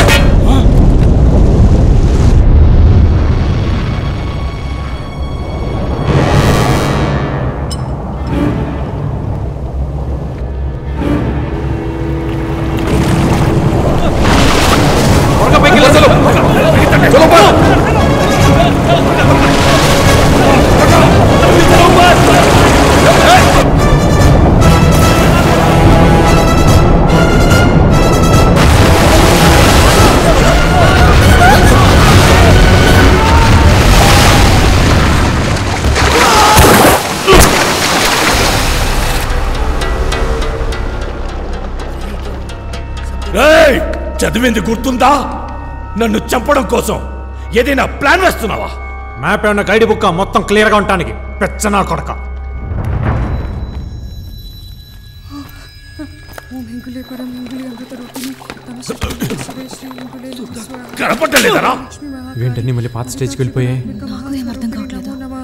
రేయ్ చదివింది గుర్తుందా నన్ను చంపడం కోసం ఏదైనా ప్లాన్ వేస్తున్నావా మ్యాప్ ఏమన్నా గైడ్ బుక్ మొత్తం క్లియర్గా ఉండటానికి పెచ్చనా కొడక కనపట్టలేదరా ఇవేంటన్నీ మళ్ళీ పాత స్టేజ్కి వెళ్ళిపోయాయి నాకు ఏం అర్థం కావట్లేదు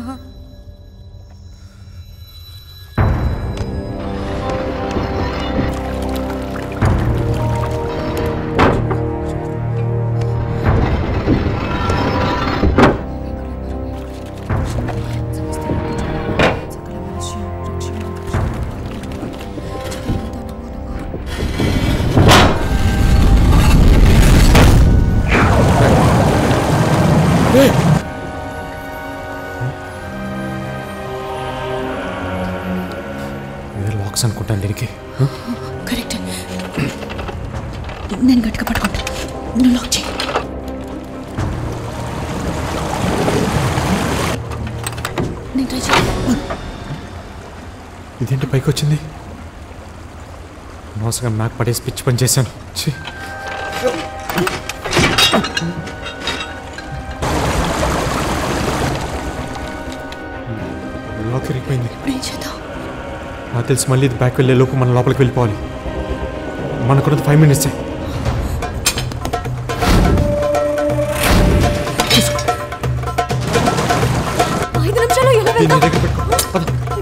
లాక్స్ అనుకుంటాను దీనికి కరెక్ట్ నేను గట్టిగా పట్టుకుంటా నువ్వు లాక్ చేయి నేను ట్రై చేయి ఇదేంటి పైకి వచ్చింది మోసగా మ్యాప్ పడేసి పిచ్చి పని చేశాను ఛీ. లాక్ ఇరిగిపోయింది ఇప్పుడు ఏం చేద్దాం నాకు తెలిసి మళ్ళీ ఇది బ్యాక్ వెళ్ళే లోపు మనం లోపలికి వెళ్ళిపోవాలి మనకున్నది ఫైవ్ మినిట్సే ఐదు నిమిషాలు ఎలా దీన్ని వెళ్తాం దగ్గర పెట్టుకో పద.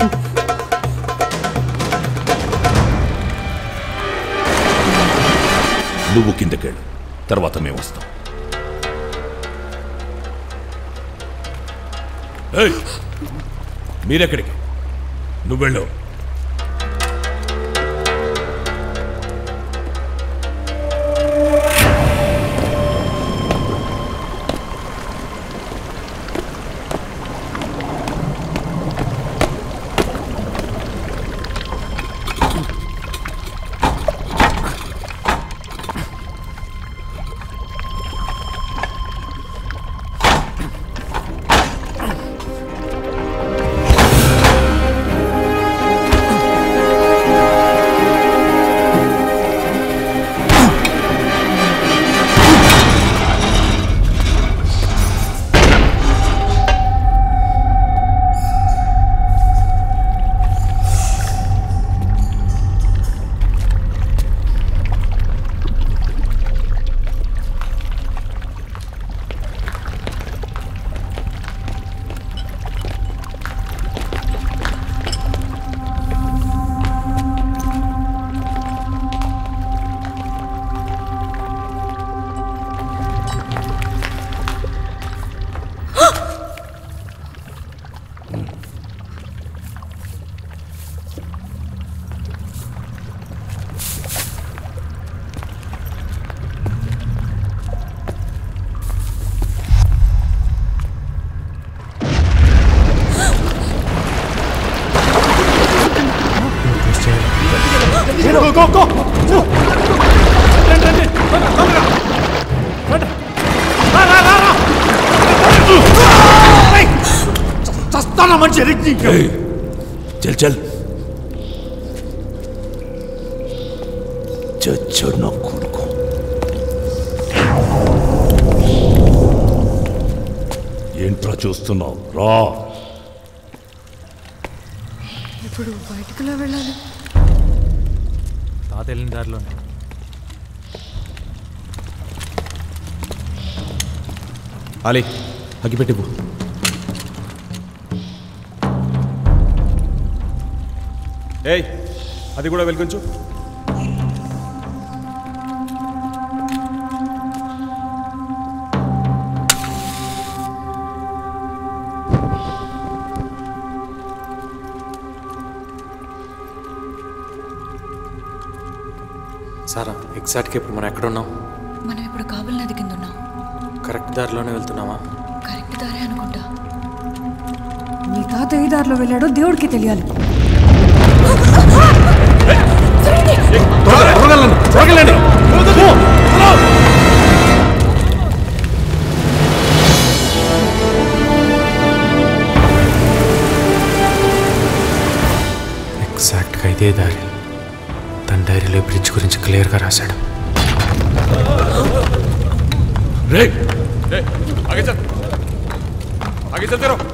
నువ్వు కిందకెళ్ళు తర్వాత మేము వస్తాం ఏయ్, మీరెక్కడికి నువ్వెళ్ళు చస్తానా మంచి ఏయ్, చల్ చల్ చచ్చాడు నా కొడుకు ఏంట్రా చూస్తున్నావు రా ఇప్పుడు బయటకులా వెళ్ళాలి తాత వెళ్ళిన దారిలోనే అలీ అగ్గిపెట్టిపు ఏయ్ అది కూడా వెలిగించు సారా ఎగ్జాక్ట్గా ఇప్పుడు మనం ఎక్కడ ఉన్నాం మనం ఇప్పుడు కాబుల్ నది కింద ఉన్నాం కరెక్ట్ దారిలోనే వెళ్తున్నామా కరెక్ట్ దారే అనుకుంటా నీ తాత ఏ దారిలో వెళ్ళాడో దేవుడికి తెలియాలి ఎగ్జాక్ట్గా ఇదే దారి తన డైరీలో ఈ బ్రిడ్జ్ గురించి క్లియర్గా రాశాడు రే రే ఆగే చల్ ఆగే చల్ తెరో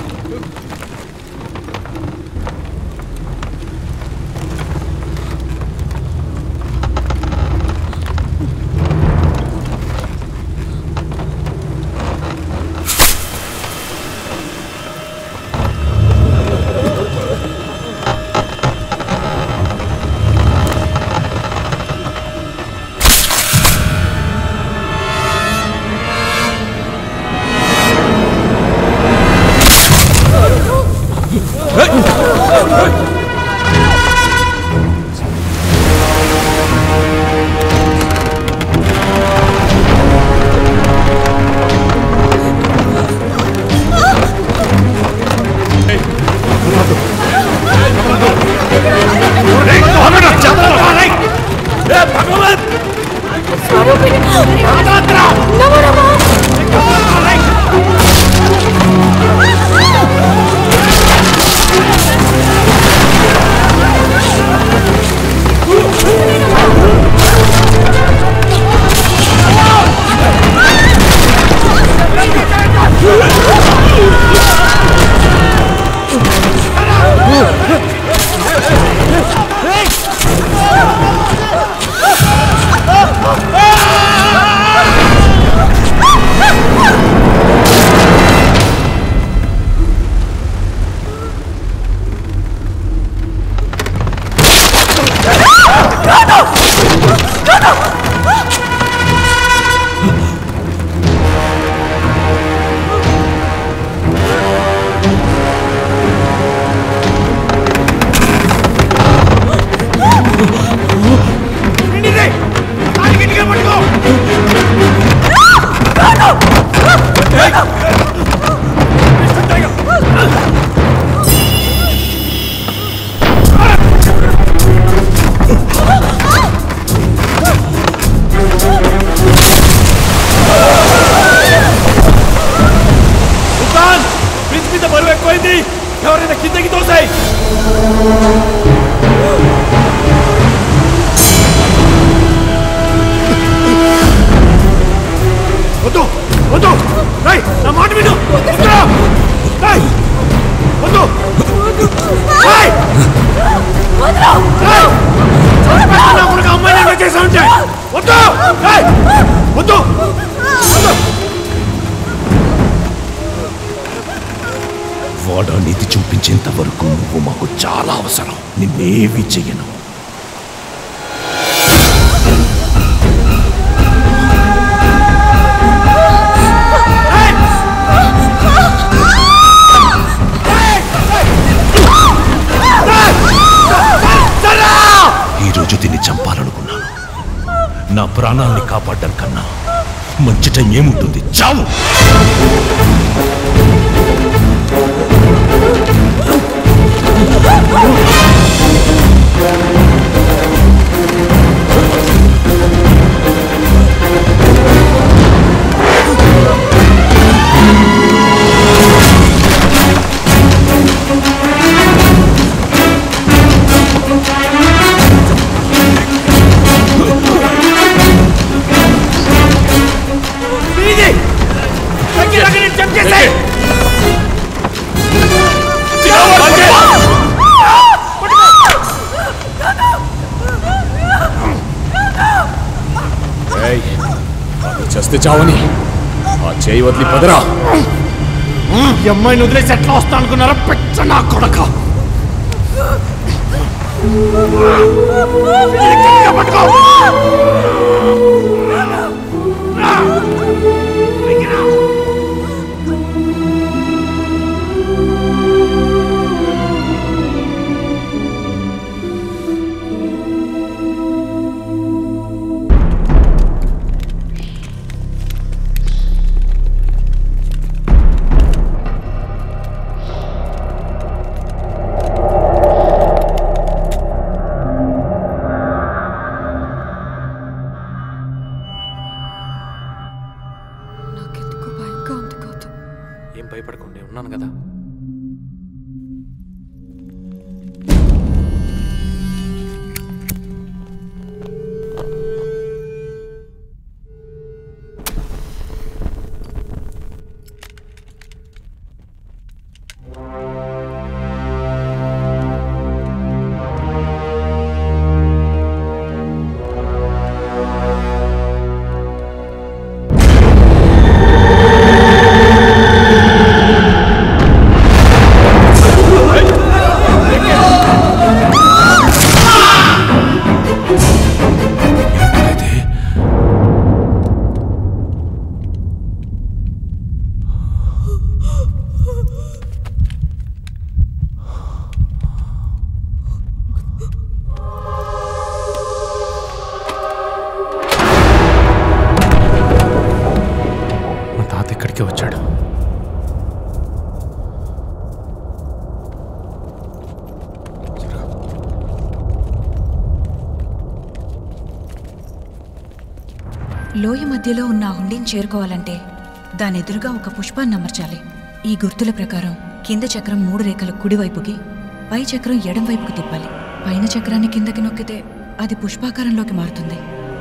సుల్తాన్ బ్రిడ్జ్ మీద బరువు ఎక్కువైంది ఎవరైనా కిందకి తోసాయి వద్దు వద్దు రేయ్ నా మాట విను వద్దురా రేయ్ వద్దు రేయ్ రేయ్ చచ్చిపోతున్నా కొడుకు అమ్మాయిని ఏం చేసా ఉంటే వద్దు రేయ్ వద్దు వద్దు వాడా నీతి చూపించేంత వరకు నువ్వు మాకు చాలా అవసరం నిన్నేవి చెయ్యను ఈ రోజు దీన్ని చంపాలనుకున్నాను నా ప్రాణాల్ని కాపాడడం కన్నా మంచి టైం ఏముంటుంది చావు ఏయ్, అది చస్తే చావని ఆ చేయి వదిలి పదరా ఈ అమ్మాయిని వదిలేసి ఎట్లా వస్తా అనుకున్నారా పెచ్చ నా కొడక నాకెందుకు భయంగా ఉంది గౌతమ్ ఏం భయపడకుండా ఉన్నాను కదా మా తాత ఇక్కడికే వచ్చాడు లోయ మధ్యలో ఉన్న ఆ హుండీని చేరుకోవాలంటే దాని ఎదురుగా ఒక పుష్పాన్ని అమర్చాలి ఈ గుర్తుల ప్రకారం కింద చక్రం మూడు రేఖల కుడివైపుకి పై చక్రం ఎడం వైపుకి తిప్పాలి పైన చక్రాన్ని కిందకి నొక్కితే అది పుష్పాకారంలోకి మారుతుంది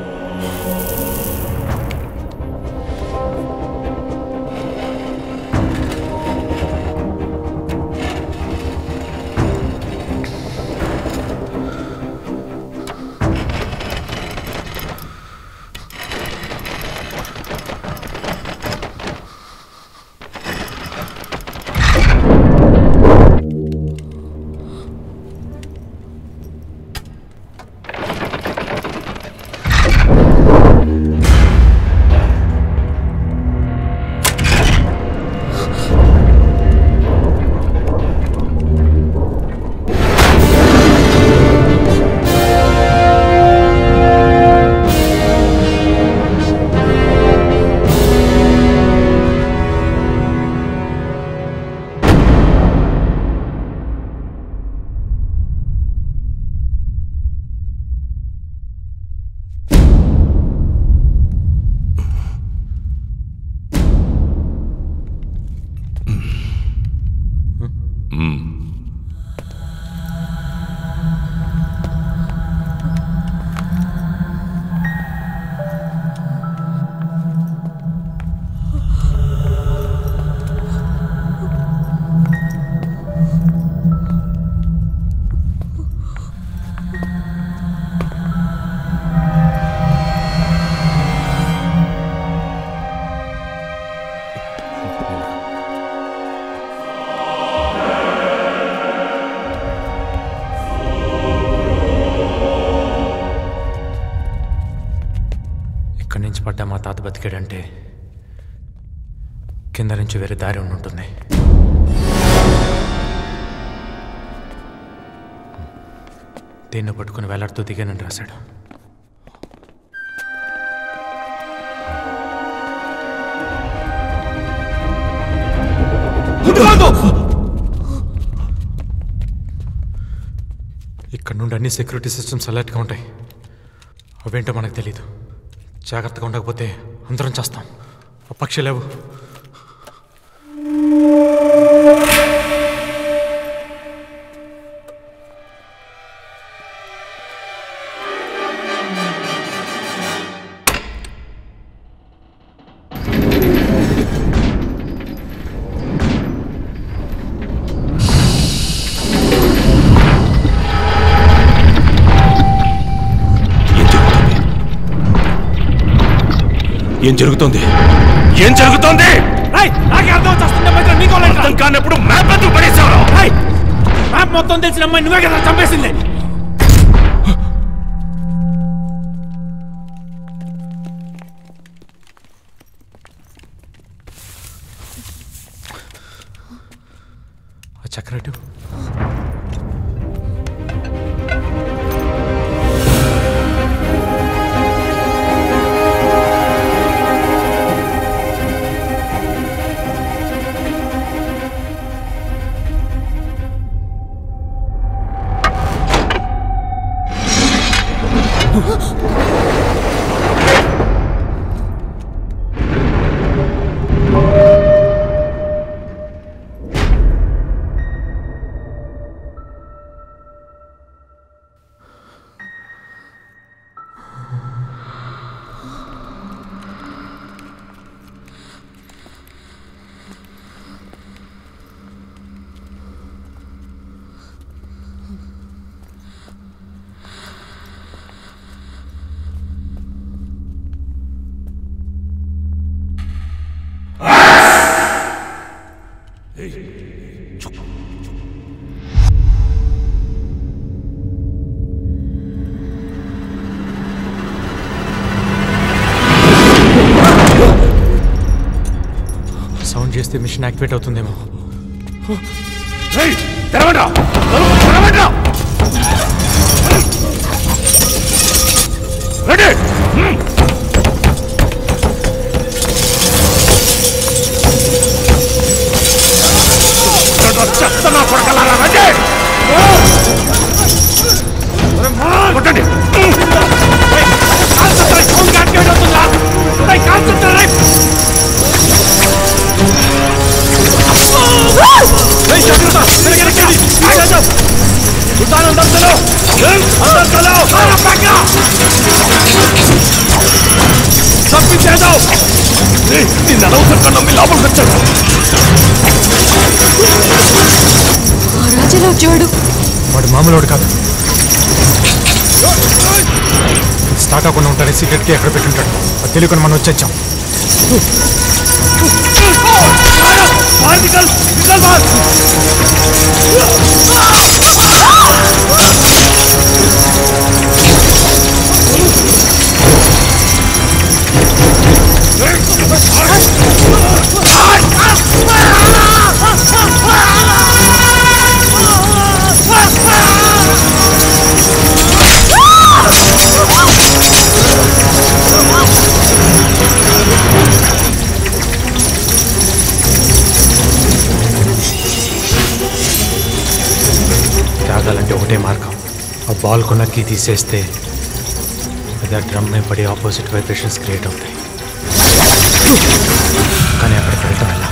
ఇక్కడి నుంచి పడ్డా మా తాత బతికాడంటే కింద నుంచి వేరే దారి ఉండి ఉంటుంది దీన్ని పట్టుకుని వేలాడుతూ దిగానని రాశాడు ఇక్కడ నుండి అన్ని సెక్యూరిటీ సిస్టమ్స్ అలర్ట్గా ఉంటాయి అవేంటో మనకు తెలియదు జాగ్రత్తగా ఉండకపోతే అందరం చేస్తాం ఆ పక్షి లేవు ఏం జరుగుతోంది ఏం జరుగుతోంది నాకే అర్థం వచ్చేస్తుంది మధ్య నీకు అర్థం కానప్పుడు మ్యాప్ ఎందుకు పడేసావు మ్యాప్ మొత్తం తెలిసిన అమ్మాయి నువ్వే కదా చంపేసింది సౌండ్ చేస్తే మిషన్ యాక్టివేట్ అవుతుందేమో తెరవండా తెరవండా రెడీ చెప్తున్నా కొడకలారా రెడీ కొట్టండి సౌండ్ యాక్టివేట్ అవుతుందా కాన్సంట్రేట్ उतारो अंदर चलो अंदर चलो सारा पकड़ा सब पीछे जाओ నిన్న అనవసరంగా నమ్మి లోపలికి వచ్చాడు ఆ రాజులా వచ్చాడు వాడు మామూలుడు కాదు స్టార్ట్ అవ్వకుండా ఉంటానే సీక్రెట్ కి ఎక్కడ పెట్టుంటాడు అది తెలియకుండా మనం వచ్చేచ్చాం बाहर निकल निकल बाहर తాగాలంటే ఒకటే మార్గం ఆ బాల్ కొనక్కి తీసేస్తే అది ఆ డ్రమ్ మీద పడి ఆపోజిట్ వైబ్రేషన్స్ క్రియేట్ అవుతాయి కానీ అక్కడికి వెళ్ళటం ఎలా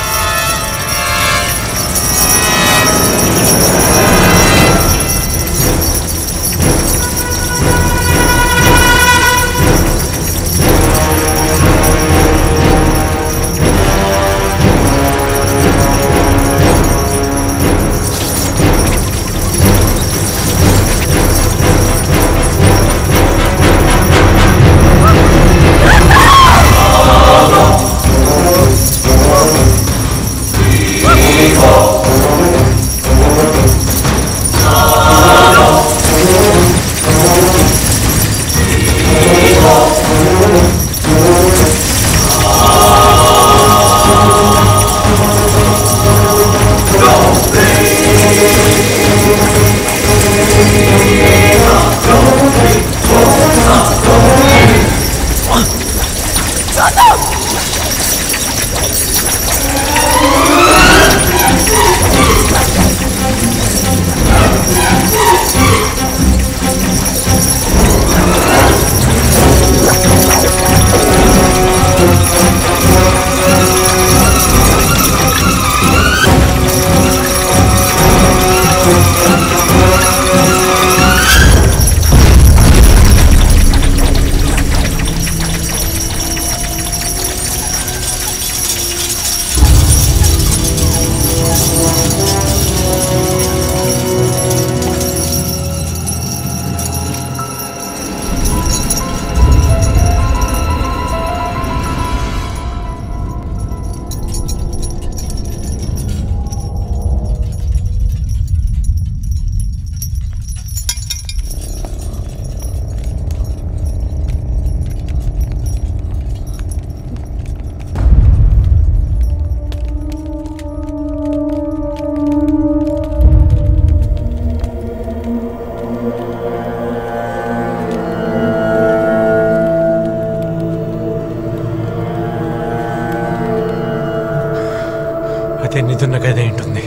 అదే నిధున్న గదే ఉంటుంది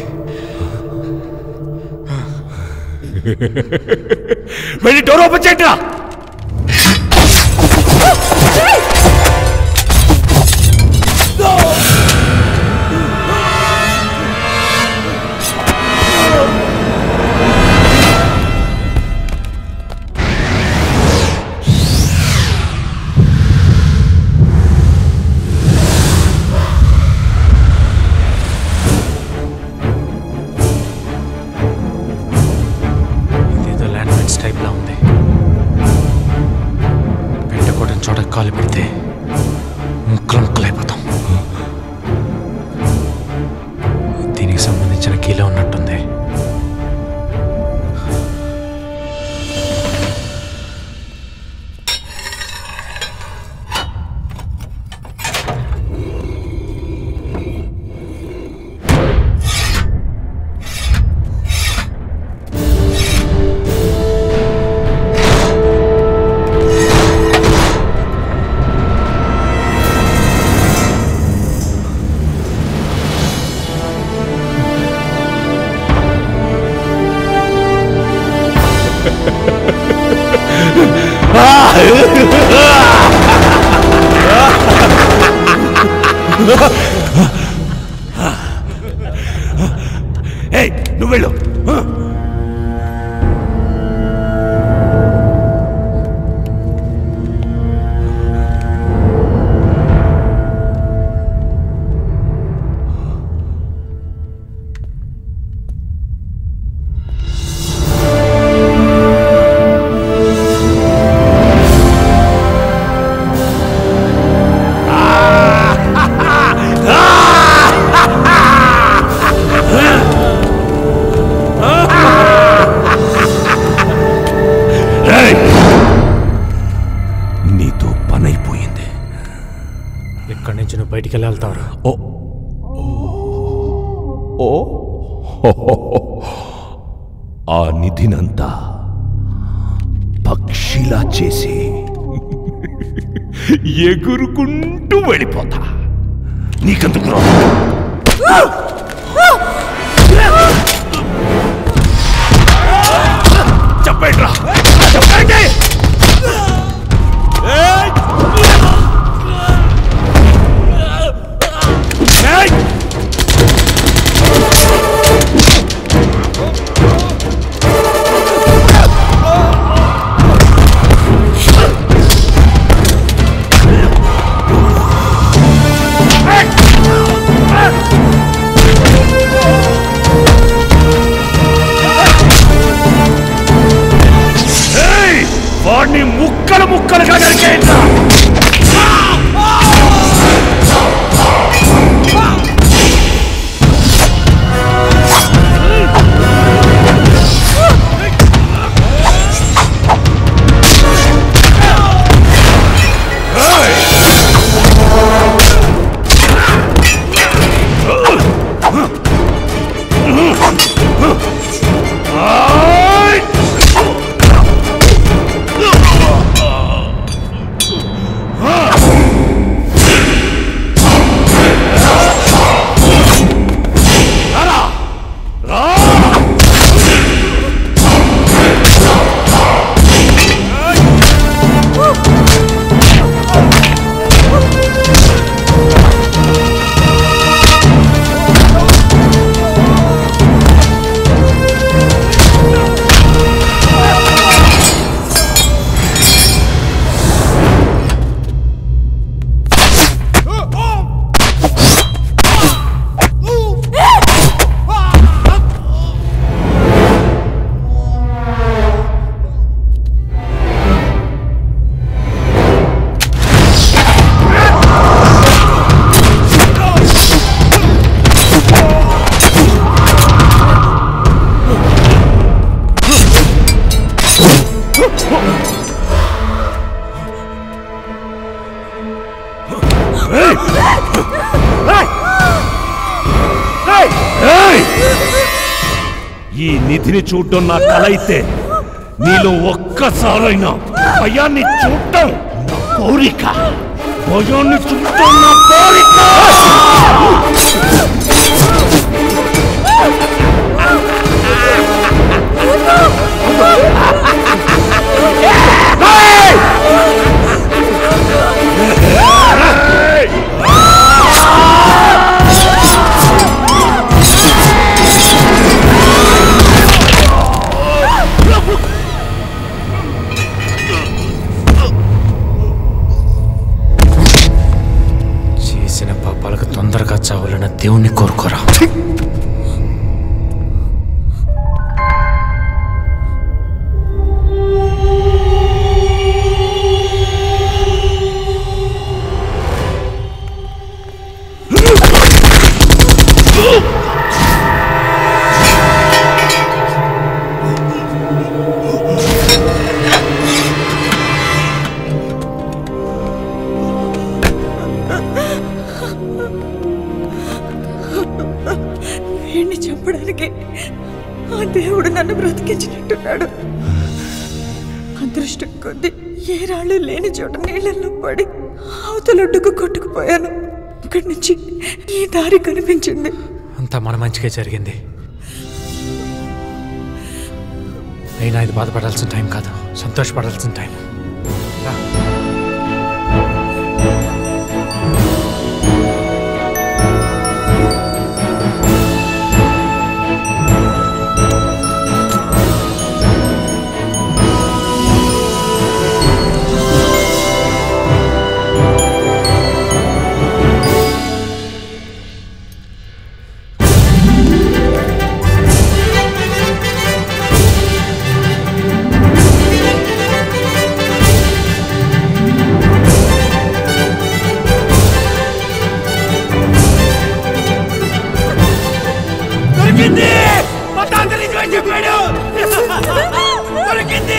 వెళ్ళి డోర్ ఓపెన్ చేయట్రా కాలు పెడితే ముక్కలు ముక్కలైపోతాం దీనికి సంబంధించిన కీలో ఉన్నట్టుంది ఏయ్ నువ్వు వెళ్ళు ఆ. ఏయ్! నీతో పనైపోయింది ఇక్కడి నుంచి నువ్వు బయటికి వెళ్ళి వెళ్తావురా ఓ ఓ ఆ నిధినంతా పక్షిలా చేసి ఎగురుకుంటూ వెళ్ళిపోతా నీకెందుకు రా చెప్పండి రా చెప్పండి ఏయ్! ఏయ్! వాడిని ముక్కలు ముక్కలుగా నరికేయండి ఏయ్! ఈ నిధిని చూడటం నా కల అయితే నీలో ఒక్కసారైనా భయాన్ని చూడటం నా కోరిక భయాన్ని చూడటం నా కోరిక చేసిన పాపాలకు తొందరగా చావాలన్న దేవుణ్ణి కోరుకోరా పడ్డాడు అదృష్టం కొద్దీ ఏ రాళ్ళు లేని చోట నీళ్ళల్లో పడి అవతలొడ్డుకు కొట్టుకుపోయాను అక్కడి నుంచి ఈ దారి కనిపించింది అంతా మన మంచిగా జరిగింది అయినా ఇది బాధపడాల్సిన టైం కాదు సంతోషపడాల్సిన టైం రా. దొరికింది మా తాత నిజమని చెప్పాడు దొరికింది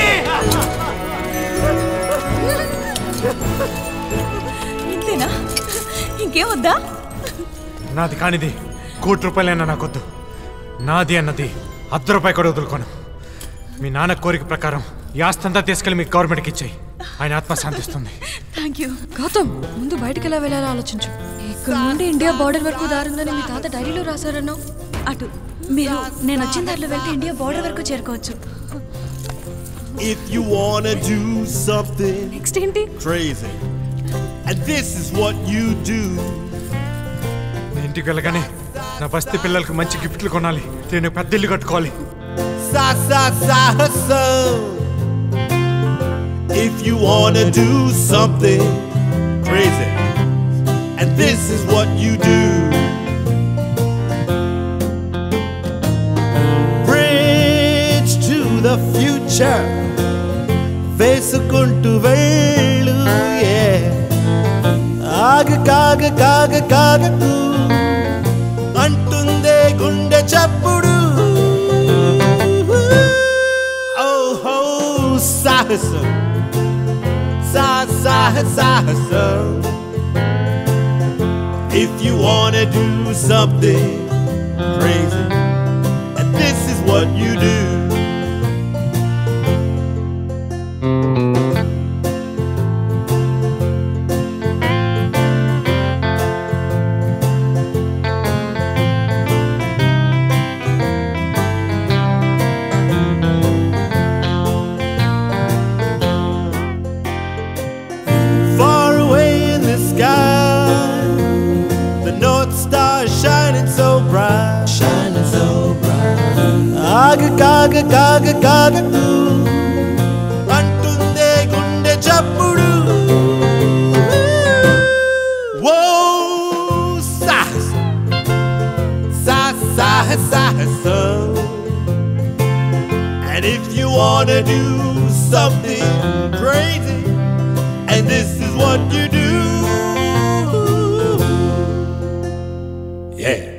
ఇంతేనా ఇంకేం వద్దా నాది కానిది కోటి రూపాయలైనా నాకొద్దు నాది అన్నది అర్ధ రూపాయి కూడా వదులుకోను మీ నాన్న కోరిక ప్రకారం ఈ ఆస్తంతా తీసుకెళ్ళి మీ గవర్నమెంట్కి ఇచ్చేయి ఆయన ఆత్మ శాంతిస్తుంది థ్యాంక్ యూ గౌతమ్ ముందు బయటికి ఎలా వెళ్ళాలో ఆలోచించు ఇక్కడ నుండి ఇండియా బార్డర్ వరకు దారుందని మీ తాత డైరీలో రాశారన్నావు అటు మీరు నేను వచ్చిన దారిలో వెళ్తే ఇండియా బోర్డర్ వరకు చేరుకోవచ్చు If you wanna do something next ఏంటి crazy, and this is what you do. నేను ఇంటికి వెళ్ళగానే నా బస్తీ పిల్లలకు మంచి గిఫ్ట్లు కొనాలి నేను పెద్ద ఇల్లు కట్టుకోవాలి Sa sa sa hustle. If you wanna do something crazy, and this is what you do. Bridge to the future. వేసుకుంటూ వెళ్ళు yeah. ఆగ కాగ కాగ కాగకు అంటుందే గుండె చప్పుడు ఓహో సాహసం సా సాహ సాహసం If you wanna do something crazy, and this is what you do. Far away in the sky, the North Star is shining so bright, shining so bright. Aga kaga kaga kaga koo, అంటుందే గుండె చప్పుడు. Whoa, సాహసం, సా సాహ సాహసం. And if you wanna do something crazy, and this is what you do. Yeah.